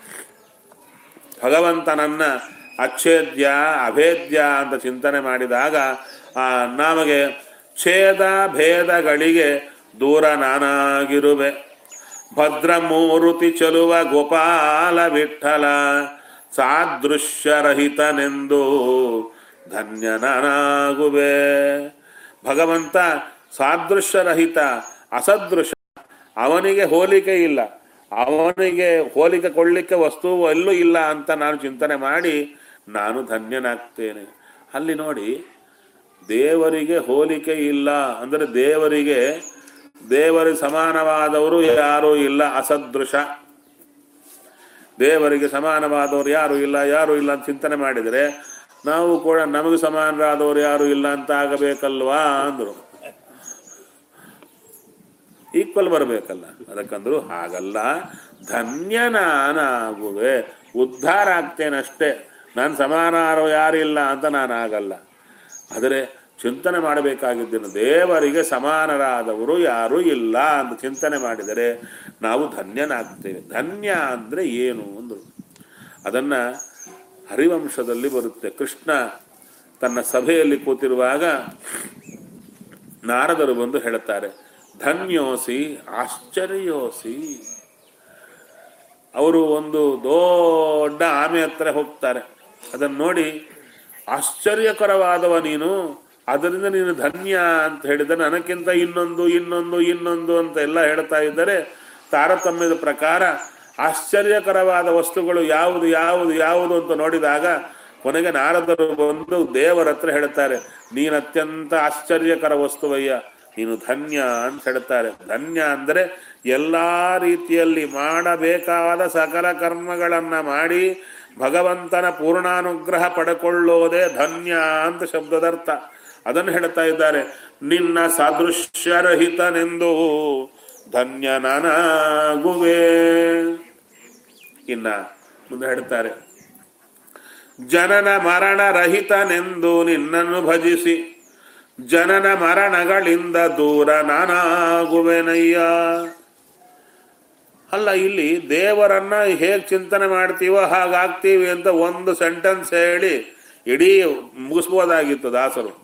Speaker 1: ಭಗವಂತನನ್ನ ಅಚ್ಛೇದ್ಯ ಅಭೇದ್ಯ ಅಂತ ಚಿಂತನೆ ಮಾಡಿದಾಗ ಆ ನಮಗೆ ಛೇದ ಭೇದಗಳಿಗೆ ದೂರ ನಾನಾಗಿರುವೆ ಭದ್ರಮೂರುತಿ ಚಲುವ ಗೋಪಾಲ ವಿಠಲ ಸಾದೃಶ್ಯರಹಿತನೆಂದು ಧನ್ಯನಾಗುವೆ ಭಗವಂತ ಸಾದೃಶ್ಯರಹಿತ ಅಸದೃಶ ಅವನಿಗೆ ಹೋಲಿಕೆ ಇಲ್ಲ ಅವನಿಗೆ ಹೋಲಿಕೆ ಕೊಡ್ಲಿಕ್ಕೆ ವಸ್ತು ಎಲ್ಲೂ ಇಲ್ಲ ಅಂತ ನಾನು ಚಿಂತನೆ ಮಾಡಿ ನಾನು ಧನ್ಯನಾಗ್ತೇನೆ ಅಲ್ಲಿ ನೋಡಿ ದೇವರಿಗೆ ಹೋಲಿಕೆ ಇಲ್ಲ ಅಂದರೆ ದೇವರಿಗೆ ದೇವರಿಗೆ ಸಮಾನವಾದವರು ಯಾರೂ ಇಲ್ಲ ಅಸದೃಶ ದೇವರಿಗೆ ಸಮಾನವಾದವರು ಯಾರು ಇಲ್ಲ ಯಾರು ಇಲ್ಲ ಅಂತ ಚಿಂತನೆ ಮಾಡಿದರೆ ನಾವು ಕೂಡ ನಮಗೆ ಸಮಾನರಾದವರು ಯಾರು ಇಲ್ಲ ಅಂತ ಆಗಬೇಕಲ್ವಾ ಅಂದ್ರು ಈಕ್ವಲ್ ಬರಬೇಕಲ್ಲ ಅದಕ್ಕಂದ್ರು ಹಾಗಲ್ಲ ಧನ್ಯ ನಾನಾಗುವೆ ಉದ್ಧಾರ ಆಗ್ತೇನಷ್ಟೇ ನಾನು ಸಮಾನಾರು ಯಾರಿಲ್ಲ ಅಂತ ನಾನು ಆಗಲ್ಲ ಆದರೆ ಚಿಂತನೆ ಮಾಡಬೇಕಾಗಿದ್ದೇನೆ ದೇವರಿಗೆ ಸಮಾನರಾದವರು ಯಾರೂ ಇಲ್ಲ ಅಂತ ಚಿಂತನೆ ಮಾಡಿದರೆ ನಾವು ಧನ್ಯನಾಗ್ತೇವೆ ಧನ್ಯ ಅಂದರೆ ಏನು ಅಂದರು ಅದನ್ನ ಹರಿವಂಶದಲ್ಲಿ ಬರುತ್ತೆ ಕೃಷ್ಣ ತನ್ನ ಸಭೆಯಲ್ಲಿ ಕೂತಿರುವಾಗ ನಾರದರು ಬಂದು ಹೇಳುತ್ತಾರೆ ಧನ್ಯೋಸಿ ಆಶ್ಚರ್ಯೋಸಿ ಅವರು ಒಂದು ದೊಡ್ಡ ಆಮೆ ಹತ್ರ ಹೋಗ್ತಾರೆ ಅದನ್ನು ನೋಡಿ ಆಶ್ಚರ್ಯಕರವಾದವ ನೀನು ಅದರಿಂದ ನೀನು ಧನ್ಯ ಅಂತ ಹೇಳಿದರೆ ನನಕ್ಕಿಂತ ಇನ್ನೊಂದು ಇನ್ನೊಂದು ಇನ್ನೊಂದು ಅಂತ ಎಲ್ಲ ಹೇಳ್ತಾ ಇದ್ದರೆ ತಾರತಮ್ಯದ ಪ್ರಕಾರ ಆಶ್ಚರ್ಯಕರವಾದ ವಸ್ತುಗಳು ಯಾವುದು ಯಾವುದು ಯಾವುದು ಅಂತ ನೋಡಿದಾಗ ಕೊನೆಗೆ ನಾರದರು ಬಂದು ದೇವರ ಹತ್ರ ಹೇಳ್ತಾರೆ ನೀನು ಅತ್ಯಂತ ಆಶ್ಚರ್ಯಕರ ವಸ್ತುವಯ್ಯ ನೀನು ಧನ್ಯ ಅಂತ ಹೇಳ್ತಾರೆ ಧನ್ಯ ಅಂದರೆ ಎಲ್ಲಾ ರೀತಿಯಲ್ಲಿ ಮಾಡಬೇಕಾದ ಸಕಲ ಕರ್ಮಗಳನ್ನ ಮಾಡಿ ಭಗವಂತನ ಪೂರ್ಣಾನುಗ್ರಹ ಪಡ್ಕೊಳ್ಳೋದೇ ಧನ್ಯ ಅಂತ ಶಬ್ದದರ್ಥ ಅದನ್ನು ಹೇಳ್ತಾ ಇದ್ದಾರೆ ನಿನ್ನ ಸದೃಶ್ಯರಹಿತನೆಂದು ಧನ್ಯ ನಾನಾಗುವೆ ಇನ್ನ ಮುಂದೆ ಹೇಳ್ತಾರೆ ಜನನ ಮರಣ ರಹಿತನೆಂದು ನಿನ್ನನ್ನು ಭಜಿಸಿ ಜನನ ಮರಣಗಳಿಂದ ದೂರ ನಾನಾಗುವೆನಯ್ಯ ಅಲ್ಲ ಇಲ್ಲಿ ದೇವರನ್ನ ಹೇಗೆ ಚಿಂತನೆ ಮಾಡ್ತೀವೋ ಹಾಗಾಗ್ತೀವಿ ಅಂತ ಒಂದು ಸೆಂಟೆನ್ಸ್ ಹೇಳಿ ಇಡೀ ಮುಗಿಸ್ಬೋದಾಗಿತ್ತು ದಾಸರು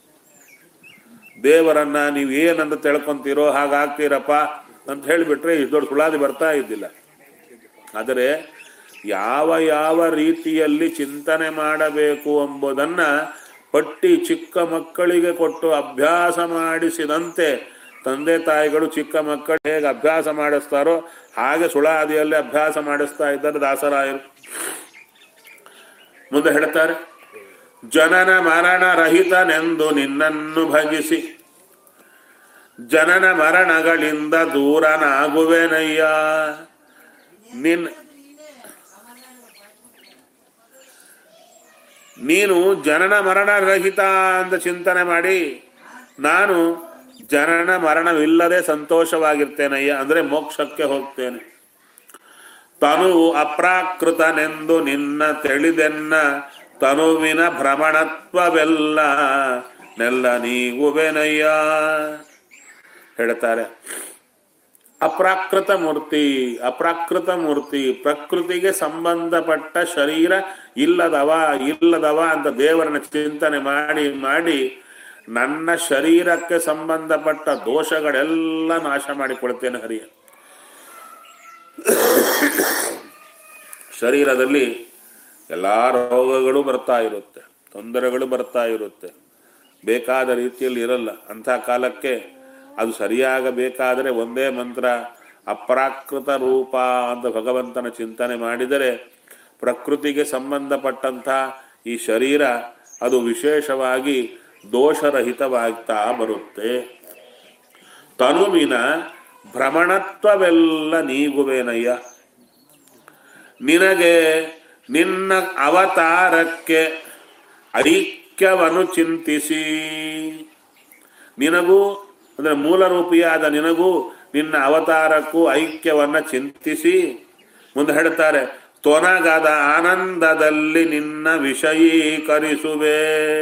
Speaker 1: ದೇವರನ್ನ ನೀವು ಏನಂತ ತಿಳ್ಕೊಂತೀರೋ ಹಾಗಾಗ್ತೀರಪ್ಪ ಅಂತ ಹೇಳಿಬಿಟ್ರೆ ಇಷ್ಟು ದೊಡ್ಡ ಸುಳಾದಿ ಬರ್ತಾ ಇದ್ದಿಲ್ಲ ಆದರೆ ಯಾವ ಯಾವ ರೀತಿಯಲ್ಲಿ ಚಿಂತನೆ ಮಾಡಬೇಕು ಎಂಬುದನ್ನ ಪಟ್ಟಿ ಚಿಕ್ಕ ಮಕ್ಕಳಿಗೆ ಕೊಟ್ಟು ಅಭ್ಯಾಸ ಮಾಡಿಸಿದಂತೆ ತಂದೆ ತಾಯಿಗಳು ಚಿಕ್ಕ ಮಕ್ಕಳು ಹೇಗೆ ಅಭ್ಯಾಸ ಮಾಡಿಸ್ತಾರೋ ಹಾಗೆ ಸುಳಾದಿಯಲ್ಲಿ ಅಭ್ಯಾಸ ಮಾಡಿಸ್ತಾ ಇದ್ದಾರೆ ದಾಸರಾಯರು ಮುಂದೆ ಹೇಳ್ತಾರೆ ಜನನ ಮರಣ ರಹಿತನೆಂದು ನಿನ್ನನ್ನು ಭಜಿಸಿ ಜನನ ಮರಣಗಳಿಂದ ದೂರನಾಗುವೆನಯ್ಯ ನಿನ್ ನೀನು ಜನನ ಮರಣ ರಹಿತ ಅಂತ ಚಿಂತನೆ ಮಾಡಿ ನಾನು ಜನನ ಮರಣವಿಲ್ಲದೆ ಸಂತೋಷವಾಗಿರ್ತೇನಯ್ಯ ಅಂದ್ರೆ ಮೋಕ್ಷಕ್ಕೆ ಹೋಗ್ತೇನೆ ತನುವು ಅಪ್ರಾಕೃತನೆಂದು ನಿನ್ನ ತಿಳಿದೆನ್ನ ತನುವಿನ ಭ್ರಮಣತ್ವವೆಲ್ಲ ನೆಲ್ಲ ನೀಗುವೆನಯ್ಯ ಹೇಳ್ತಾರೆ ಅಪ್ರಾಕೃತ ಮೂರ್ತಿ ಅಪ್ರಾಕೃತ ಮೂರ್ತಿ ಪ್ರಕೃತಿಗೆ ಸಂಬಂಧಪಟ್ಟ ಶರೀರ ಇಲ್ಲದವ ಇಲ್ಲದವ ಅಂತ ದೇವರನ್ನ ಚಿಂತನೆ ಮಾಡಿ ಮಾಡಿ ನನ್ನ ಶರೀರಕ್ಕೆ ಸಂಬಂಧಪಟ್ಟ ದೋಷಗಳೆಲ್ಲ ನಾಶ ಮಾಡಿಕೊಳ್ತೇನೆ ಹರಿಯ ಶರೀರದಲ್ಲಿ ಎಲ್ಲ ರೋಗಗಳು ಬರ್ತಾ ಇರುತ್ತೆ ತೊಂದರೆಗಳು ಬರ್ತಾ ಇರುತ್ತೆ ಬೇಕಾದ ರೀತಿಯಲ್ಲಿ ಇರಲ್ಲ ಅಂಥ ಕಾಲಕ್ಕೆ ಅದು ಸರಿಯಾಗಬೇಕಾದರೆ ಒಂದೇ ಮಂತ್ರ ಅಪ್ರಾಕೃತ ರೂಪ ಅಂತ ಭಗವಂತನ ಚಿಂತನೆ ಮಾಡಿದರೆ ಪ್ರಕೃತಿಗೆ ಸಂಬಂಧಪಟ್ಟಂಥ ಈ ಶರೀರ ಅದು ವಿಶೇಷವಾಗಿ ದೋಷರಹಿತವಾಗ್ತಾ ಬರುತ್ತೆ ತನುವಿನ ಭ್ರಮಣತ್ವವೆಲ್ಲ ನೀಗುವೇನಯ್ಯ ನಿನಗೆ ನಿನ್ನ ಅವತಾರಕ್ಕೆ ಐಕ್ಯವನ್ನು ಚಿಂತಿಸಿ ನಿನಗೂ ಅಂದ್ರೆ ಮೂಲ ರೂಪಿಯಾದ ನಿನಗೂ ನಿನ್ನ ಅವತಾರಕ್ಕೂ ಐಕ್ಯವನ್ನ ಚಿಂತಿಸಿ ಮುಂದೆ ಹೇಳ್ತಾರೆ ತೊನಗಾದ ಆನಂದದಲ್ಲಿ ನಿನ್ನ ವಿಷಯೀಕರಿಸುವೆ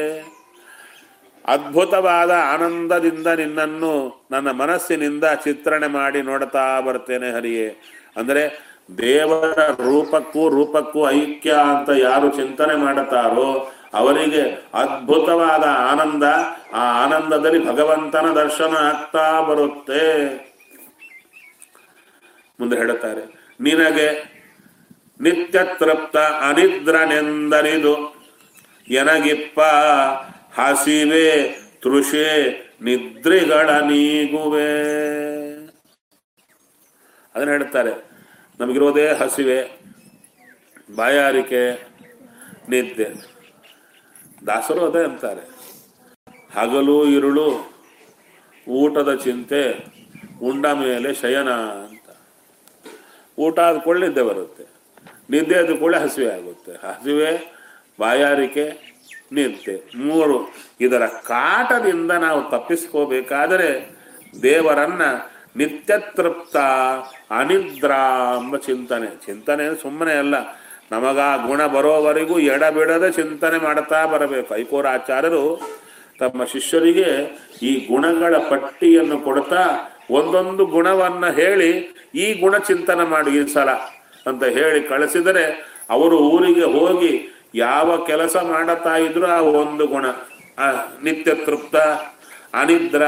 Speaker 1: ಅದ್ಭುತವಾದ ಆನಂದದಿಂದ ನಿನ್ನನ್ನು ನನ್ನ ಮನಸ್ಸಿನಿಂದ ಚಿತ್ರಣ ಮಾಡಿ ನೋಡ್ತಾ ಬರ್ತೇನೆ ಹರಿಯೇ ಅಂದರೆ ದೇವರ ರೂಪಕ್ಕೂ ರೂಪಕ್ಕೂ ಐಕ್ಯ ಅಂತ ಯಾರು ಚಿಂತನೆ ಮಾಡುತ್ತಾರೋ ಅವರಿಗೆ ಅದ್ಭುತವಾದ ಆನಂದ ಆ ಆನಂದದಲ್ಲಿ ಭಗವಂತನ ದರ್ಶನ ಆಗ್ತಾ ಬರುತ್ತೆ ಮುಂದೆ ಹೇಳುತ್ತಾರೆ ನಿನಗೆ ನಿತ್ಯ ತೃಪ್ತ ಅನಿದ್ರನೆಂದರಿದು ಎನಗಿಪ್ಪ ಹಸಿವೆ ತೃಷೆ ನಿದ್ರೆಗಳ ನೀಗುವೆ ಅದನ್ನ ಹೇಳ್ತಾರೆ ನಮಗಿರೋದೇ ಹಸಿವೆ ಬಾಯಾರಿಕೆ ನಿದ್ದೆ ದಾಸರು ಅದೇ ಅಂತಾರೆ ಹಗಲು ಇರುಳು ಊಟದ ಚಿಂತೆ ಉಂಡ ಮೇಲೆ ಶಯನ ಅಂತ ಊಟ ಆದ ಕೂಡಲೇ ನಿದ್ದೆ ಬರುತ್ತೆ ನಿದ್ದೆ ಆದ ಕೂಡಲೇ ಹಸಿವೆ ಆಗುತ್ತೆ ಹಸಿವೆ ಬಾಯಾರಿಕೆ ನಿದ್ದೆ ಮೂರು ಇದರ ಕಾಟದಿಂದ ನಾವು ತಪ್ಪಿಸ್ಕೋಬೇಕಾದರೆ ದೇವರನ್ನ ನಿತ್ಯ ತೃಪ್ತ ಅನಿದ್ರ ಎಂಬ ಚಿಂತನೆ ಚಿಂತನೆ ಸುಮ್ಮನೆ ಅಲ್ಲ ನಮಗ ಆ ಗುಣ ಬರೋವರೆಗೂ ಎಡಬಿಡದೆ ಚಿಂತನೆ ಮಾಡ್ತಾ ಬರಬೇಕು ಐಕೋರ ಆಚಾರ್ಯರು ತಮ್ಮ ಶಿಷ್ಯರಿಗೆ ಈ ಗುಣಗಳ ಪಟ್ಟಿಯನ್ನು ಕೊಡ್ತಾ ಒಂದೊಂದು ಗುಣವನ್ನ ಹೇಳಿ ಈ ಗುಣ ಚಿಂತನೆ ಮಾಡಿ ಈ ಸಲ ಅಂತ ಹೇಳಿ ಕಳಿಸಿದರೆ ಅವರು ಊರಿಗೆ ಹೋಗಿ ಯಾವ ಕೆಲಸ ಮಾಡುತ್ತಾ ಇದ್ರು ಆ ಒಂದು ಗುಣ ಆ ನಿತ್ಯ ತೃಪ್ತ ಅನಿದ್ರ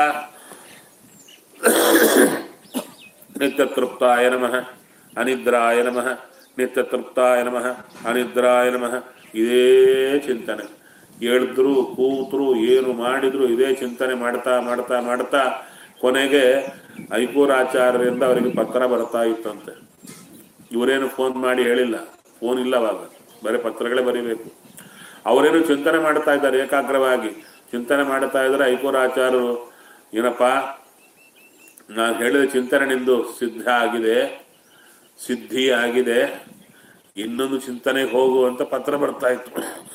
Speaker 1: ನಿತ್ಯ ತೃಪ್ತಾಯ ನಮಃ ಅನಿದ್ರಾಯ ನಮಃ ನಿತ್ಯ ತೃಪ್ತಾಯ ನಮಃ ಅನಿದ್ರಾಯ ನಮಃ ಇದೇ ಚಿಂತನೆ ಎಳಿದ್ರು ಕೂತ್ರು ಏನು ಮಾಡಿದ್ರು ಇದೇ ಚಿಂತನೆ ಮಾಡ್ತಾ ಮಾಡ್ತಾ ಮಾಡ್ತಾ ಕೊನೆಗೆ ಐಕೂರಾಚಾರ್ಯರಿಂದ ಅವರಿಗೆ ಪತ್ರ ಬರ್ತಾ ಇತ್ತಂತೆ ಇವರೇನು ಫೋನ್ ಮಾಡಿ ಹೇಳಿಲ್ಲ ಫೋನ್ ಇಲ್ಲ ಅವಾಗ ಬರೀ ಪತ್ರಗಳೇ ಬರೀಬೇಕು ಅವರೇನು ಚಿಂತನೆ ಮಾಡ್ತಾ ಇದ್ದಾರೆ ಏಕಾಗ್ರವಾಗಿ ಚಿಂತನೆ ಮಾಡ್ತಾ ಇದ್ರೆ ಐಕೂರಾಚಾರ್ಯರು ಏನಪ್ಪ ನಾನು ಹೇಳಿದ ಚಿಂತನೆ ನಿಂದು ಸಿದ್ಧ ಆಗಿದೆ ಸಿದ್ಧಿ ಆಗಿದೆ ಇನ್ನೊಂದು ಚಿಂತನೆಗೆ ಹೋಗು ಅಂತ ಪತ್ರ ಬರ್ತಾ ಇತ್ತು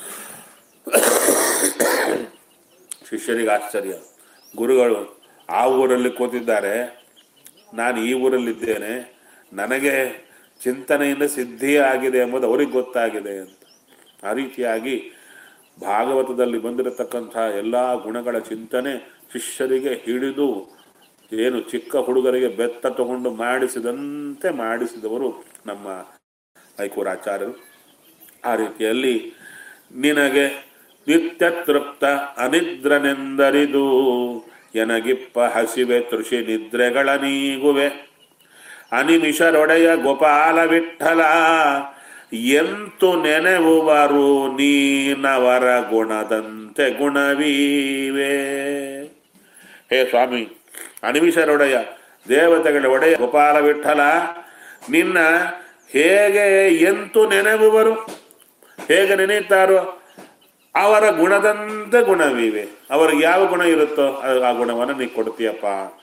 Speaker 1: ಶಿಷ್ಯರಿಗೆ ಆಶ್ಚರ್ಯ ಗುರುಗಳು ಆ ಊರಲ್ಲಿ ಕೂತಿದ್ದಾರೆ ನಾನು ಈ ಊರಲ್ಲಿದ್ದೇನೆ ನನಗೆ ಚಿಂತನೆಯಿಂದ ಸಿದ್ಧಿ ಆಗಿದೆ ಎಂಬುದು ಅವ್ರಿಗೆ ಗೊತ್ತಾಗಿದೆ ಅಂತ ಆ ರೀತಿಯಾಗಿ ಭಾಗವತದಲ್ಲಿ ಬಂದಿರತಕ್ಕಂಥ ಎಲ್ಲ ಗುಣಗಳ ಚಿಂತನೆ ಶಿಷ್ಯರಿಗೆ ಹಿಡಿದು ಏನು ಚಿಕ್ಕ ಹುಡುಗರಿಗೆ ಬೆತ್ತ ತಗೊಂಡು ಮಾಡಿಸಿದಂತೆ ಮಾಡಿಸಿದವರು ನಮ್ಮ ಐಕೂರಾಚಾರ್ಯರು ಆ ರೀತಿಯಲ್ಲಿ ನಿನಗೆ ನಿತ್ಯ ತೃಪ್ತ ಅನಿದ್ರನೆಂದರಿದು ಎನಗಿಪ್ಪ ಹಸಿವೆ ತೃಷಿ ನಿದ್ರೆಗಳ ನೀಗುವೆ ಅನಿಮಿಷರೊಡೆಯ ಗೋಪಾಲ ವಿಠಲ ಎಂತು ನೆನೆವುವರು ನೀನವರ ಗುಣದಂತೆ ಗುಣವೀವೆ ಹೇ ಸ್ವಾಮಿ ಅನಿಮಿಷರೊಡೆಯ ದೇವತೆಗಳ ಒಡೆಯ ಗೋಪಾಲ ವಿಠಲ ನಿನ್ನ ಹೇಗೆ ಎಂತು ನೆನೆವುವರು ಹೇಗೆ ನೆನೆಯುತ್ತಾರೋ ಅವರ ಗುಣದಂತೆ ಗುಣವಿವೆ ಅವರಿಗೆ ಯಾವ ಗುಣ ಇರುತ್ತೋ ಅದು ಆ ಗುಣವನ್ನು ನೀ ಕೊಡ್ತೀಯಪ್ಪ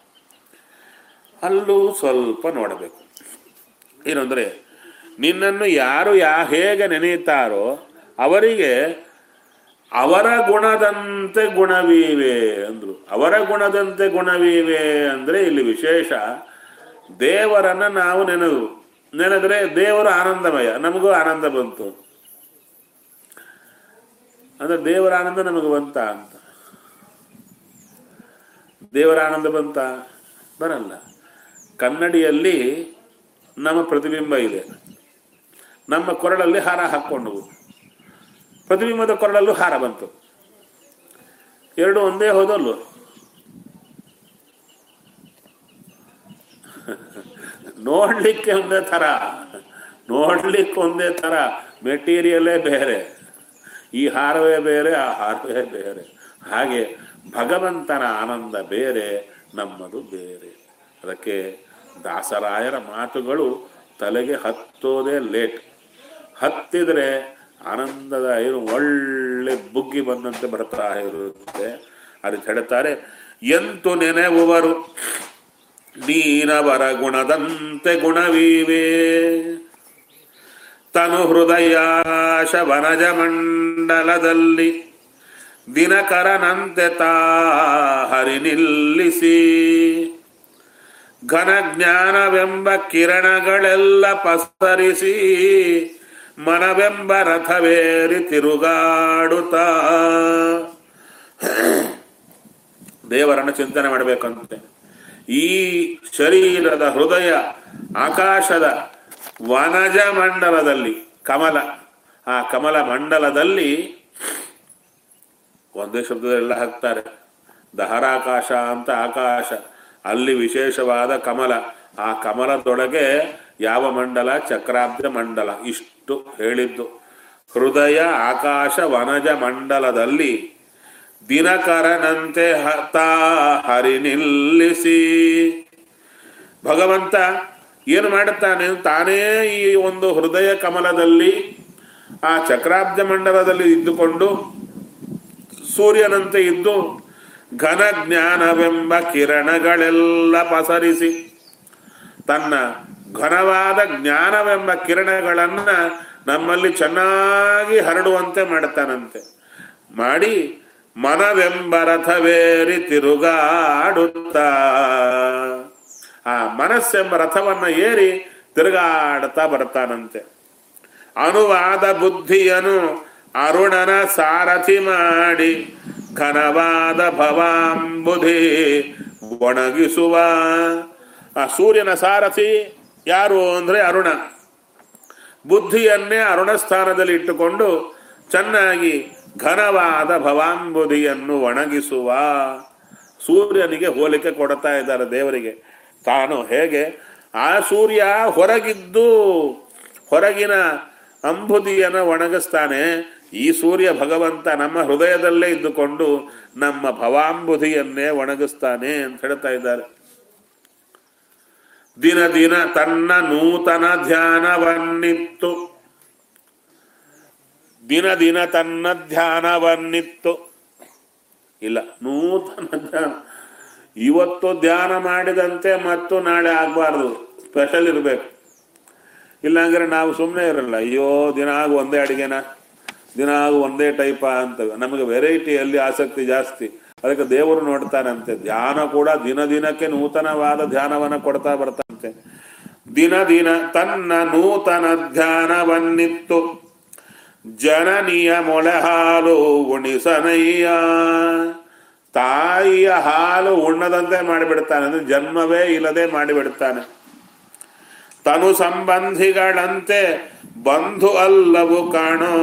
Speaker 1: ಅಲ್ಲೂ ಸ್ವಲ್ಪ ನೋಡಬೇಕು ಏನಂದ್ರೆ ನಿನ್ನನ್ನು ಯಾರು ಯಾ ಹೇಗೆ ನೆನೆಯುತ್ತಾರೋ ಅವರಿಗೆ ಅವರ ಗುಣದಂತೆ ಗುಣವಿವೆ ಅಂದ್ರು ಅವರ ಗುಣದಂತೆ ಗುಣವಿವೆ ಅಂದ್ರೆ ಇಲ್ಲಿ ವಿಶೇಷ ದೇವರನ್ನ ನಾವು ನೆನೆದು ನೆನೆದ್ರೆ ದೇವರು ಆನಂದಮಯ ನಮಗೂ ಆನಂದ ಬಂತು ಅಂದ್ರೆ ದೇವರ ಆನಂದ ನಮಗೆ ಬಂತ ಅಂತ ದೇವರ ಆನಂದ ಬಂತ ಬರಲ್ಲ ಕನ್ನಡಿಯಲ್ಲಿ ನಮ್ಮ ಪ್ರತಿಬಿಂಬ ಇದೆ ನಮ್ಮ ಕೊರಳಲ್ಲಿ ಹಾರ ಹಾಕ್ಕೊಂಡು ಪ್ರತಿಬಿಂಬದ ಕೊರಳಲ್ಲೂ ಹಾರ ಬಂತು ಎರಡು ಒಂದೇ ಹೋದಲ್ವ ನೋಡ್ಲಿಕ್ಕೆ ಒಂದೇ ತರ ನೋಡ್ಲಿಕ್ಕೆ ಒಂದೇ ತರ ಮೆಟೀರಿಯಲೇ ಬೇರೆ ಈ ಹಾರವೇ ಬೇರೆ ಆ ಹಾರವೇ ಬೇರೆ ಹಾಗೆ ಭಗವಂತನ ಆನಂದ ಬೇರೆ ನಮ್ಮದು ಬೇರೆ ಅದಕ್ಕೆ ದಾಸರಾಯರ ಮಾತುಗಳು ತಲೆಗೆ ಹತ್ತೋದೇ ಲೇಟ್ ಹತ್ತಿದ್ರೆ ಆನಂದದ ಏನು ಒಳ್ಳೆ ಬುಗ್ಗಿ ಬಂದಂತೆ ಬರ್ತಾ ಇರುತ್ತೆ ಅದಕ್ಕೆ ಹೇಳ್ತಾರೆ ಎಂತು ನೆನೆವುವರು ನೀನವರ ಗುಣದಂತೆ ಗುಣವೀವೇ ತನು ಹೃದಯಾಶ ವನಜ ಮಂಡಲದಲ್ಲಿ ದಿನಕರನಂತೆ ತಾ ಹರಿ ನಿಲ್ಲಿಸಿ ಘನ ಜ್ಞಾನವೆಂಬ ಕಿರಣಗಳೆಲ್ಲ ಪಸರಿಸಿ ಮನವೆಂಬ ರಥವೇರಿ ತಿರುಗಾಡುತ್ತಾ ದೇವರನ್ನು ಚಿಂತನೆ ಮಾಡಬೇಕಂತೆ ಈ ಶರೀರದ ಹೃದಯ ಆಕಾಶದ ವನಜ ಮಂಡಲದಲ್ಲಿ ಕಮಲ ಆ ಕಮಲ ಮಂಡಲದಲ್ಲಿ ಒಂದೇ ಶಬ್ದದಲ್ಲೆಲ್ಲ ಹಾಕ್ತಾರೆ ದಹರಾಕಾಶ ಅಂತ ಆಕಾಶ ಅಲ್ಲಿ ವಿಶೇಷವಾದ ಕಮಲ ಆ ಕಮಲದೊಳಗೆ ಯಾವ ಮಂಡಲ ಚಕ್ರಾಬ್ಜ ಮಂಡಲ ಇಷ್ಟು ಹೇಳಿದ್ದು ಹೃದಯ ಆಕಾಶ ವನಜ ಮಂಡಲದಲ್ಲಿ ದಿನಕರನಂತೆ ಹತ ಹರಿ ನಿಲ್ಲಿಸಿ ಭಗವಂತ ಏನು ಮಾಡುತ್ತಾನೆ ತಾನೇ ಈ ಒಂದು ಹೃದಯ ಕಮಲದಲ್ಲಿ ಆ ಚಕ್ರಾಬ್ಜ ಮಂಡಲದಲ್ಲಿ ಇದ್ದುಕೊಂಡು ಸೂರ್ಯನಂತೆ ಇದ್ದು ಘನ ಜ್ಞಾನವೆಂಬ ಕಿರಣಗಳೆಲ್ಲ ಪಸರಿಸಿ ತನ್ನ ಘನವಾದ ಜ್ಞಾನವೆಂಬ ಕಿರಣಗಳನ್ನ ನಮ್ಮಲ್ಲಿ ಚೆನ್ನಾಗಿ ಹರಡುವಂತೆ ಮಾಡುತ್ತಾನಂತೆ ಮಾಡಿ ಮನವೆಂಬ ರಥವೇರಿ ತಿರುಗಾಡುತ್ತಾ ಆ ಮನಸ್ಸೆಂಬ ರಥವನ್ನ ಏರಿ ತಿರುಗಾಡುತ್ತಾ ಬರ್ತಾನಂತೆ ಅನುವಾದ ಬುದ್ಧಿಯನು ಅರುಣನ ಸಾರಥಿ ಮಾಡಿ ಘನವಾದ ಭವಾಂಬುಧಿ ಒಣಗಿಸುವ ಆ ಸೂರ್ಯನ ಸಾರಥಿ ಯಾರು ಅಂದ್ರೆ ಅರುಣ ಬುದ್ಧಿಯನ್ನೇ ಅರುಣ ಸ್ಥಾನದಲ್ಲಿ ಇಟ್ಟುಕೊಂಡು ಚೆನ್ನಾಗಿ ಘನವಾದ ಭವಾಂಬುಧಿಯನ್ನು ಒಣಗಿಸುವ ಸೂರ್ಯನಿಗೆ ಹೋಲಿಕೆ ಕೊಡ್ತಾ ಇದ್ದಾರೆ ದೇವರಿಗೆ ತಾನು ಹೇಗೆ ಆ ಸೂರ್ಯ ಹೊರಗಿದ್ದು ಹೊರಗಿನ ಅಂಬುದಿಯನ್ನು ಒಣಗಿಸ್ತಾನೆ ಈ ಸೂರ್ಯ ಭಗವಂತ ನಮ್ಮ ಹೃದಯದಲ್ಲೇ ಇದ್ದುಕೊಂಡು ನಮ್ಮ ಭವಾಂಬುಧಿಯನ್ನೇ ಒಣಗಿಸ್ತಾನೆ ಅಂತ ಹೇಳ್ತಾ ಇದ್ದಾರೆ ದಿನ ದಿನ ತನ್ನ ನೂತನ ಧ್ಯಾನವನ್ನಿತ್ತು ದಿನ ದಿನ ತನ್ನ ಧ್ಯಾನವನ್ನಿತ್ತು ಇಲ್ಲ ನೂತನ ಧ್ಯಾನ ಇವತ್ತು ಧ್ಯಾನ ಮಾಡಿದಂತೆ ಮತ್ತು ನಾಳೆ ಆಗಬಾರ್ದು ಸ್ಪೆಷಲ್ ಇರಬೇಕು ಇಲ್ಲಾಂದ್ರೆ ನಾವು ಸುಮ್ಮನೆ ಇರಲ್ಲ ಅಯ್ಯೋ ದಿನ ಆಗು ಒಂದೇ ಅಡಿಗೆನ ದಿನ ಆಗು ಒಂದೇ ಟೈಪ ಅಂತ ನಮಗೆ ವೆರೈಟಿಯಲ್ಲಿ ಆಸಕ್ತಿ ಜಾಸ್ತಿ ಅದಕ್ಕೆ ದೇವರು ನೋಡ್ತಾನಂತೆ ಧ್ಯಾನ ಕೂಡ ದಿನ ದಿನಕ್ಕೆ ನೂತನವಾದ ಧ್ಯಾನವನ್ನ ಕೊಡ್ತಾ ಬರ್ತಾನಂತೆ ದಿನ ದಿನ ತನ್ನ ನೂತನ ಧ್ಯಾನವನ್ನಿತ್ತು ಜನನಿಯ ಮೊಳೆ ಹಾಲು ಉಣಿಸನಯ್ಯ ತಾಯಿಯ ಹಾಲು ಉಣ್ಣದಂತೆ ಮಾಡಿಬಿಡ್ತಾನೆ ಅಂದ್ರೆ ಜನ್ಮವೇ ಇಲ್ಲದೆ ಮಾಡಿಬಿಡ್ತಾನೆ ತನು ಸಂಬಂಧಿಗಳಂತೆ ಬಂಧು ಅಲ್ಲವು ಕಾಣೋ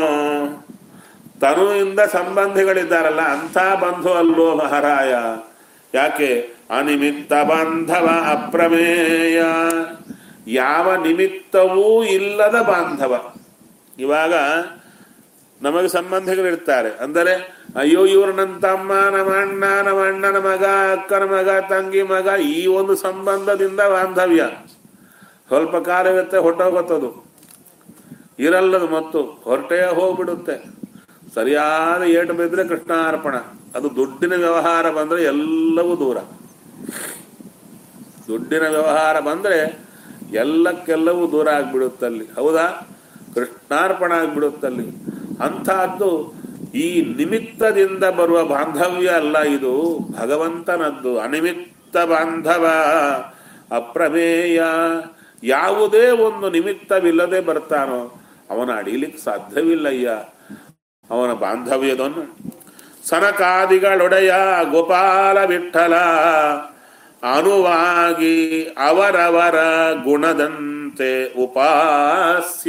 Speaker 1: ತನುವಿಂದ ಸಂಬಂಧಿಗಳಿದ್ದಾರಲ್ಲ ಅಂಥ ಬಂಧು ಅಲ್ಲೋ ಮಹಾರಾಯ ಯಾಕೆ ಅನಿಮಿತ್ತ ಬಾಂಧವ ಅಪ್ರಮೇಯ ಯಾವ ನಿಮಿತ್ತವೂ ಇಲ್ಲದ ಬಾಂಧವ ಇವಾಗ ನಮಗೆ ಸಂಬಂಧಿಗಳಿರ್ತಾರೆ ಅಂದರೆ ಅಯ್ಯೋ ಇವರು ನನ್ನ ತಮ್ಮ ನಮ್ಮ ಅಣ್ಣ ನಮ್ಮ ಅಣ್ಣನ ಮಗ ಅಕ್ಕನ ಮಗ ತಂಗಿ ಮಗ ಈ ಒಂದು ಸಂಬಂಧದಿಂದ ಬಾಂಧವ್ಯ ಸ್ವಲ್ಪ ಕಾಲವಿರುತ್ತೆ ಹೊಟ್ಟೋಗುತ್ತದು ಇರಲ್ಲದು ಮತ್ತು ಹೊರಟೇ ಹೋಗ್ಬಿಡುತ್ತೆ ಸರಿಯಾದ ಏಟು ಬಿದ್ದರೆ ಕೃಷ್ಣಾರ್ಪಣ ಅದು ದುಡ್ಡಿನ ವ್ಯವಹಾರ ಬಂದ್ರೆ ಎಲ್ಲವೂ ದೂರ ದುಡ್ಡಿನ ವ್ಯವಹಾರ ಬಂದ್ರೆ ಎಲ್ಲಕ್ಕೆಲ್ಲವೂ ದೂರ ಆಗ್ಬಿಡುತ್ತಲ್ಲಿ ಹೌದಾ ಕೃಷ್ಣಾರ್ಪಣ ಆಗ್ಬಿಡುತ್ತಲ್ಲಿ ಅಂಥದ್ದು ಈ ನಿಮಿತ್ತದಿಂದ ಬರುವ ಬಾಂಧವ್ಯ ಅಲ್ಲ ಇದು ಭಗವಂತನದ್ದು ಅನಿಮಿತ್ತ ಬಾಂಧವ ಅಪ್ರಮೇಯ ಯಾವುದೇ ಒಂದು ನಿಮಿತ್ತವಿಲ್ಲದೆ ಬರ್ತಾನೋ ಅವನ ಅಡಿಲಿಕ್ಕೆ ಸಾಧ್ಯವಿಲ್ಲಯ್ಯ ಅವನ ಬಾಂಧವ್ಯದನ್ನು ಸನಕಾದಿಗಳೊಡೆಯ ಗೋಪಾಲ ವಿಠಲ ಅನುವಾಗಿ ಅವರವರ ಗುಣದಂತೆ ಉಪಾಸ್ಯ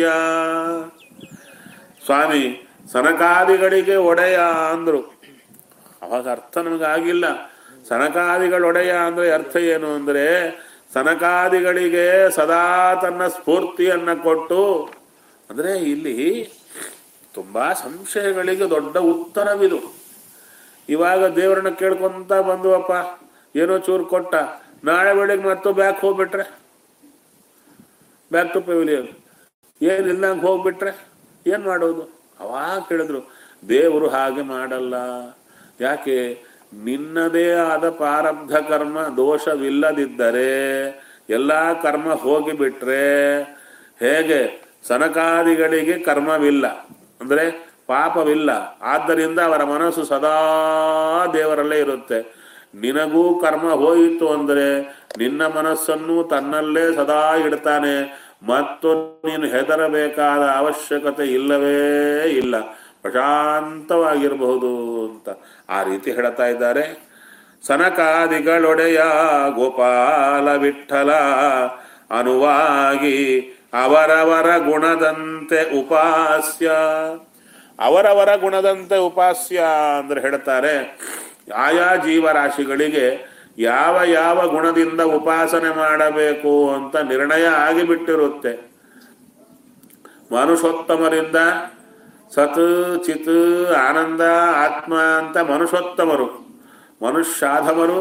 Speaker 1: ಸ್ವಾಮಿ ಸನಕಾದಿಗಳಿಗೆ ಒಡೆಯ ಅಂದ್ರು ಅವಾಗ ಅರ್ಥ ನಮಗಾಗಿಲ್ಲ ಸನಕಾದಿಗಳೊಡೆಯ ಅಂದ್ರೆ ಅರ್ಥ ಏನು ಅಂದ್ರೆ ಸನಕಾದಿಗಳಿಗೆ ಸದಾ ತನ್ನ ಸ್ಫೂರ್ತಿಯನ್ನ ಕೊಟ್ಟು ಅಂದ್ರೆ ಇಲ್ಲಿ ತುಂಬಾ ಸಂಶಯಗಳಿಗೆ ದೊಡ್ಡ ಉತ್ತರವಿದು ಇವಾಗ ದೇವರನ್ನ ಕೇಳ್ಕೊಂತ ಬಂದುವಪ್ಪ ಏನೋ ಚೂರು ಕೊಟ್ಟ ನಾಳೆ ಬೆಳಿಗ್ಗೆ ಮತ್ತು ಬ್ಯಾಕ್ ಹೋಗ್ಬಿಟ್ರೆ ಬ್ಯಾಕ್ ಟು ಪೆವಿಲಿಯನ್ ಏನಿಲ್ಲಂಗೆ ಹೋಗ್ಬಿಟ್ರೆ ಏನ್ ಮಾಡೋದು ಅವಾಗ ಕೇಳಿದ್ರು ದೇವರು ಹಾಗೆ ಮಾಡಲ್ಲ ಯಾಕೆ ನಿನ್ನದೇ ಆದ ಪ್ರಾರಬ್ಧ ಕರ್ಮ ದೋಷವಿಲ್ಲದಿದ್ದರೆ ಎಲ್ಲಾ ಕರ್ಮ ಹೋಗಿಬಿಟ್ರೆ ಹೇಗೆ ಸನಕಾದಿಗಳಿಗೆ ಕರ್ಮವಿಲ್ಲ ಅಂದ್ರೆ ಪಾಪವಿಲ್ಲ ಆದ್ದರಿಂದ ಅವರ ಮನಸ್ಸು ಸದಾ ದೇವರಲ್ಲೇ ಇರುತ್ತೆ ನಿನಗೂ ಕರ್ಮ ಹೋಯಿತು ಅಂದ್ರೆ ನಿನ್ನ ಮನಸ್ಸನ್ನು ತನ್ನಲ್ಲೇ ಸದಾ ಇಡ್ತಾನೆ ಮತ್ತು ನೀನು ಹೆದರಬೇಕಾದ ಅವಶ್ಯಕತೆ ಇಲ್ಲವೇ ಇಲ್ಲ ಪ್ರಶಾಂತವಾಗಿರಬಹುದು ಅಂತ ಆ ರೀತಿ ಹೇಳ್ತಾ ಇದ್ದಾರೆ ಸನಕಾದಿಗಳೊಡೆಯ ಗೋಪಾಲ ವಿಠಲ ಅನುವಾಗಿ ಅವರವರ ಗುಣದಂತೆ ಉಪಾಸ್ಯ ಅವರವರ ಗುಣದಂತೆ ಉಪಾಸ್ಯ ಅಂದ್ರೆ ಹೇಳ್ತಾರೆ ಆಯಾ ಜೀವರಾಶಿಗಳಿಗೆ ಯಾವ ಯಾವ ಗುಣದಿಂದ ಉಪಾಸನೆ ಮಾಡಬೇಕು ಅಂತ ನಿರ್ಣಯ ಆಗಿಬಿಟ್ಟಿರುತ್ತೆ ಮನುಷ್ಯೋತ್ತಮರಿಂದ ಸತ್ ಚಿತ್ ಆನಂದ ಆತ್ಮ ಅಂತ ಮನುಷ್ಯೋತ್ತಮರು ಮನುಷ್ಯಾಧಮರು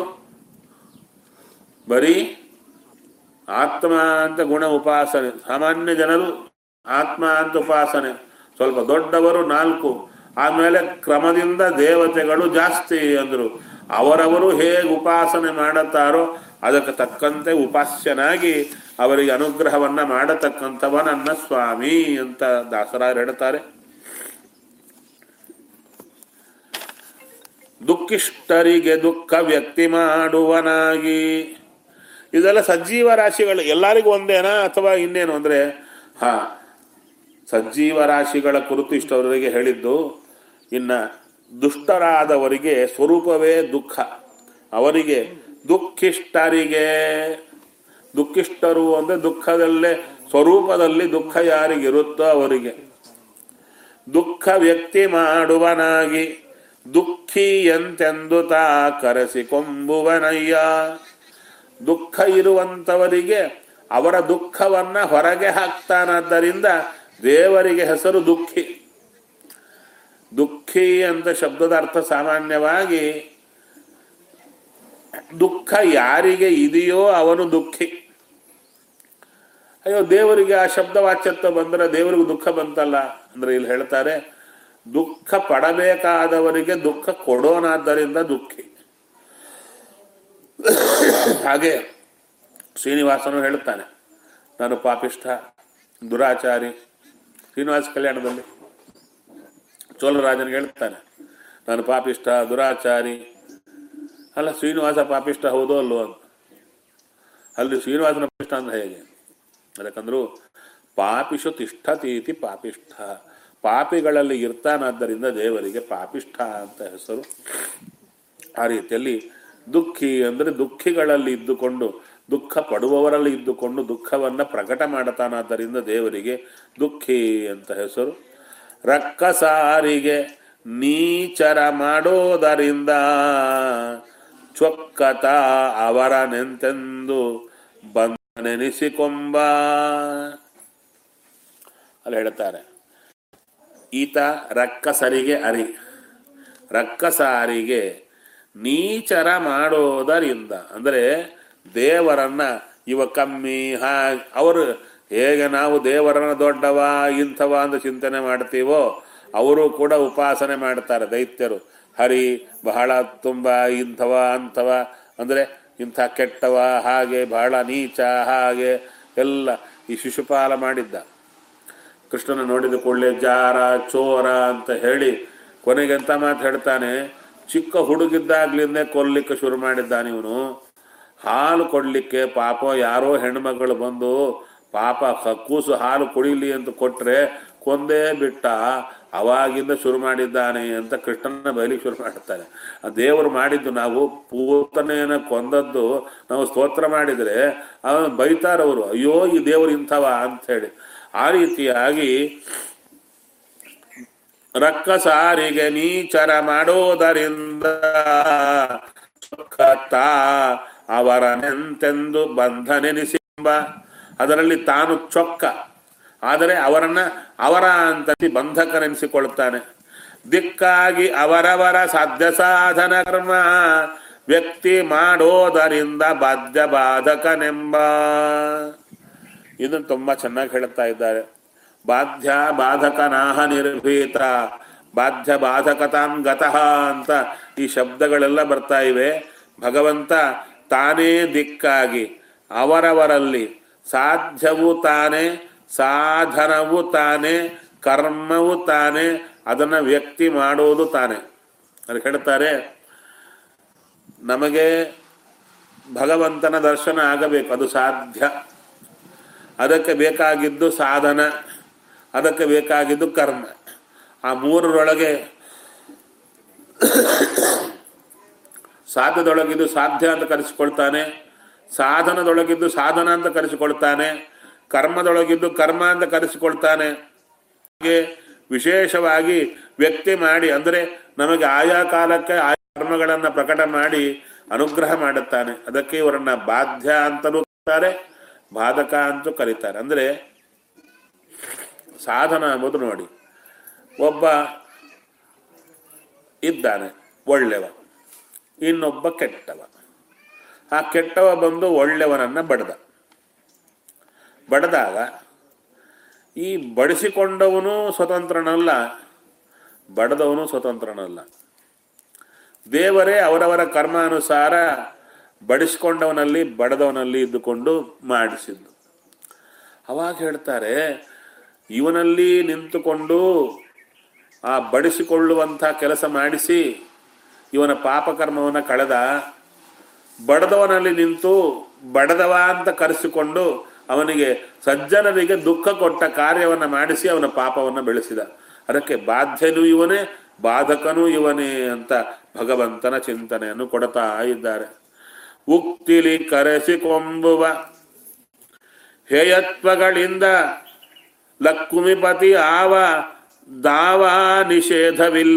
Speaker 1: ಬರೀ ಆತ್ಮ ಅಂತ ಗುಣ ಉಪಾಸನೆ ಸಾಮಾನ್ಯ ಜನರು ಆತ್ಮ ಅಂತ ಉಪಾಸನೆ ಸ್ವಲ್ಪ ದೊಡ್ಡವರು ನಾಲ್ಕು ಆಮೇಲೆ ಕ್ರಮದಿಂದ ದೇವತೆಗಳು ಜಾಸ್ತಿ ಅಂದ್ರು ಅವರವರು ಹೇಗೆ ಉಪಾಸನೆ ಮಾಡುತ್ತಾರೋ ಅದಕ್ಕೆ ತಕ್ಕಂತೆ ಉಪಾಸ್ಯನಾಗಿ ಅವರಿಗೆ ಅನುಗ್ರಹವನ್ನ ಮಾಡತಕ್ಕಂಥವ ನನ್ನ ಸ್ವಾಮಿ ಅಂತ ದಾಸರಾಯರು ಹೇಳ್ತಾರೆ ದುಃಖಿಷ್ಟರಿಗೆ ದುಃಖ ವ್ಯಕ್ತಿ ಮಾಡುವನಾಗಿ ಇದೆಲ್ಲ ಸಜ್ಜೀವ ರಾಶಿಗಳು ಎಲ್ಲರಿಗೂ ಒಂದೇನಾ ಅಥವಾ ಇನ್ನೇನು ಅಂದ್ರೆ ಹಾ ಸಜ್ಜೀವ ರಾಶಿಗಳ ಕುರಿತು ಇಷ್ಟವರಿಗೆ ಹೇಳಿದ್ದು ಇನ್ನ ದುಷ್ಟರಾದವರಿಗೆ ಸ್ವರೂಪವೇ ದುಃಖ ಅವರಿಗೆ ದುಃಖಿಷ್ಟರಿಗೆ ದುಃಖಿಷ್ಟರು ಅಂದ್ರೆ ದುಃಖದಲ್ಲೇ ಸ್ವರೂಪದಲ್ಲಿ ದುಃಖ ಯಾರಿಗಿರುತ್ತೋ ಅವರಿಗೆ ದುಃಖ ವ್ಯಕ್ತಿ ಮಾಡುವನಾಗಿ ದುಃಖಿ ಎಂತೆಂದು ತಾ ಕರೆಸಿಕೊಂಬುವನಯ್ಯ ದುಃಖ ಇರುವಂತವರಿಗೆ ಅವರ ದುಃಖವನ್ನ ಹೊರಗೆ ಹಾಕ್ತಾನಾದ್ದರಿಂದ ದೇವರಿಗೆ ಹೆಸರು ದುಃಖಿ ದುಃಖಿ ಅಂತ ಶಬ್ದದ ಅರ್ಥ ಸಾಮಾನ್ಯವಾಗಿ ದುಃಖ ಯಾರಿಗೆ ಇದೆಯೋ ಅವನು ದುಃಖಿ ಅಯ್ಯೋ ದೇವರಿಗೆ ಆ ಶಬ್ದ ವಾಚ್ಯತ್ವ ಬಂದರೆ ದೇವರಿಗೂ ದುಃಖ ಬಂತಲ್ಲ ಅಂದ್ರೆ ಇಲ್ಲಿ ಹೇಳ್ತಾರೆ ದುಃಖ ಪಡಬೇಕಾದವರಿಗೆ ದುಃಖ ಕೊಡೋನಾದ್ದರಿಂದ ದುಃಖಿ ಹಾಗೆ ಶ್ರೀನಿವಾಸನು ಹೇಳುತ್ತಾನೆ ನಾನು ಪಾಪಿಷ್ಠ ದುರಾಚಾರಿ ಶ್ರೀನಿವಾಸ ಕಲ್ಯಾಣದಲ್ಲಿ ಚೋಳರಾಜನಿಗೆ ಹೇಳ್ತಾನೆ ನಾನು ಪಾಪಿಷ್ಠ ದುರಾಚಾರಿ ಅಲ್ಲ ಶ್ರೀನಿವಾಸ ಪಾಪಿಷ್ಠ ಹೌದೋ ಅಲ್ವೋ ಅಂತ ಅಲ್ಲಿ ಶ್ರೀನಿವಾಸನ ಪಾಪಿಷ್ಠ ಅಂದ್ರೆ ಹೇಗೆ ಅದಕ್ಕಂದ್ರು ಪಾಪಿಷು ತಿಷ್ಠತೀತಿ ಪಾಪಿಷ್ಠ ಪಾಪಿಗಳಲ್ಲಿ ಇರ್ತಾನಾದ್ದರಿಂದ ದೇವರಿಗೆ ಪಾಪಿಷ್ಠ ಅಂತ ಹೆಸರು ಆ ರೀತಿಯಲ್ಲಿ ದುಃಖಿ ಅಂದರೆ ದುಃಖಿಗಳಲ್ಲಿ ಇದ್ದುಕೊಂಡು ದುಃಖ ಪಡುವವರಲ್ಲಿ ಇದ್ದುಕೊಂಡು ದುಃಖವನ್ನ ಪ್ರಕಟ ಮಾಡುತ್ತಾನಾದ್ದರಿಂದ ದೇವರಿಗೆ ದುಃಖಿ ಅಂತ ಹೆಸರು ರಕ್ಕಸಾರಿಗೆ ನೀಚರ ಮಾಡೋದರಿಂದ ಚೊಕ್ಕತ ಅವರ ನೆಂತೆಂದು ಬಂದನೆನಿಸಿಕೊಂಬ ಅಲ್ಲಿ ಹೇಳ್ತಾರೆ ಈತ ರಕ್ಕಸರಿಗೆ ಅರಿ ರಕ್ಕಸಾರಿಗೆ ನೀಚರ ಮಾಡೋದರಿಂದ ಅಂದರೆ ದೇವರನ್ನ ಇವ ಕಮ್ಮಿ ಹಾ ಅವರು ಹೇಗೆ ನಾವು ದೇವರನ್ನ ದೊಡ್ಡವ ಇಂಥವ ಅಂತ ಚಿಂತನೆ ಮಾಡ್ತೀವೋ ಅವರು ಕೂಡ ಉಪಾಸನೆ ಮಾಡ್ತಾರೆ ದೈತ್ಯರು ಹರಿ ಬಹಳ ತುಂಬ ಇಂಥವ ಅಂಥವ ಅಂದರೆ ಇಂಥ ಕೆಟ್ಟವ ಹಾಗೆ ಬಹಳ ನೀಚ ಹಾಗೆ ಎಲ್ಲ ಈ ಶಿಶುಪಾಲ ಮಾಡಿದ್ದ ಕೃಷ್ಣನ ನೋಡಿದ ಕೂಡಲೇ ಜಾರ ಚೋರ ಅಂತ ಹೇಳಿ ಕೊನೆಗೆ ಎಂತ ಮಾತು ಹೇಳ್ತಾನೆ ಚಿಕ್ಕ ಹುಡುಗಿದ್ದಾಗ್ಲಿಂದೇ ಕೊಲ್ಲಿಕ್ಕೆ ಶುರು ಮಾಡಿದ್ದಾನೆ ಇವನು ಹಾಲು ಕೊಡ್ಲಿಕ್ಕೆ ಪಾಪ ಯಾರೋ ಹೆಣ್ಮಗಳು ಬಂದು ಪಾಪ ಕಕ್ಕೂಸು ಹಾಲು ಕುಡಿಲಿ ಅಂತ ಕೊಟ್ರೆ ಕೊಂದೇ ಬಿಟ್ಟ ಅವಾಗಿಂದ ಶುರು ಮಾಡಿದ್ದಾನೆ ಅಂತ ಕೃಷ್ಣನ ಬಯಲಿಗೆ ಶುರು ಮಾಡ್ತಾರೆ ಆ ದೇವರು ಮಾಡಿದ್ದು ನಾವು ಪೂತನೆಯನ್ನ ಕೊಂದದ್ದು ನಾವು ಸ್ತೋತ್ರ ಮಾಡಿದ್ರೆ ಅವನು ಬೈತಾರವರು ಅಯ್ಯೋ ಈ ದೇವರು ಇಂಥವ ಅಂತ ಹೇಳಿ ಆ ರೀತಿಯಾಗಿ ರಕ್ಕಸಾರಿಗೆ ನೀಚರ ಮಾಡೋದರಿಂದ ಸುಖತ ಅವರ ನೆಂತೆಂದು ಬಂಧನೆನಿಸಿಂಬ ಅದರಲ್ಲಿ ತಾನು ಚೊಕ್ಕ ಆದರೆ ಅವರನ್ನ ಅವರ ಅಂತ ಬಂಧಕನೆನಿಸಿಕೊಳ್ಳುತ್ತಾನೆ ದಿಕ್ಕಾಗಿ ಅವರವರ ಸಾಧ್ಯ ಸಾಧನ ಕರ್ಮ ವ್ಯಕ್ತಿ ಮಾಡೋದರಿಂದ ಬಾಧ್ಯ ಬಾಧಕನೆಂಬ ಇದನ್ನು ತುಂಬಾ ಚೆನ್ನಾಗಿ ಹೇಳುತ್ತಾ ಇದ್ದಾರೆ ಬಾಧ್ಯ ಬಾಧಕನಾಹ ನಿರ್ಭೀತ ಬಾಧ್ಯ ಬಾಧಕತಾಂ ಗತಃ ಅಂತ ಈ ಶಬ್ದಗಳೆಲ್ಲ ಬರ್ತಾ ಇವೆ ಭಗವಂತ ತಾನೇ ದಿಕ್ಕಾಗಿ ಅವರವರಲ್ಲಿ ಸಾಧ್ಯವೂ ತಾನೇ ಸಾಧನವೂ ತಾನೇ ಕರ್ಮವೂ ತಾನೇ ಅದನ್ನ ವ್ಯಕ್ತಿ ಮಾಡೋದು ತಾನೇ ಅದು ಹೇಳ್ತಾರೆ ನಮಗೆ ಭಗವಂತನ ದರ್ಶನ ಆಗಬೇಕು ಅದು ಸಾಧ್ಯ ಅದಕ್ಕೆ ಬೇಕಾಗಿದ್ದು ಸಾಧನ ಅದಕ್ಕೆ ಬೇಕಾಗಿದ್ದು ಕರ್ಮ ಆ ಮೂರರೊಳಗೆ ಸಾಧ್ಯದೊಳಗಿದ್ದು ಸಾಧ್ಯ ಅಂತ ಕರೆಸಿಕೊಳ್ತಾನೆ ಸಾಧನದೊಳಗಿದ್ದು ಸಾಧನ ಅಂತ ಕರೆಸಿಕೊಳ್ತಾನೆ ಕರ್ಮದೊಳಗಿದ್ದು ಕರ್ಮ ಅಂತ ಕರೆಸಿಕೊಳ್ತಾನೆ ಹಾಗೆ ವಿಶೇಷವಾಗಿ ವ್ಯಕ್ತಿ ಮಾಡಿ ಅಂದರೆ ನಮಗೆ ಆಯಾ ಕಾಲಕ್ಕೆ ಆಯಾ ಕರ್ಮಗಳನ್ನು ಪ್ರಕಟ ಮಾಡಿ ಅನುಗ್ರಹ ಮಾಡುತ್ತಾನೆ ಅದಕ್ಕೆ ಇವರನ್ನ ಬಾಧ್ಯ ಅಂತಲೂ ಕರೀತಾರೆ ಬಾಧಕ ಅಂತೂ ಕರೀತಾರೆ ಅಂದರೆ ಸಾಧನ ಎಂಬುದು ನೋಡಿ ಒಬ್ಬ ಇದ್ದಾನೆ ಒಳ್ಳೆವ ಇನ್ನೊಬ್ಬ ಕೆಟ್ಟವ ಆ ಕೆಟ್ಟವ ಬಂದು ಒಳ್ಳೆಯವನನ್ನ ಬಡ್ದ ಬಡ್ದಾಗ ಈ ಬಡಿಸಿಕೊಂಡವನು ಸ್ವತಂತ್ರನಲ್ಲ ಬಡದವನು ಸ್ವತಂತ್ರನಲ್ಲ ದೇವರೇ ಅವರವರ ಕರ್ಮಾನುಸಾರ ಬಡಿಸಿಕೊಂಡವನಲ್ಲಿ ಬಡದವನಲ್ಲಿ ಇದ್ದುಕೊಂಡು ಮಾಡಿಸಿದ್ದು ಅವಾಗ ಹೇಳ್ತಾರೆ ಇವನಲ್ಲಿ ನಿಂತುಕೊಂಡು ಆ ಬಡಿಸಿಕೊಳ್ಳುವಂಥ ಕೆಲಸ ಮಾಡಿಸಿ ಇವನ ಪಾಪಕರ್ಮವನ್ನು ಕಳೆದ ಬಡದವನಲ್ಲಿ ನಿಂತು ಬಡದವ ಅಂತ ಕರೆಸಿಕೊಂಡು ಅವನಿಗೆ ಸಜ್ಜನರಿಗೆ ದುಃಖ ಕೊಟ್ಟ ಕಾರ್ಯವನ್ನು ಮಾಡಿಸಿ ಅವನ ಪಾಪವನ್ನು ಬೆಳೆಸಿದ ಅದಕ್ಕೆ ಬಾಧ್ಯನೂ ಇವನೇ ಬಾಧಕನೂ ಇವನೇ ಅಂತ ಭಗವಂತನ ಚಿಂತನೆಯನ್ನು ಕೊಡ್ತಾ ಇದ್ದಾರೆ ಉಕ್ತಿಲಿ ಕರೆಸಿಕೊಂಬುವ ಹೇಯತ್ವಗಳಿಂದ ಲಕ್ಕುಮಿಪತಿ ಆವ ದಾವ ನಿಷೇಧವಿಲ್ಲ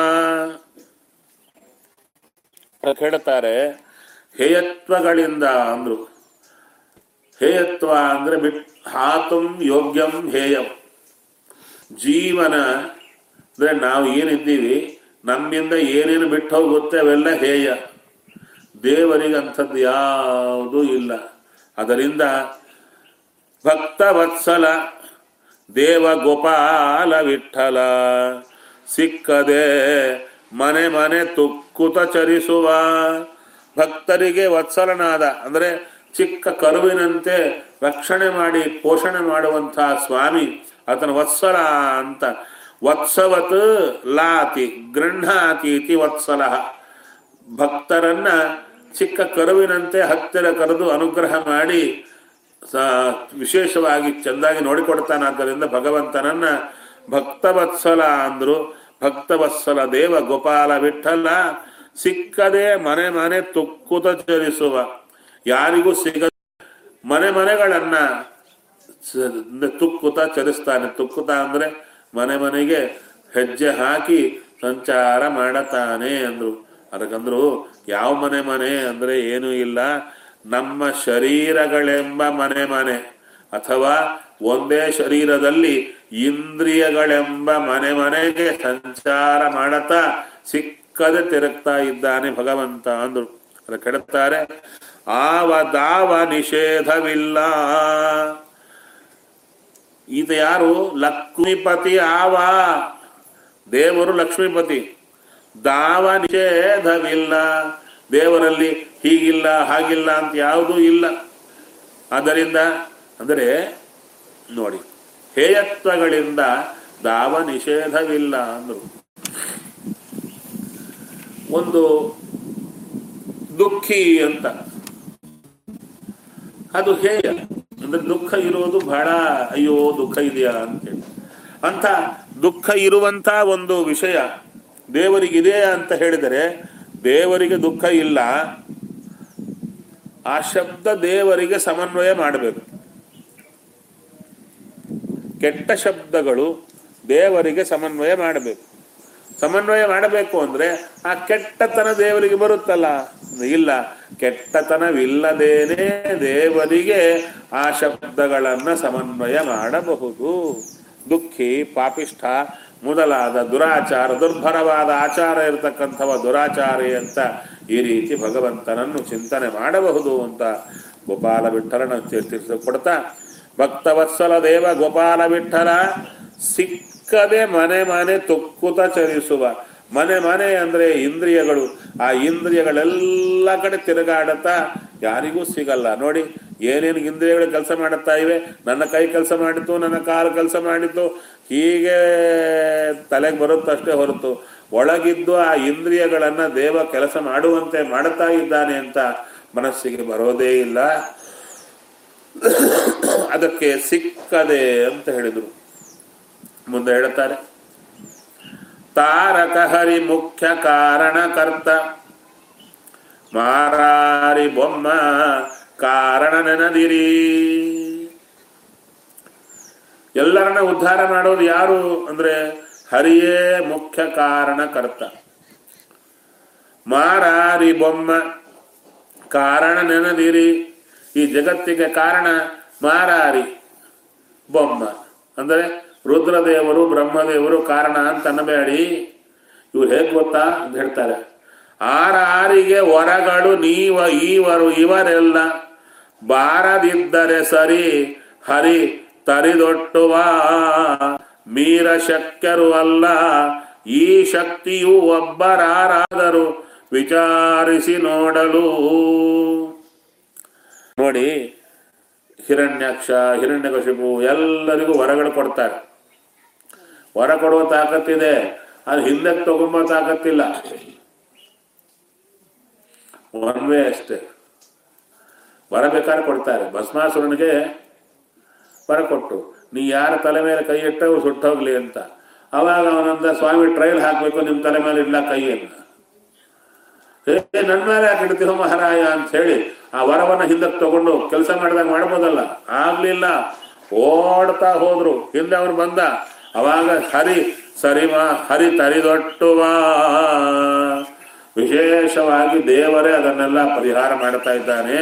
Speaker 1: ಹೇಳ್ತಾರೆ ಹೇಯತ್ವಗಳಿಂದ ಅಂದ್ರು ಹೇಯತ್ವ ಅಂದ್ರೆ ಬಿಟ್ ಹಾತುಂ ಯೋಗ್ಯಂ ಹೇಯಂ ಜೀವನ ಅಂದ್ರೆ ನಾವು ಏನಿದ್ದೀವಿ ನಮ್ಮಿಂದ ಏನೇನು ಬಿಟ್ಟು ಹೋಗುತ್ತೆ ಅವೆಲ್ಲ ಹೇಯ ದೇವರಿಗೆ ಅಂಥದ್ದು ಯಾವುದೂ ಇಲ್ಲ ಅದರಿಂದ ಭಕ್ತ ವತ್ಸಲ ದೇವ ಗೋಪಾಲ ವಿಠಲ ಸಿಕ್ಕದೆ ಮನೆ ಮನೆ ತುಕ್ಕುತ ಚರಿಸುವ ಭಕ್ತರಿಗೆ ವತ್ಸಲನಾದ ಅಂದ್ರೆ ಚಿಕ್ಕ ಕರುವಿನಂತೆ ರಕ್ಷಣೆ ಮಾಡಿ ಪೋಷಣೆ ಮಾಡುವಂತಹ ಸ್ವಾಮಿ ಆತನ ವತ್ಸಲ ಅಂತ ವತ್ಸವತ್ ಲಾತಿ ಗೃಹಾತಿ ಇತಿ ವತ್ಸಲ ಭಕ್ತರನ್ನ ಚಿಕ್ಕ ಕರುವಿನಂತೆ ಹತ್ತಿರ ಕರೆದು ಅನುಗ್ರಹ ಮಾಡಿ ಸ- ವಿಶೇಷವಾಗಿ ಚೆಂದಾಗಿ ನೋಡಿಕೊಡ್ತಾನೆ ಆದ್ದರಿಂದ ಭಗವಂತನನ್ನ ಭಕ್ತವತ್ಸಲ ಅಂದ್ರು ಭಕ್ತವತ್ಸಲ ದೇವ ಗೋಪಾಲ ವಿಠಲ ಸಿಕ್ಕದೆ ಮನೆ ಮನೆ ತುಕ್ಕುತ ಚರಿಸುವ ಯಾರಿಗೂ ಸಿಗ ಮನೆ ಮನೆಗಳನ್ನ ಸ- ತುಕ್ಕುತ ಚಲಿಸ್ತಾನೆ ತುಕ್ಕುತ ಅಂದ್ರೆ ಮನೆ ಮನೆಗೆ ಹೆಜ್ಜೆ ಹಾಕಿ ಸಂಚಾರ ಮಾಡತಾನೆ ಅಂದ್ರು ಅದಕ್ಕಂದ್ರು ಯಾವ ಮನೆ ಮನೆ ಅಂದ್ರೆ ಏನೂ ಇಲ್ಲ ನಮ್ಮ ಶರೀರಗಳೆಂಬ ಮನೆ ಮನೆ ಅಥವಾ ಒಂದೇ ಶರೀರದಲ್ಲಿ ಇಂದ್ರಿಯಗಳೆಂಬ ಮನೆ ಮನೆಗೆ ಸಂಚಾರ ಮಾಡತಾ ಸಿಕ್ಕದೆ ತಿರುಗ್ತಾ ಇದ್ದಾನೆ ಭಗವಂತ ಅಂದ್ರು ಅದ ಕೆಡುತ್ತಾರೆ ಆವ ದಾವ ನಿಷೇಧವಿಲ್ಲ ಈತ ಯಾರು ಲಕ್ಷ್ಮೀಪತಿ ಆವ ದೇವರು ಲಕ್ಷ್ಮೀಪತಿ ದಾವ ನಿಷೇಧವಿಲ್ಲ ದೇವರಲ್ಲಿ ಹೀಗಿಲ್ಲ ಹಾಗಿಲ್ಲ ಅಂತ ಯಾವುದೂ ಇಲ್ಲ ಆದ್ದರಿಂದ ಅಂದರೆ ನೋಡಿ ಹೇಯತ್ವಗಳಿಂದ ದಾವ ನಿಷೇಧವಿಲ್ಲ ಅಂದರು ಒಂದು ದುಃಖಿ ಅಂತ ಅದು ಹೇಯ ಅಂದ್ರೆ ದುಃಖ ಇರೋದು ಬಹಳ ಅಯ್ಯೋ ದುಃಖ ಇದೆಯಾ ಅಂತೇಳಿ ಅಂತ ದುಃಖ ಇರುವಂತ ಒಂದು ವಿಷಯ ದೇವರಿಗಿದೆ ಅಂತ ಹೇಳಿದರೆ ದೇವರಿಗೆ ದುಃಖ ಇಲ್ಲ ಆ ಶಬ್ದ ದೇವರಿಗೆ ಸಮನ್ವಯ ಮಾಡಬೇಕು ಕೆಟ್ಟ ಶಬ್ದಗಳು ದೇವರಿಗೆ ಸಮನ್ವಯ ಮಾಡಬೇಕು ಸಮನ್ವಯ ಮಾಡಬೇಕು ಅಂದ್ರೆ ಆ ಕೆಟ್ಟತನ ದೇವರಿಗೆ ಬರುತ್ತಲ್ಲ ಇಲ್ಲ ಕೆಟ್ಟತನವಿಲ್ಲದೇನೆ ದೇವರಿಗೆ ಆ ಶಬ್ದಗಳನ್ನ ಸಮನ್ವಯ ಮಾಡಬಹುದು ದುಃಖಿ ಪಾಪಿಷ್ಠ ಮೊದಲಾದ ದುರಾಚಾರ ದುರ್ಭರವಾದ ಆಚಾರ ಇರತಕ್ಕಂಥವ ದುರಾಚಾರಿ ಅಂತ ಈ ರೀತಿ ಭಗವಂತನನ್ನು ಚಿಂತನೆ ಮಾಡಬಹುದು ಅಂತ ಗೋಪಾಲ ವಿಠಲನ ಕೊಡ್ತಾ ಭಕ್ತವತ್ಸಲ ದೇವ ಗೋಪಾಲ ವಿಠಲ ಸಿಕ್ಕದೆ ಮನೆ ಮನೆ ತುಕ್ಕುತ ಚರಿಸುವ ಮನೆ ಮನೆ ಅಂದ್ರೆ ಇಂದ್ರಿಯಗಳು ಆ ಇಂದ್ರಿಯಗಳೆಲ್ಲ ಕಡೆ ತಿರುಗಾಡತಾ ಯಾರಿಗೂ ಸಿಗಲ್ಲ ನೋಡಿ ಏನೇನು ಇಂದ್ರಿಯಗಳು ಕೆಲಸ ಮಾಡುತ್ತಾ ಇವೆ ನನ್ನ ಕೈ ಕೆಲಸ ಮಾಡಿತು ನನ್ನ ಕಾಲು ಕೆಲಸ ಮಾಡಿತು ಹೀಗೆ ತಲೆಗೆ ಬರುತ್ತಷ್ಟೇ ಹೊರತು ಒಳಗಿದ್ದು ಆ ಇಂದ್ರಿಯಗಳನ್ನ ದೇವ ಕೆಲಸ ಮಾಡುವಂತೆ ಮಾಡುತ್ತಾ ಇದ್ದಾನೆ ಅಂತ ಮನಸ್ಸಿಗೆ ಬರೋದೇ ಇಲ್ಲ ಅದಕ್ಕೆ ಸಿಕ್ಕದೆ ಅಂತ ಹೇಳಿದರು ಮುಂದೆ ಹೇಳುತ್ತಾರೆ ತಾರಕ ಹರಿ ಮುಖ್ಯ ಕಾರಣಕರ್ತ ಮಾರಾರಿ ಬೊಮ್ಮ ಕಾರಣ ನೆನದಿರಿ ಎಲ್ಲರನ್ನ ಉದ್ಧಾರ ಮಾಡೋದು ಯಾರು ಅಂದ್ರೆ ಹರಿಯೇ ಮುಖ್ಯ ಕಾರಣಕರ್ತ ಮಾರಾರಿ ಬೊಮ್ಮ ಕಾರಣ ನೆನದಿರಿ ಈ ಜಗತ್ತಿಗೆ ಕಾರಣ ಮಾರಾರಿ ಬೊಮ್ಮ ಅಂದರೆ ರುದ್ರದೇವರು ಬ್ರಹ್ಮದೇವರು ಕಾರಣ ಅಂತ ಅನ್ನಬೇಡಿ ಇವ್ರು ಹೇಗ್ ಗೊತ್ತಾ ಅಂತ ಹೇಳ್ತಾರೆ ಆರಾರಿಗೆ ವರಗಳು ನೀವ ಈವರು ಇವರೆಲ್ಲ ಬಾರದಿದ್ದರೆ ಸರಿ ಹರಿ ತರಿದೊಟ್ಟುವ ಮೀರ ಶಕ್ಯರು ಅಲ್ಲ ಈ ಶಕ್ತಿಯು ಒಬ್ಬರಾರಾದರೂ ವಿಚಾರಿಸಿ ನೋಡಲು ನೋಡಿ ಹಿರಣ್ಯಾಕ್ಷ ಹಿರಣ್ಯಕಶಿಪು ಎಲ್ಲರಿಗೂ ವರಗಳು ಕೊಡ್ತಾರೆ ವರ ಕೊಡುವ ತಾಕತ್ತಿದೆ ಅದು ಹಿಂದಕ್ಕೆ ತಗೊಂಬ ತಾಕತ್ತಿಲ್ಲ ಒನ್ ವೇ ಅಷ್ಟೇ ವರ ಬೇಕಾದ್ರೆ ಕೊಡ್ತಾರೆ ಭಸ್ಮಾಸುರನಿಗೆ ವರ ಕೊಟ್ಟು ನೀ ಯಾರ ತಲೆ ಮೇಲೆ ಕೈ ಇಟ್ಟ ಸುಟ್ಟೋಗ್ಲಿ ಅಂತ ಅವಾಗ ಅವನಂದ ಸ್ವಾಮಿ ಟ್ರೈಲ್ ಹಾಕ್ಬೇಕು ನಿಮ್ ತಲೆ ಮೇಲೆ ಇಡ್ಲ ಕೈಯನ್ನ ಹೇ ನನ್ನ ಮೇಲೆ ಯಾಕೆ ಇಡ್ತೀವೋ ಮಹಾರಾಯ ಅಂತ ಹೇಳಿ ಆ ವರವನ್ನ ಹಿಂದಕ್ಕೆ ತಗೊಂಡು ಕೆಲಸ ಮಾಡಿದಾಗ ಮಾಡ್ಬೋದಲ್ಲ ಆಗ್ಲಿಲ್ಲ ಓಡ್ತಾ ಹೋದ್ರು ಹಿಂದೆ ಅವನು ಬಂದ ಅವಾಗ ಹರಿ ಸರಿಮ ಹರಿ ತರಿದೊಟ್ಟುವ ವಿಶೇಷವಾಗಿ ದೇವರೇ ಅದನ್ನೆಲ್ಲ ಪರಿಹಾರ ಮಾಡ್ತಾ ಇದ್ದಾನೆ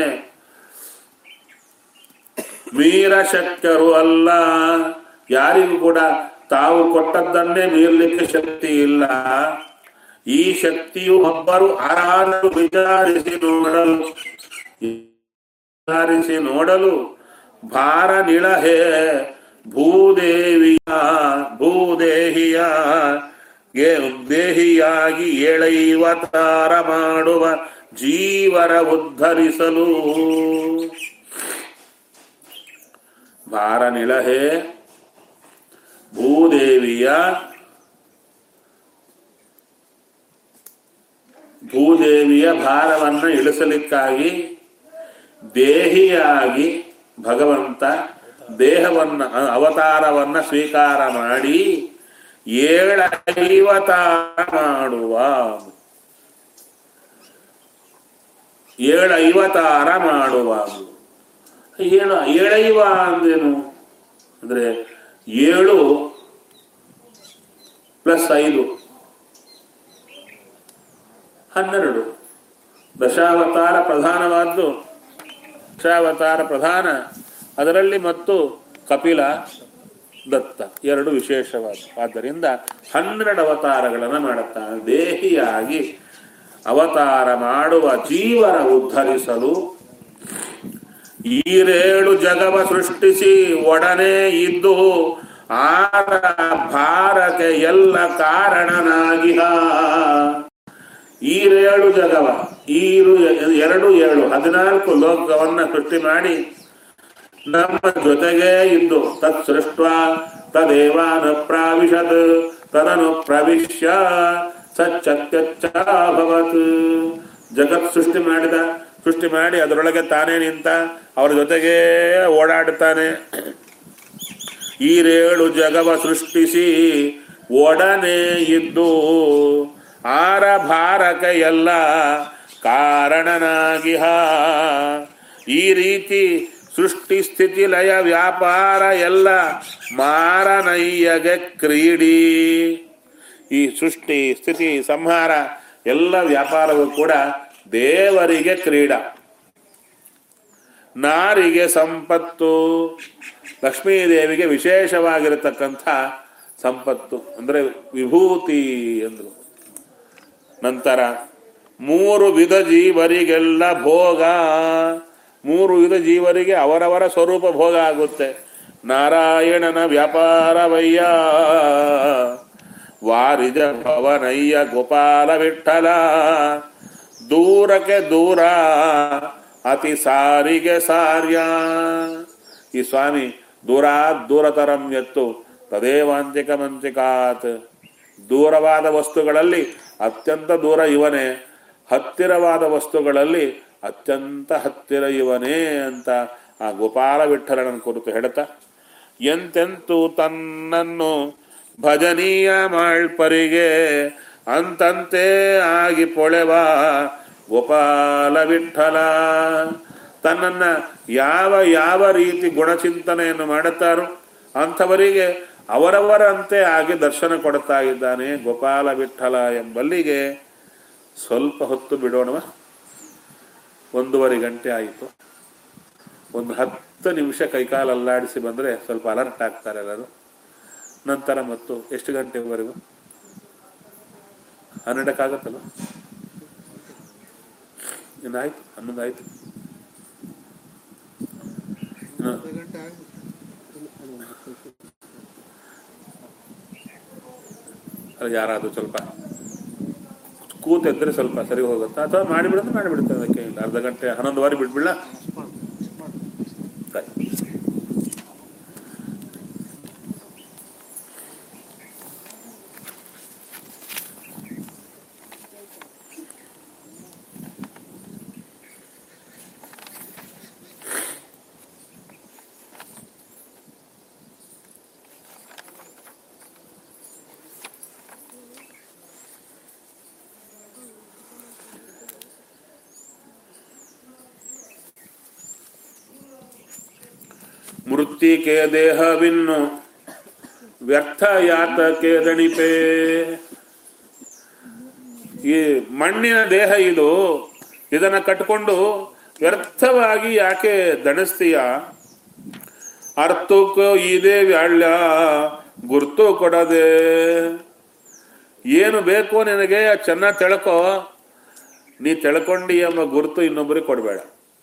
Speaker 1: ಮೀರ ಶಕ್ಯರು ಅಲ್ಲ ಯಾರಿಗೂ ಕೂಡ ತಾವು ಕೊಟ್ಟದ್ದನ್ನೇ ಮೀರಲಿಕ್ಕೆ ಶಕ್ತಿ ಇಲ್ಲ ಈ ಶಕ್ತಿಯು ಒಬ್ಬರು ಆರಾಧರು ವಿಚಾರಿಸಿ ನೋಡಲು ವಿಚಾರಿಸಿ ನೋಡಲು ಭಾರ ನಿಳಹೆ ಭೂದೇವಿಯ ಭೂದೇಹಿಯ ಗೆ ದೇಹಿಯಾಗಿ ಏಳೈವತಾರ ಮಾಡುವ ಜೀವರ ಉದ್ಧರಿಸಲು ಭಾರ ನಿಳಹೆ ಭೂದೇವಿಯ ಭೂದೇವಿಯ ಭಾರವನ್ನ ಇಳಿಸಲಿಕ್ಕಾಗಿ ದೇಹಿಯಾಗಿ ಭಗವಂತ ದೇಹವನ್ನ ಅ- ಅವತಾರವನ್ನ ಸ್ವೀಕಾರ ಮಾಡಿ ಏಳೈವತಾರ ಮಾಡುವ ಏಳೈವತಾರ ಮಾಡುವ ಏಳು ಏಳೈವ ಅಂದ್ರೇನು ಅಂದ್ರೆ ಏಳು ಪ್ಲಸ್ ಐದು ಹನ್ನೆರಡು ದಶಾವತಾರ ಪ್ರಧಾನವಾದ್ದು ದಶಾವತಾರ ಪ್ರಧಾನ ಅದರಲ್ಲಿ ಮತ್ತು ಕಪಿಲ ದತ್ತ ಎರಡು ವಿಶೇಷವಾದ ಆದ್ದರಿಂದ ಹನ್ನೆರಡು ಅವತಾರಗಳನ್ನು ಮಾಡುತ್ತಾನೆ ದೇಹಿಯಾಗಿ ಅವತಾರ ಮಾಡುವ ಜೀವನ ಉದ್ಧರಿಸಲು ಈರೇಳು ಜಗವ ಸೃಷ್ಟಿಸಿ ಒಡನೆ ಇದ್ದು ಆರ ಭಾರಕ್ಕೆ ಎಲ್ಲ ಕಾರಣನಾಗಿಹ ಈರೇಳು ಜಗವ ಈರು ಎರಡು ಏಳು ಹದಿನಾಲ್ಕು ಲೋಕವನ್ನ ಸೃಷ್ಟಿ ಮಾಡಿ ನಮ್ಮ ಜೊತೆಗೇ ಇದ್ದು ತತ್ ಸೃಷ್ಟ ತದೇವಾನ ಪ್ರಾವಿಶತ್ ತದನು ಪ್ರವಿಶ್ಯ ಸಚ್ಚತ್ಯಚ್ಚಭವತ್ ಜಗತ್ ಸೃಷ್ಟಿ ಮಾಡಿದ ಸೃಷ್ಟಿ ಮಾಡಿ ಅದರೊಳಗೆ ತಾನೇ ನಿಂತ ಅವರ ಜೊತೆಗೇ ಓಡಾಡ್ತಾನೆ ಈರೇಳು ಜಗವ ಸೃಷ್ಟಿಸಿ ಒಡನೆ ಇದ್ದು ಆರ ಭಾರಕ ಎಲ್ಲ ಕಾರಣನಾಗಿಹ ಈ ರೀತಿ ಸೃಷ್ಟಿ ಸ್ಥಿತಿ ಲಯ ವ್ಯಾಪಾರ ಎಲ್ಲ ಮಾರನಯ್ಯಗೆ ಕ್ರೀಡಿ ಈ ಸೃಷ್ಟಿ ಸ್ಥಿತಿ ಸಂಹಾರ ಎಲ್ಲ ವ್ಯಾಪಾರವೂ ಕೂಡ ದೇವರಿಗೆ ಕ್ರೀಡಾ ನಾರಿಗೆ ಸಂಪತ್ತು ಲಕ್ಷ್ಮೀದೇವಿಗೆ ವಿಶೇಷವಾಗಿರತಕ್ಕಂಥ ಸಂಪತ್ತು ಅಂದ್ರೆ ವಿಭೂತಿ ಎಂದ್ರು ನಂತರ ಮೂರು ವಿಧ ಜೀವರಿಗೆಲ್ಲ ಭೋಗ ಮೂರು ವಿಧ ಜೀವರಿಗೆ ಅವರವರ ಸ್ವರೂಪ ಭೋಗ ಆಗುತ್ತೆ ನಾರಾಯಣನ ವ್ಯಾಪಾರವಯ್ಯ ವಾರಿಜ ಭವನಯ್ಯ ಗೋಪಾಲ ವಿಠಲ ದೂರಕ್ಕೆ ದೂರ ಅತಿ ಸಾರಿಗೆ ಸಾರ್ಯ ಈ ಸ್ವಾಮಿ ದೂರಾತ್ ದೂರತರಂ ಎತ್ತು ತದೇವಾಂತಿಕ ಮಂತಿಕಾತ್ ದೂರವಾದ ವಸ್ತುಗಳಲ್ಲಿ ಅತ್ಯಂತ ದೂರ ಇವನೇ ಹತ್ತಿರವಾದ ವಸ್ತುಗಳಲ್ಲಿ ಅತ್ಯಂತ ಹತ್ತಿರ ಇವನೇ ಅಂತ ಆ ಗೋಪಾಲ ವಿಠಲನ ಕುರಿತು ಹೇಳ್ತಾ ಎಂತೆಂತೂ ತನ್ನನ್ನು ಭಜನೀಯ ಮಾಳ್ಪರಿಗೆ ಅಂತಂತೆ ಆಗಿ ಪೊಳೆವ ಗೋಪಾಲ ವಿಠಲ ತನ್ನನ್ನ ಯಾವ ಯಾವ ರೀತಿ ಗುಣಚಿಂತನೆಯನ್ನು ಮಾಡುತ್ತಾರೋ ಅಂಥವರಿಗೆ ಅವರವರಂತೆ ಆಗಿ ದರ್ಶನ ಕೊಡ್ತಾ ಇದ್ದಾನೆ ಗೋಪಾಲ ವಿಠಲ ಎಂಬಲ್ಲಿಗೆ ಸ್ವಲ್ಪ ಹೊತ್ತು ಬಿಡೋಣವ ಒಂದೂವರೆ ಗಂಟೆ ಆಯಿತು ಒಂದು ಹತ್ತು ನಿಮಿಷ ಕೈಕಾಲು ಅಲ್ಲಾಡಿಸಿ ಬಂದರೆ ಸ್ವಲ್ಪ ಅಲರ್ಟ್ ಆಗ್ತಾರೆ ಎಲ್ಲರೂ ನಂತರ ಮತ್ತು ಎಷ್ಟು ಗಂಟೆವರೆಗೂ ಹನ್ನೆರಡಕ್ಕಾಗತ್ತಲ್ಲ ಇನ್ನಾಯ್ತು ಹನ್ನೊಂದು ಆಯ್ತು ಇನ್ನು
Speaker 2: ಅರ್ಧ ಗಂಟೆ ಆಗಿ
Speaker 1: ಅದು ಯಾರಾದ್ರೂ ಸ್ವಲ್ಪ ಕೂತೆದ್ರೆ ಸ್ವಲ್ಪ ಸರಿ ಹೋಗುತ್ತಾ ಅಥವಾ ಮಾಡಿಬಿಡೋದು ಮಾಡಿಬಿಡುತ್ತೆ ಅದಕ್ಕೆ ಇಲ್ಲ ಅರ್ಧ ಗಂಟೆ ಹನ್ನೊಂದುವರೆ ಬಿಟ್ಬಿಡ್ಲಾ ಸರಿ ಮೃತ್ತಿಕೆ ದೇಹವಿನ್ನು ವ್ಯರ್ಥ ಯಾತಕೆ ದಣಿಪೆ ಈ ಮಣ್ಣಿನ ದೇಹ ಇದು ಇದನ್ನ ಕಟ್ಕೊಂಡು ವ್ಯರ್ಥವಾಗಿ ಯಾಕೆ ದಣಿಸ್ತೀಯ ಅರ್ಥಕ್ಕೂ ಇದೇ ವ್ಯಾಳ್ಯ ಗುರ್ತು ಕೊಡದೆ ಏನು ಬೇಕು ನಿನಗೆ ಚೆನ್ನಾಗಿ ತಿಳ್ಕೊ ನೀ ತಿಳ್ಕೊಂಡಿ ಎಂಬ ಗುರುತು ಇನ್ನೊಬ್ಬರಿಗೆ ಕೊಡಬೇಡ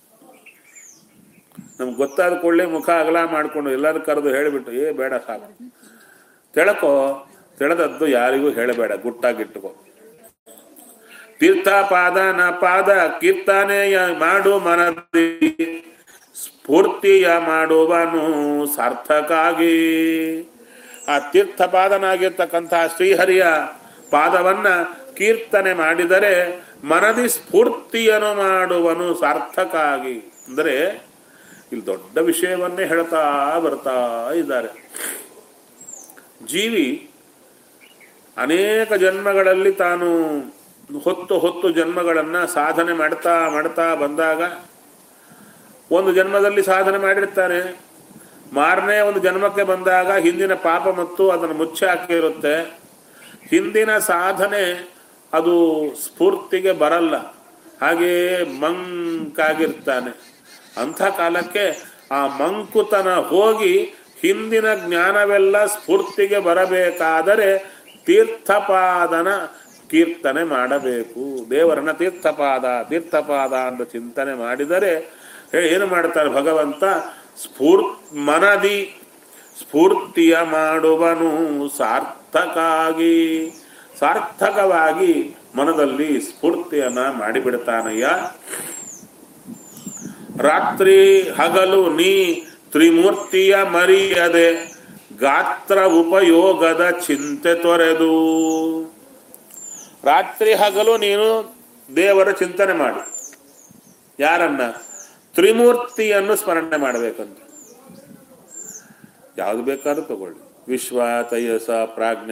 Speaker 1: ನಮ್ಗೆ ಗೊತ್ತಾದ ಕೂಡಲೇ ಮುಖ ಅಗಲ ಮಾಡಿಕೊಂಡು ಎಲ್ಲರೂ ಕರೆದು ಹೇಳಿಬಿಟ್ಟು ಏ ಬೇಡ ಸಾಕು ತಿಳ್ಕೊ ತಿಳಿದದ್ದು ಯಾರಿಗೂ ಹೇಳಬೇಡ ಗುಟ್ಟಾಗಿಟ್ಟುಕೋ ತೀರ್ಥ ಪಾದ ನ ಪಾದ ಕೀರ್ತನೆಯ ಮಾಡು ಮನದಿ ಸ್ಫೂರ್ತಿಯ ಮಾಡುವನು ಸಾರ್ಥಕಾಗಿ ಆ ತೀರ್ಥಪಾದನಾಗಿರ್ತಕ್ಕಂತಹ ಶ್ರೀಹರಿಯ ಪಾದವನ್ನ ಕೀರ್ತನೆ ಮಾಡಿದರೆ ಮನದಿ ಸ್ಫೂರ್ತಿಯನ್ನು ಮಾಡುವನು ಸಾರ್ಥಕಾಗಿ ಅಂದರೆ ಇಲ್ಲಿ ದೊಡ್ಡ ವಿಷಯವನ್ನೇ ಹೇಳ್ತಾ ಬರ್ತಾ ಇದ್ದಾರೆ ಜೀವಿ ಅನೇಕ ಜನ್ಮಗಳಲ್ಲಿ ತಾನು ಹೊತ್ತು ಹೊತ್ತು ಜನ್ಮಗಳನ್ನ ಸಾಧನೆ ಮಾಡ್ತಾ ಮಾಡ್ತಾ ಬಂದಾಗ ಒಂದು ಜನ್ಮದಲ್ಲಿ ಸಾಧನೆ ಮಾಡಿರ್ತಾನೆ ಮಾರನೇ ಒಂದು ಜನ್ಮಕ್ಕೆ ಬಂದಾಗ ಹಿಂದಿನ ಪಾಪ ಮತ್ತು ಅದನ್ನು ಮುಚ್ಚಿ ಹಾಕಿರುತ್ತೆ ಹಿಂದಿನ ಸಾಧನೆ ಅದು ಸ್ಫೂರ್ತಿಗೆ ಬರಲ್ಲ ಹಾಗೆಯೇ ಮಂಕಾಗಿರ್ತಾನೆ ಅಂಥ ಕಾಲಕ್ಕೆ ಆ ಮಂಕುತನ ಹೋಗಿ ಹಿಂದಿನ ಜ್ಞಾನವೆಲ್ಲ ಸ್ಫೂರ್ತಿಗೆ ಬರಬೇಕಾದರೆ ತೀರ್ಥಪಾದನ ಕೀರ್ತನೆ ಮಾಡಬೇಕು ದೇವರನ್ನ ತೀರ್ಥಪಾದ ತೀರ್ಥಪಾದ ಅಂತ ಚಿಂತನೆ ಮಾಡಿದರೆ ಹೇ- ಏನು ಮಾಡ್ತಾರೆ ಭಗವಂತ ಸ್ಫೂರ್ ಮನದಿ ಸ್ಫೂರ್ತಿಯ ಮಾಡುವನು ಸಾರ್ಥಕಾಗಿ ಸಾರ್ಥಕವಾಗಿ ಮನದಲ್ಲಿ ಸ್ಫೂರ್ತಿಯನ್ನ ಮಾಡಿಬಿಡ್ತಾನಯ್ಯ ರಾತ್ರಿ ಹಗಲು ನೀ ತ್ರಿಮೂರ್ತಿಯ ಮರಿಯದೆ ಗಾತ್ರ ಉಪಯೋಗದ ಚಿಂತೆ ತೊರೆದು ರಾತ್ರಿ ಹಗಲು ನೀನು ದೇವರ ಚಿಂತನೆ ಮಾಡು ಯಾರನ್ನ ತ್ರಿಮೂರ್ತಿಯನ್ನು ಸ್ಮರಣೆ ಮಾಡಬೇಕಂತ ಯಾವ್ದು ಬೇಕಾದ್ರೂ ತಗೊಳ್ಳಿ ವಿಶ್ವ ತೈಯಸ ಪ್ರಾಜ್ಞ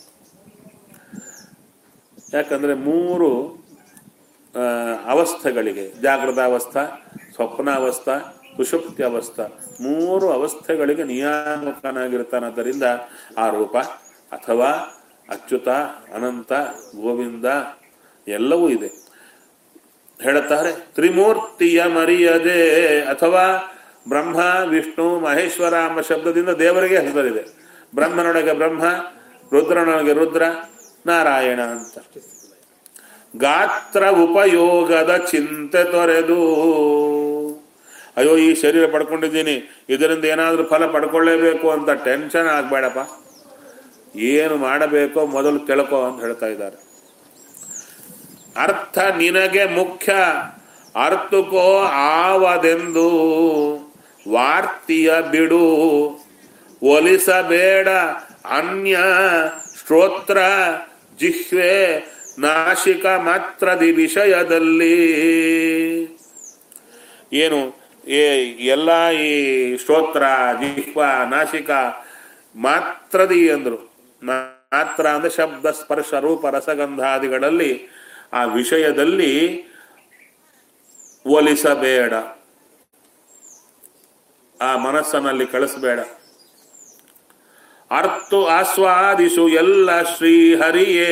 Speaker 1: ಯಾಕಂದ್ರೆ ಮೂರು ಆ, ಅವಸ್ಥೆಗಳಿಗೆ ಜಾಗೃತ ಅವಸ್ಥಾ ಸ್ವಪ್ನಾವಸ್ಥಾ ಸುಷುಪ್ತಿ ಅವಸ್ಥಾ ಮೂರು ಅವಸ್ಥೆಗಳಿಗೆ ನಿಯಾಮಕನಾಗಿರ್ತಾನಾದ್ದರಿಂದ ಆ ರೂಪ ಅಥವಾ ಅಚ್ಯುತ ಅನಂತ ಗೋವಿಂದ ಎಲ್ಲವೂ ಇದೆ ಹೇಳುತ್ತಾರೆ ತ್ರಿಮೂರ್ತಿಯ ಮರಿಯದೆ ಅಥವಾ ಬ್ರಹ್ಮ ವಿಷ್ಣು ಮಹೇಶ್ವರ ಎಂಬ ಶಬ್ದದಿಂದ ದೇವರಿಗೆ ಹೆಸರಿದೆ ಬ್ರಹ್ಮನೊಳಗೆ ಬ್ರಹ್ಮ ರುದ್ರನೊಳಗೆ ರುದ್ರ ನಾರಾಯಣ ಅಂತ ಗಾತ್ರ ಉಪಯೋಗದ ಚಿಂತೆ ತೊರೆದು ಅಯ್ಯೋ ಈ ಶರೀರ ಪಡ್ಕೊಂಡಿದ್ದೀನಿ ಇದರಿಂದ ಏನಾದ್ರೂ ಫಲ ಪಡ್ಕೊಳ್ಳೇಬೇಕು ಅಂತ ಟೆನ್ಷನ್ ಆಗ್ಬೇಡಪ್ಪ ಏನು ಮಾಡಬೇಕೋ ಮೊದಲು ತಿಳ್ಕೋ ಅಂತ ಹೇಳ್ತಾ ಇದ್ದಾರೆ ಅರ್ಥ ನಿನಗೆ ಮುಖ್ಯ ಅರ್ಥಕೋ ಆವದೆಂದು ವಾರ್ತಿಯ ಬಿಡು ಒಲಿಸಬೇಡ ಅನ್ಯ ಶ್ರೋತ್ರ ಜಿಹ್ವೆ ನಾಶಿಕ ಮಾತ್ರದಿ ವಿಷಯದಲ್ಲಿ ಏನು ಏ ಎಲ್ಲ ಈ ಶ್ರೋತ್ರ ಜಿಹ್ವ ನಾಶಿಕ ಮಾತ್ರದಿ ಅಂದ್ರು ಮಾತ್ರ ಅಂದ್ರೆ ಶಬ್ದ ಸ್ಪರ್ಶ ರೂಪ ರಸಗಂಧಾದಿಗಳಲ್ಲಿ ಆ ವಿಷಯದಲ್ಲಿ ಒಲಿಸಬೇಡ ಆ ಮನಸ್ಸನಲ್ಲಿ ಕಳಿಸಬೇಡ ಅರ್ತು ಆಸ್ವಾದಿಸು ಎಲ್ಲ ಶ್ರೀಹರಿಯೇ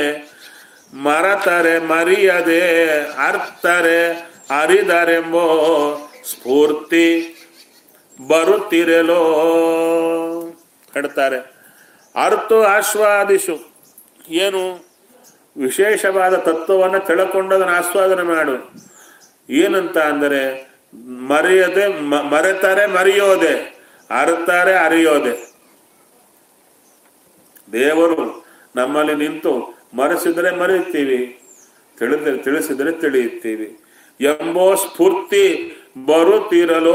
Speaker 1: ಮರತರೆ ಮರಿಯದೆ ಅರ್ಥರೆ ಅರಿದರೆಂಬೋ ಸ್ಫೂರ್ತಿ ಬರುತ್ತಿರಲೋ ಹೇಳ್ತಾರೆ ಅರ್ತು ಆಸ್ವಾದಿಸು ಏನು ವಿಶೇಷವಾದ ತತ್ವವನ್ನು ತಿಳ್ಕೊಂಡದನ್ನು ಆಸ್ವಾದನೆ ಮಾಡು ಏನಂತ ಅಂದರೆ ಮರೆಯದೆ ಮ- ಮರೆತರೆ ಮರೆಯೋದೆ ಅರ್ತಾರೆ ಅರಿಯೋದೆ ದೇವರು ನಮ್ಮಲ್ಲಿ ನಿಂತು ಮರೆಸಿದರೆ ಮರೆಯುತ್ತೀವಿ ತಿಳಿದ ತಿಳಿಸಿದರೆ ತಿಳಿಯುತ್ತೀವಿ ಎಂಬೋ ಸ್ಫೂರ್ತಿ ಬರುತ್ತಿರಲೋ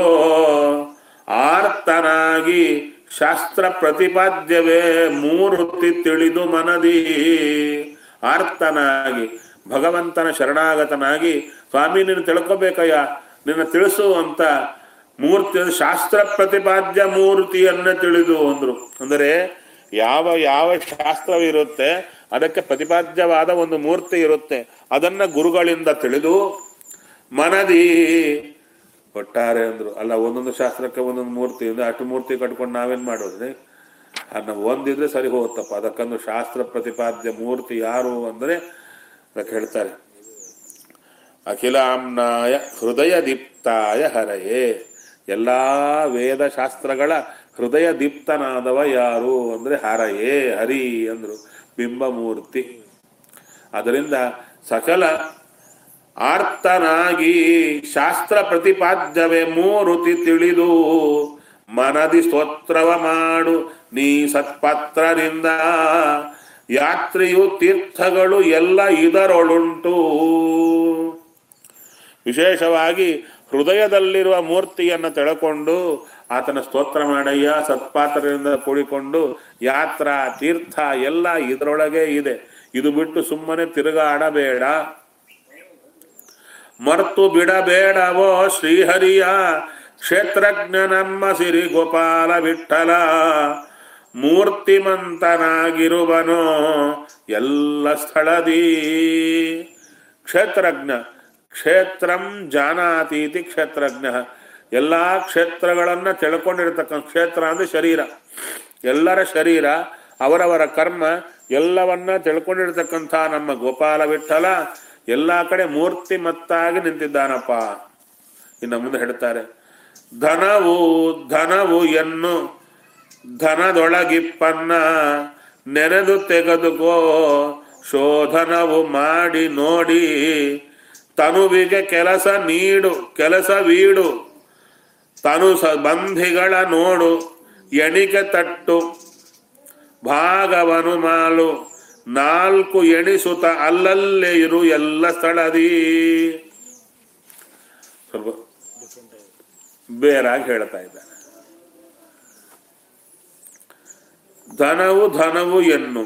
Speaker 1: ಆರ್ತನಾಗಿ ಶಾಸ್ತ್ರ ಪ್ರತಿಪಾದ್ಯವೇ ಮೂರ್ತಿ ತಿಳಿದು ಮನದಿ ಆರ್ತನಾಗಿ ಭಗವಂತನ ಶರಣಾಗತನಾಗಿ ಸ್ವಾಮಿ ನೀನು ತಿಳ್ಕೊಬೇಕಯ್ಯ ನಿನ್ನ ತಿಳಿಸು ಅಂತ ಮೂರ್ತಿ ಶಾಸ್ತ್ರ ಪ್ರತಿಪಾದ್ಯ ಮೂರ್ತಿಯನ್ನ ತಿಳಿದು ಅಂದ್ರು ಅಂದರೆ ಯಾವ ಯಾವ ಶಾಸ್ತ್ರವಿರುತ್ತೆ ಅದಕ್ಕೆ ಪ್ರತಿಪಾದ್ಯವಾದ ಒಂದು ಮೂರ್ತಿ ಇರುತ್ತೆ ಅದನ್ನ ಗುರುಗಳಿಂದ ತಿಳಿದು ಮನದಿ ಒಟ್ಟಾರೆ ಅಂದ್ರು ಅಲ್ಲ ಒಂದೊಂದು ಶಾಸ್ತ್ರಕ್ಕೆ ಒಂದೊಂದು ಮೂರ್ತಿ ಇದೆ ಅಷ್ಟು ಮೂರ್ತಿ ಕಟ್ಕೊಂಡು ನಾವೇನ್ ಮಾಡೋದ್ರಿ ಅನ್ನ ಒಂದಿದ್ರೆ ಸರಿ ಹೋಗುತ್ತಪ್ಪ ಅದಕ್ಕೊಂದು ಶಾಸ್ತ್ರ ಪ್ರತಿಪಾದ್ಯ ಮೂರ್ತಿ ಯಾರು ಅಂದ್ರೆ ಅದಕ್ಕೆ ಹೇಳ್ತಾರೆ ಅಖಿಲಾಂನಾಯ ಹೃದಯ ದೀಪ್ತಾಯ ಹರಯೇ ಎಲ್ಲಾ ವೇದ ಶಾಸ್ತ್ರಗಳ ಹೃದಯ ದೀಪ್ತನಾದವ ಯಾರು ಅಂದ್ರೆ ಹರಯೇ ಹರಿ ಅಂದ್ರು ಬಿಂಬಮೂರ್ತಿ ಅದರಿಂದ ಸಕಲ ಆರ್ತನಾಗಿ ಶಾಸ್ತ್ರ ಪ್ರತಿಪಾದ್ಯವೇ ಮೂರುತಿ ತಿಳಿದು ಮನದಿ ಸ್ತೋತ್ರವ ಮಾಡು ನೀ ಸತ್ಪತ್ರರಿಂದ ಯಾತ್ರೆಯು ತೀರ್ಥಗಳು ಎಲ್ಲ ಇದರೊಳುಂಟು ವಿಶೇಷವಾಗಿ ಹೃದಯದಲ್ಲಿರುವ ಮೂರ್ತಿಯನ್ನು ತೆಳಕೊಂಡು ಆತನ ಸ್ತೋತ್ರ ಮಾಡಯ್ಯ ಸತ್ಪಾತ್ರದಿಂದ ಕೂಡಿಕೊಂಡು ಯಾತ್ರಾ ತೀರ್ಥ ಎಲ್ಲ ಇದರೊಳಗೆ ಇದೆ ಇದು ಬಿಟ್ಟು ಸುಮ್ಮನೆ ತಿರುಗಾಡಬೇಡ ಮರ್ತು ಬಿಡಬೇಡವೋ ಶ್ರೀಹರಿಯ ಕ್ಷೇತ್ರಜ್ಞ ನಮ್ಮ ಸಿರಿ ಗೋಪಾಲ ವಿಠಲ ಮೂರ್ತಿಮಂತನಾಗಿರುವನೋ ಎಲ್ಲ ಸ್ಥಳದಿ ಕ್ಷೇತ್ರಜ್ಞ ಕ್ಷೇತ್ರಂ ಜಾನಾತೀತಿ ಕ್ಷೇತ್ರಜ್ಞ ಎಲ್ಲ ಕ್ಷೇತ್ರಗಳನ್ನ ತಿಳ್ಕೊಂಡಿರ್ತಕ್ಕಂಥ ಕ್ಷೇತ್ರ ಅಂದ್ರೆ ಶರೀರ ಎಲ್ಲರ ಶರೀರ ಅವರವರ ಕರ್ಮ ಎಲ್ಲವನ್ನ ತಿಳ್ಕೊಂಡಿರ್ತಕ್ಕಂಥ ನಮ್ಮ ಗೋಪಾಲ ವಿಠಲ ಎಲ್ಲ ಕಡೆ ಮೂರ್ತಿ ಮತ್ತಾಗಿ ನಿಂತಿದ್ದಾನಪ್ಪ ಇನ್ನು ಮುಂದೆ ಹೇಳ್ತಾರೆ ಧನವು ಧನವು ಎನ್ನು ಧನದೊಳಗಿಪ್ಪನ್ನ ನೆನೆದು ತೆಗೆದುಕೋ ಶೋಧನವು ಮಾಡಿ ನೋಡಿ ತನುವಿಗೆ ಕೆಲಸ ನೀಡು ಕೆಲಸವೀಡು ತನು ಸಂಬಂಧಿಗಳ ನೋಡು ಎಣಿಕೆ ತಟ್ಟು ಭಾಗವನು ಮಾಲು ನಾಲ್ಕು ಎಣಿಸುತ್ತ ಅಲ್ಲಲ್ಲೇ ಇರು ಎಲ್ಲ ಸ್ಥಳದಿ ಸ್ವಲ್ಪ ಬೇರಾಗಿ ಹೇಳ್ತಾ ಇದ್ದಾನೆ ಧನವು ಧನವು ಎನ್ನು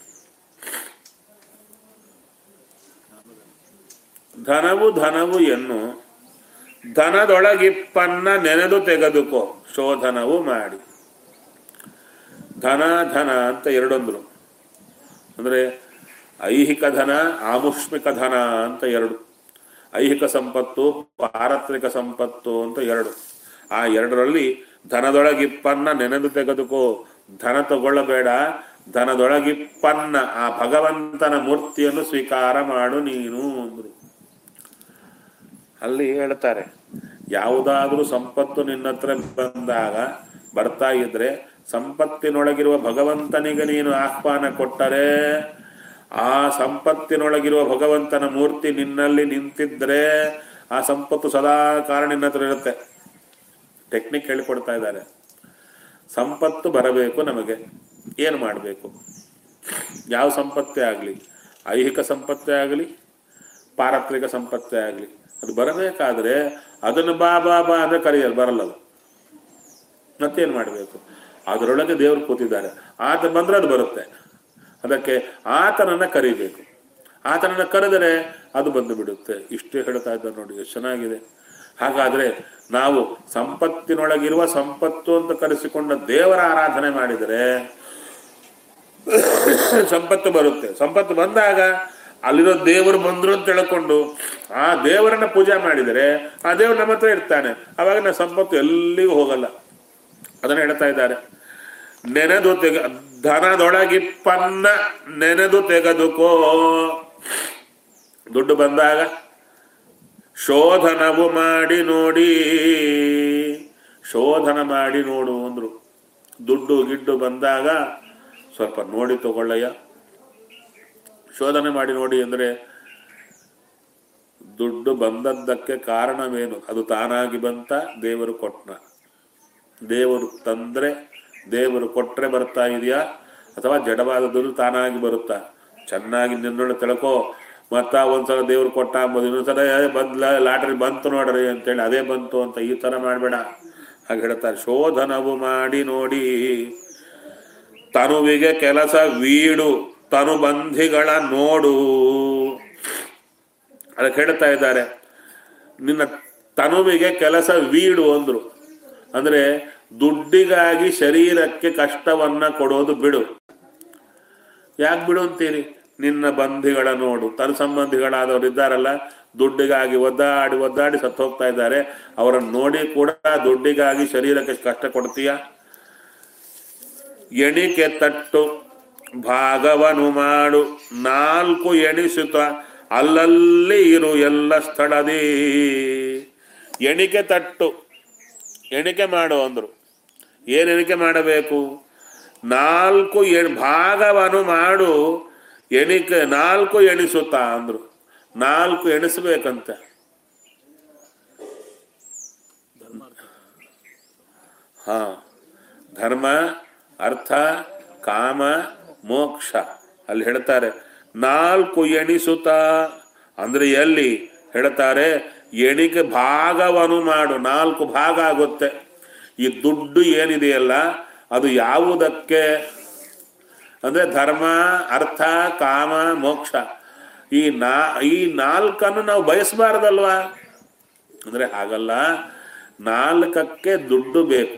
Speaker 1: ಧನವು ಧನವು ಎನ್ನು ಧನದೊಳಗಿಪ್ಪನ್ನ ನೆನೆದು ತೆಗೆದುಕೋ ಶೋಧನವು ಮಾಡಿ ಧನ ಧನ ಅಂತ ಎರಡೊಂದ್ರು ಅಂದ್ರೆ ಐಹಿಕ ಧನ ಆಮುಷ್ಮಿಕ ಧನ ಅಂತ ಎರಡು ಐಹಿಕ ಸಂಪತ್ತು ಪಾರತ್ರಿಕ ಸಂಪತ್ತು ಅಂತ ಎರಡು ಆ ಎರಡರಲ್ಲಿ ಧನದೊಳಗಿಪ್ಪನ್ನ ನೆನೆದು ತೆಗೆದುಕೋ ಧನ ತಗೊಳ್ಳಬೇಡ ಧನದೊಳಗಿಪ್ಪನ್ನ ಆ ಭಗವಂತನ ಮೂರ್ತಿಯನ್ನು ಸ್ವೀಕಾರ ಮಾಡು ನೀನು ಅಂದ್ರು ಅಲ್ಲಿ ಹೇಳ್ತಾರೆ ಯಾವುದಾದ್ರೂ ಸಂಪತ್ತು ನಿನ್ನ ಹತ್ರ ಬಂದಾಗ ಬರ್ತಾ ಇದ್ರೆ ಸಂಪತ್ತಿನೊಳಗಿರುವ ಭಗವಂತನಿಗೆ ನೀನು ಆಹ್ವಾನ ಕೊಟ್ಟರೆ ಆ ಸಂಪತ್ತಿನೊಳಗಿರುವ ಭಗವಂತನ ಮೂರ್ತಿ ನಿನ್ನಲ್ಲಿ ನಿಂತಿದ್ರೆ ಆ ಸಂಪತ್ತು ಸದಾ ಕಾಲ ನಿನ್ನ ಹತ್ರ ಇರುತ್ತೆ ಟೆಕ್ನಿಕ್ ಹೇಳಿಕೊಡ್ತಾ ಇದ್ದಾರೆ ಸಂಪತ್ತು ಬರಬೇಕು ನಮಗೆ ಏನು ಮಾಡಬೇಕು ಯಾವ ಸಂಪತ್ತೇ ಆಗಲಿ ಐಹಿಕ ಸಂಪತ್ತೇ ಆಗಲಿ ಪಾರತ್ರಿಕ ಸಂಪತ್ತೇ ಆಗಲಿ ಅದು ಬರಬೇಕಾದ್ರೆ ಅದನ್ನು ಬಾ ಬಾ ಬಾ ಅಂದ್ರೆ ಕರೆಯಲು ಬರಲ್ಲ ಅದು ಮತ್ತೇನು ಮಾಡಬೇಕು ಅದರೊಳಗೆ ದೇವರು ಕೂತಿದ್ದಾರೆ ಆತ ಬಂದ್ರೆ ಅದು ಬರುತ್ತೆ ಅದಕ್ಕೆ ಆತನನ್ನ ಕರಿಬೇಕು ಆತನನ್ನ ಕರೆದರೆ ಅದು ಬಂದು ಬಿಡುತ್ತೆ ಇಷ್ಟೇ ಹೇಳ್ತಾ ಇದ್ದಾರೆ ನೋಡಿ ಎಷ್ಟು ಚೆನ್ನಾಗಿದೆ ಹಾಗಾದ್ರೆ ನಾವು ಸಂಪತ್ತಿನೊಳಗಿರುವ ಸಂಪತ್ತು ಅಂತ ಕರೆಸಿಕೊಂಡ ದೇವರ ಆರಾಧನೆ ಮಾಡಿದರೆ ಸಂಪತ್ತು ಬರುತ್ತೆ ಸಂಪತ್ತು ಬಂದಾಗ ಅಲ್ಲಿರೋ ದೇವರು ಬಂದ್ರು ಅಂತ ತಿಳ್ಕೊಂಡು ಆ ದೇವರನ್ನ ಪೂಜೆ ಮಾಡಿದರೆ ಆ ದೇವರು ನಮ್ಮ ಹತ್ರ ಇರ್ತಾನೆ ಅವಾಗ ನಮ್ಮ ಸಂಪತ್ತು ಎಲ್ಲಿಗೂ ಹೋಗಲ್ಲ ಅದನ್ನ ಹೇಳ್ತಾ ಇದ್ದಾರೆ ನೆನೆದು ತೆಗ ಧನದೊಳಗಿಪ್ಪನ್ನ ನೆನೆದು ತೆಗೆದುಕೋ ದುಡ್ಡು ಬಂದಾಗ ಶೋಧನವು ಮಾಡಿ ನೋಡಿ ಶೋಧನ ಮಾಡಿ ನೋಡು ಅಂದ್ರು ದುಡ್ಡು ಗಿಡ್ಡು ಬಂದಾಗ ಸ್ವಲ್ಪ ನೋಡಿ ತಗೊಳ್ಳಯ್ಯ ಶೋಧನೆ ಮಾಡಿ ನೋಡಿ ಅಂದ್ರೆ ದುಡ್ಡು ಬಂದದ್ದಕ್ಕೆ ಕಾರಣವೇನು ಅದು ತಾನಾಗಿ ಬಂತ ದೇವರು ಕೊಟ್ನ ದೇವರು ತಂದ್ರೆ ದೇವರು ಕೊಟ್ರೆ ಬರ್ತಾ ಇದೆಯಾ ಅಥವಾ ಜಡವಾದ ದುಡ್ಡು ತಾನಾಗಿ ಬರುತ್ತಾ ಚೆನ್ನಾಗಿ ನಿನ್ನೊಳ್ಳೆ ತಿಳ್ಕೋ ಮತ್ತ ಒಂದ್ಸಲ ದೇವ್ರು ಕೊಟ್ಟ ಅಂಬೋದು ಇನ್ನೊಂದ್ಸಲ ಏ, ಬಂದ್ಲ ಲಾಟ್ರಿ ಬಂತು ನೋಡ್ರಿ ಅಂತೇಳಿ ಅದೇ ಬಂತು ಅಂತ ಈ ತರ ಮಾಡ್ಬೇಡ ಹಾಗೆ ಹೇಳ್ತಾರೆ ಶೋಧನವು ಮಾಡಿ ನೋಡಿ ತನುವಿಗೆ ಕೆಲಸ ವೀಡು ತನು ಬಂಧಿಗಳ ನೋಡು ಅದಕ್ಕೆ ಹೇಳ್ತಾ ಇದ್ದಾರೆ ನಿನ್ನ ತನುವಿಗೆ ಕೆಲಸ ವೀಡು ಅಂದ್ರು ಅಂದ್ರೆ ದುಡ್ಡಿಗಾಗಿ ಶರೀರಕ್ಕೆ ಕಷ್ಟವನ್ನ ಕೊಡೋದು ಬಿಡು ಯಾಕೆ ಬಿಡು ಅಂತೀರಿ ನಿನ್ನ ಬಂಧಿಗಳ ನೋಡು ತನ್ನ ಸಂಬಂಧಿಗಳಾದವರು ಇದ್ದಾರಲ್ಲ ದುಡ್ಡಿಗಾಗಿ ಒದ್ದಾಡಿ ಒದ್ದಾಡಿ ಸತ್ತು ಹೋಗ್ತಾ ಇದ್ದಾರೆ ಅವರನ್ನು ನೋಡಿ ಕೂಡ ದುಡ್ಡಿಗಾಗಿ ಶರೀರಕ್ಕೆ ಕಷ್ಟ ಕೊಡ್ತೀಯ ಎಣಿಕೆ ತಟ್ಟು ಭಾಗವನು ಮಾಡು ನಾಲ್ಕು ಎಣಿಸುತ್ತ ಅಲ್ಲಲ್ಲಿ ಇರು ಎಲ್ಲ ಸ್ಥಳದಿ ಎಣಿಕೆ ತಟ್ಟು ಎಣಿಕೆ ಮಾಡು ಅಂದ್ರು ಏನ್ ಎಣಿಕೆ ಮಾಡಬೇಕು ನಾಲ್ಕು ಎಣ್ ಭಾಗವನ್ನು ಮಾಡು ಎಣಿಕೆ ನಾಲ್ಕು ಎಣಿಸುತ್ತಾ ಅಂದ್ರು ನಾಲ್ಕು ಎಣಿಸ್ಬೇಕಂತೆ ಹಾ ಧರ್ಮ ಅರ್ಥ ಕಾಮ ಮೋಕ್ಷ ಅಲ್ಲಿ ಹೇಳ್ತಾರೆ ನಾಲ್ಕು ಎಣಿಸುತ್ತಾ ಅಂದ್ರೆ ಎಲ್ಲಿ ಹೇಳ್ತಾರೆ ಎಣಿಕೆ ಭಾಗವನ್ನು ಮಾಡು ನಾಲ್ಕು ಭಾಗ ಆಗುತ್ತೆ ಈ ದುಡ್ಡು ಏನಿದೆಯಲ್ಲ ಅದು ಯಾವುದಕ್ಕೆ ಅಂದ್ರೆ ಧರ್ಮ ಅರ್ಥ ಕಾಮ ಮೋಕ್ಷ ಈ ನಾ ಈ ನಾಲ್ಕನ್ನು ನಾವು ಬಯಸಬಾರ್ದಲ್ವಾ ಅಂದ್ರೆ ಹಾಗಲ್ಲ ನಾಲ್ಕಕ್ಕೆ ದುಡ್ಡು ಬೇಕು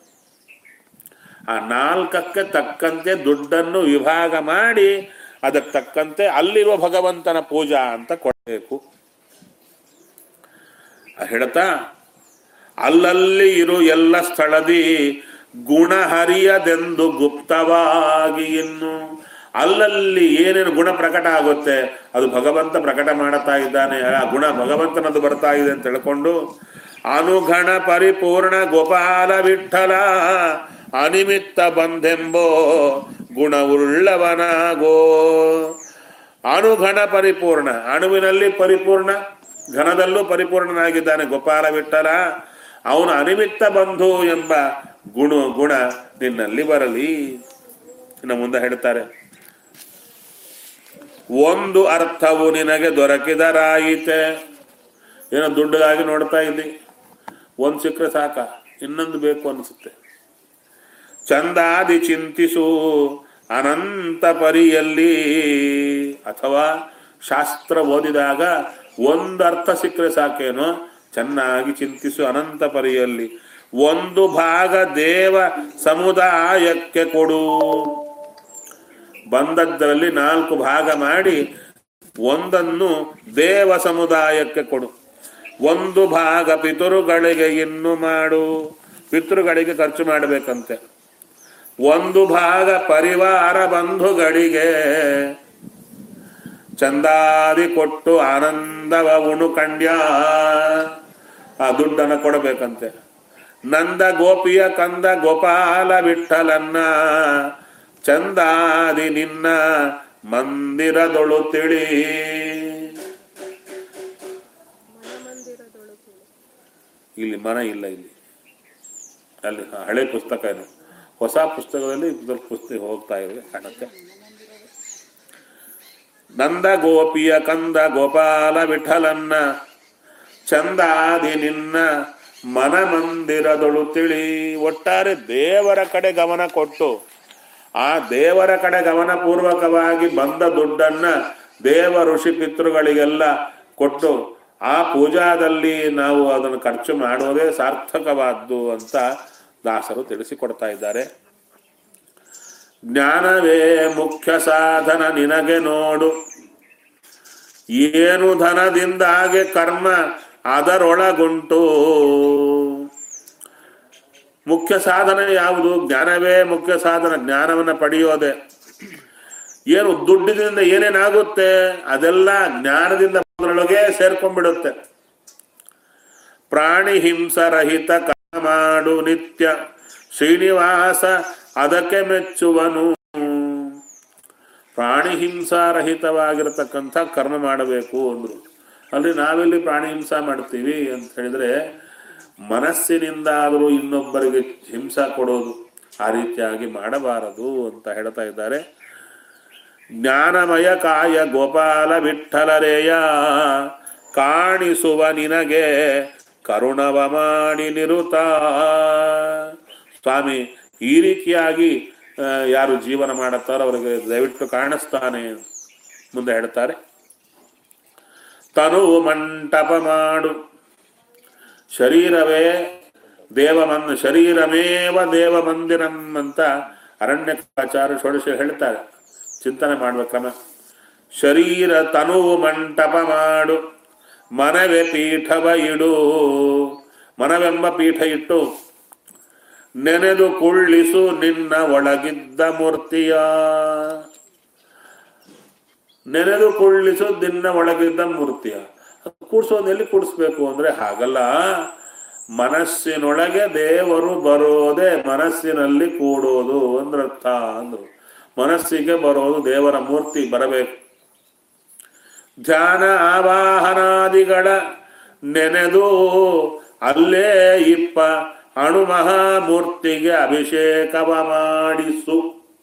Speaker 1: ಆ ನಾಲ್ಕಕ್ಕೆ ತಕ್ಕಂತೆ ದುಡ್ಡನ್ನು ವಿಭಾಗ ಮಾಡಿ ಅದಕ್ಕೆ ತಕ್ಕಂತೆ ಅಲ್ಲಿರುವ ಭಗವಂತನ ಪೂಜಾ ಅಂತ ಕೊಡಬೇಕು ಹೇಳ್ತಾ ಅಲ್ಲಲ್ಲಿ ಇರು ಎಲ್ಲ ಸ್ಥಳದಿ ಗುಣ ಹರಿಯದೆಂದು ಗುಪ್ತವಾಗಿ ಇನ್ನು ಅಲ್ಲಲ್ಲಿ ಏನೇನು ಗುಣ ಪ್ರಕಟ ಆಗುತ್ತೆ ಅದು ಭಗವಂತ ಪ್ರಕಟ ಮಾಡುತ್ತಾ ಇದ್ದಾನೆ ಆ ಗುಣ ಭಗವಂತನದು ಬರ್ತಾ ಇದೆ ಅಂತ ತಿಳ್ಕೊಂಡು ಅನುಗಣ ಪರಿಪೂರ್ಣ ಗೋಪಾಲ ವಿಠಲ ಅನಿಮಿತ್ತ ಬಂದೆಂಬೋ ಗುಣವುಳ್ಳವನಾಗೋ ಅಣುಘಣ ಪರಿಪೂರ್ಣ ಅಣುವಿನಲ್ಲಿ ಪರಿಪೂರ್ಣ ಘನದಲ್ಲೂ ಪರಿಪೂರ್ಣನಾಗಿದ್ದಾನೆ ಗೋಪಾಲ ವಿಠಲ ಅವನು ಅನಿಮಿತ್ತ ಬಂಧು ಎಂಬ ಗುಣ ಗುಣ ನಿನ್ನಲ್ಲಿ ಬರಲಿ ಇನ್ನು ಮುಂದೆ ಹೇಳ್ತಾರೆ ಒಂದು ಅರ್ಥವು ನಿನಗೆ ದೊರಕಿದರಾಯಿತೆ ಏನೋ ದುಡ್ಡಗಾಗಿ ನೋಡ್ತಾ ಇದ್ದಿ ಒಂದು ಸಿಕ್ಕರೆ ಸಾಕ ಇನ್ನೊಂದು ಬೇಕು ಅನಿಸುತ್ತೆ ಚಂದಾದಿ ಚಿಂತಿಸು ಅನಂತ ಪರಿಯಲ್ಲಿ ಅಥವಾ ಶಾಸ್ತ್ರ ಓದಿದಾಗ ಒಂದು ಅರ್ಥ ಸಿಕ್ಕರೆ ಸಾಕೇನೋ ಚೆನ್ನಾಗಿ ಚಿಂತಿಸು ಅನಂತ ಪರಿಯಲ್ಲಿ ಒಂದು ಭಾಗ ದೇವ ಸಮುದಾಯಕ್ಕೆ ಕೊಡು ಬಂದದ್ದರಲ್ಲಿ ನಾಲ್ಕು ಭಾಗ ಮಾಡಿ ಒಂದನ್ನು ದೇವ ಸಮುದಾಯಕ್ಕೆ ಕೊಡು ಒಂದು ಭಾಗ ಪಿತೃಗಳಿಗೆ ಇನ್ನು ಮಾಡು ಪಿತೃಗಳಿಗೆ ಖರ್ಚು ಮಾಡಬೇಕಂತೆ ಒಂದು ಭಾಗ ಪರಿವಾರ ಬಂಧುಗಳಿಗೆ ಚಂದಾದಿ ಕೊಟ್ಟು ಆನಂದವ ಉಣು ಕಂಡ್ಯ ಆ ದುಡ್ಡನ್ನು ಕೊಡಬೇಕಂತೆ ನಂದ ಗೋಪಿಯ ಕಂದ ಗೋಪಾಲ ವಿಠಲನ್ನ ಚಂದಾದಿ ನಿನ್ನ ಮಂದಿರದೊಳು ತಿಳಿ ಇಲ್ಲಿ ಮನ ಇಲ್ಲ ಇಲ್ಲಿ ಅಲ್ಲಿ ಹ- ಹಳೆ ಪುಸ್ತಕ ಏನು ಹೊಸ ಪುಸ್ತಕದಲ್ಲಿ ಇದ್ರ ಪುಸ್ತಕ ಹೋಗ್ತಾ ಇದೆ ಕಾಣುತ್ತೆ ನಂದ ಗೋಪಿಯ ಕಂದ ಗೋಪಾಲ ವಿಠಲನ್ನ ಚಂದಾದಿ ನಿನ್ನ ಮನ ಮಂದಿರದೊಳು ತಿಳಿ ಒಟ್ಟಾರೆ ದೇವರ ಕಡೆ ಗಮನ ಕೊಟ್ಟು ಆ ದೇವರ ಕಡೆ ಗಮನಪೂರ್ವಕವಾಗಿ ಬಂದ ದುಡ್ಡನ್ನ ದೇವ ಋಷಿ ಪಿತೃಗಳಿಗೆಲ್ಲ ಕೊಟ್ಟು ಆ ಪೂಜಾದಲ್ಲಿ ನಾವು ಅದನ್ನು ಖರ್ಚು ಮಾಡೋದೇ ಸಾರ್ಥಕವಾದ್ದು ಅಂತ ದಾಸರು ತಿಳಿಸಿಕೊಡ್ತಾ ಇದ್ದಾರೆ ಜ್ಞಾನವೇ ಮುಖ್ಯ ಸಾಧನ ನಿನಗೆ ನೋಡು ಏನು ಧನದಿಂದಾಗೆ ಕರ್ಮ ಅದರೊಳಗುಂಟು ಮುಖ್ಯ ಸಾಧನ ಯಾವುದು ಜ್ಞಾನವೇ ಮುಖ್ಯ ಸಾಧನ ಜ್ಞಾನವನ್ನ ಪಡೆಯೋದೆ ಏನು ದುಡ್ಡಿನಿಂದ ಏನೇನಾಗುತ್ತೆ ಅದೆಲ್ಲ ಜ್ಞಾನದಿಂದ ಅದರೊಳಗೆ ಸೇರ್ಕೊಂಡ್ಬಿಡುತ್ತೆ ಪ್ರಾಣಿ ಹಿಂಸರಹಿತ ಕರ್ಮ ಮಾಡು ನಿತ್ಯ ಶ್ರೀನಿವಾಸ ಅದಕ್ಕೆ ಮೆಚ್ಚುವನು ಪ್ರಾಣಿ ಹಿಂಸಾರಹಿತವಾಗಿರತಕ್ಕಂಥ ಕರ್ಮ ಮಾಡಬೇಕು ಅಂದ್ರು ಅಲ್ಲಿ ನಾವೆಲ್ಲಿ ಪ್ರಾಣಿ ಹಿಂಸಾ ಮಾಡ್ತೀವಿ ಅಂತ ಹೇಳಿದ್ರೆ ಮನಸ್ಸಿನಿಂದ ಆದರೂ ಇನ್ನೊಬ್ಬರಿಗೆ ಹಿಂಸಾ ಕೊಡೋದು ಆ ರೀತಿಯಾಗಿ ಮಾಡಬಾರದು ಅಂತ ಹೇಳ್ತಾ ಇದ್ದಾರೆ ಜ್ಞಾನಮಯ ಕಾಯ ಗೋಪಾಲ ವಿಠಲರೇಯ ಕಾಣಿಸುವ ನಿನಗೆ ಕರುಣವ ಮಾಡಿ ನಿರುತ ಸ್ವಾಮಿ ಈ ರೀತಿಯಾಗಿ ಆ, ಯಾರು ಜೀವನ ಮಾಡುತ್ತಾರೋ ಅವರಿಗೆ ದಯವಿಟ್ಟು ಕಾಣಿಸ್ತಾನೆ ಮುಂದೆ ಹೇಳ್ತಾರೆ ತನು ಮಂಟಪ ಮಾಡು ಶರೀರವೇ ದೇವಮನ್ ಶರೀರಮೇವ ದೇವ ಮಂದಿರಂ ಅಂತ ಅರಣ್ಯಕಾಚಾರ್ಯ ಷೋಡಶ ಹೇಳ್ತಾರೆ ಚಿಂತನೆ ಮಾಡುವ ಕ್ರಮ ಶರೀರ ತನುವು ಮಂಟಪ ಮಾಡು ಮನವೇ ಪೀಠವ ಇಡು ಮನವೆಂಬ ಪೀಠ ಇಟ್ಟು ನೆನೆದು ಕುಳ್ಳಿಸು ನಿನ್ನ ಒಳಗಿದ್ದ ಮೂರ್ತಿಯ ನೆನೆದು ಕುಳ್ಳಿಸು ನಿನ್ನ ಒಳಗಿದ್ದ ಮೂರ್ತಿಯ ಕೂಡ್ಸೋದು ಎಲ್ಲಿ ಕೂಡಿಸ್ಬೇಕು ಅಂದ್ರೆ ಹಾಗಲ್ಲ ಮನಸ್ಸಿನೊಳಗೆ ದೇವರು ಬರೋದೇ ಮನಸ್ಸಿನಲ್ಲಿ ಕೂಡೋದು ಅಂದ್ರರ್ಥ ಅಂದ್ರು ಮನಸ್ಸಿಗೆ ಬರೋದು ದೇವರ ಮೂರ್ತಿ ಬರಬೇಕು ಧ್ಯಾನ ಆವಾಹನಾದಿಗಳ ನೆನೆದು ಅಲ್ಲೇ ಇಪ್ಪ ಅಣು ಮಹಾಮೂರ್ತಿಗೆ ಅಭಿಷೇಕವ ಮಾಡಿಸು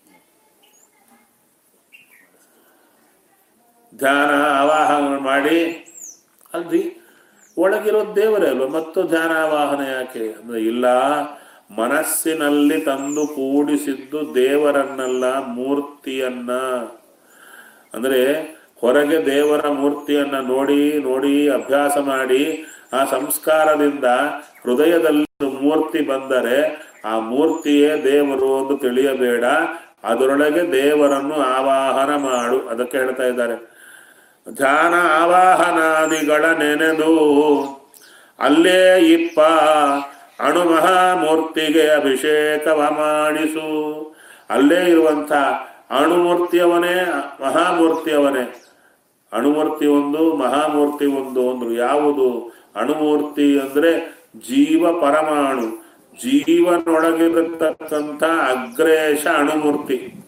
Speaker 1: ಧ್ಯಾನ ಆವಾಹನ ಮಾಡಿ ಅಲ್ರಿ ಒಳಗಿರೋ ದೇವರೇ ಅಲ್ವ ಮತ್ತು ಧ್ಯಾನ ಆವಾಹನ ಯಾಕೆ ಅಂದ್ರೆ ಇಲ್ಲ ಮನಸ್ಸಿನಲ್ಲಿ ತಂದು ಕೂಡಿಸಿದ್ದು ದೇವರನ್ನಲ್ಲ ಮೂರ್ತಿಯನ್ನ ಅಂದ್ರೆ ಹೊರಗೆ ದೇವರ ಮೂರ್ತಿಯನ್ನ ನೋಡಿ ನೋಡಿ ಅಭ್ಯಾಸ ಮಾಡಿ ಆ ಸಂಸ್ಕಾರದಿಂದ ಹೃದಯದಲ್ಲಿ ಮೂರ್ತಿ ಬಂದರೆ ಆ ಮೂರ್ತಿಯೇ ದೇವರು ಎಂದು ತಿಳಿಯಬೇಡ ಅದರೊಳಗೆ ದೇವರನ್ನು ಆವಾಹನ ಮಾಡು ಅದಕ್ಕೆ ಹೇಳ್ತಾ ಇದ್ದಾರೆ ಧ್ಯಾನ ಆವಾಹನಾದಿಗಳ ನೆನೆದು ಅಲ್ಲೇ ಇಪ್ಪ ಅಣು ಮಹಾಮೂರ್ತಿಗೆ ಅಭಿಷೇಕವ ಮಾಡಿಸು ಅಲ್ಲೇ ಇರುವಂಥ ಅಣುಮೂರ್ತಿಯವನೇ ಮಹಾಮೂರ್ತಿಯವನೇ ಅಣುಮೂರ್ತಿ ಒಂದು ಮಹಾಮೂರ್ತಿ ಒಂದು ಅಂದ್ರು ಯಾವುದು ಅಣುಮೂರ್ತಿ ಅಂದ್ರೆ ಜೀವ ಪರಮಾಣು ಜೀವನೊಳಗಿರತಕ್ಕಂಥ ಅಗ್ರೇಶ ಅಣುಮೂರ್ತಿ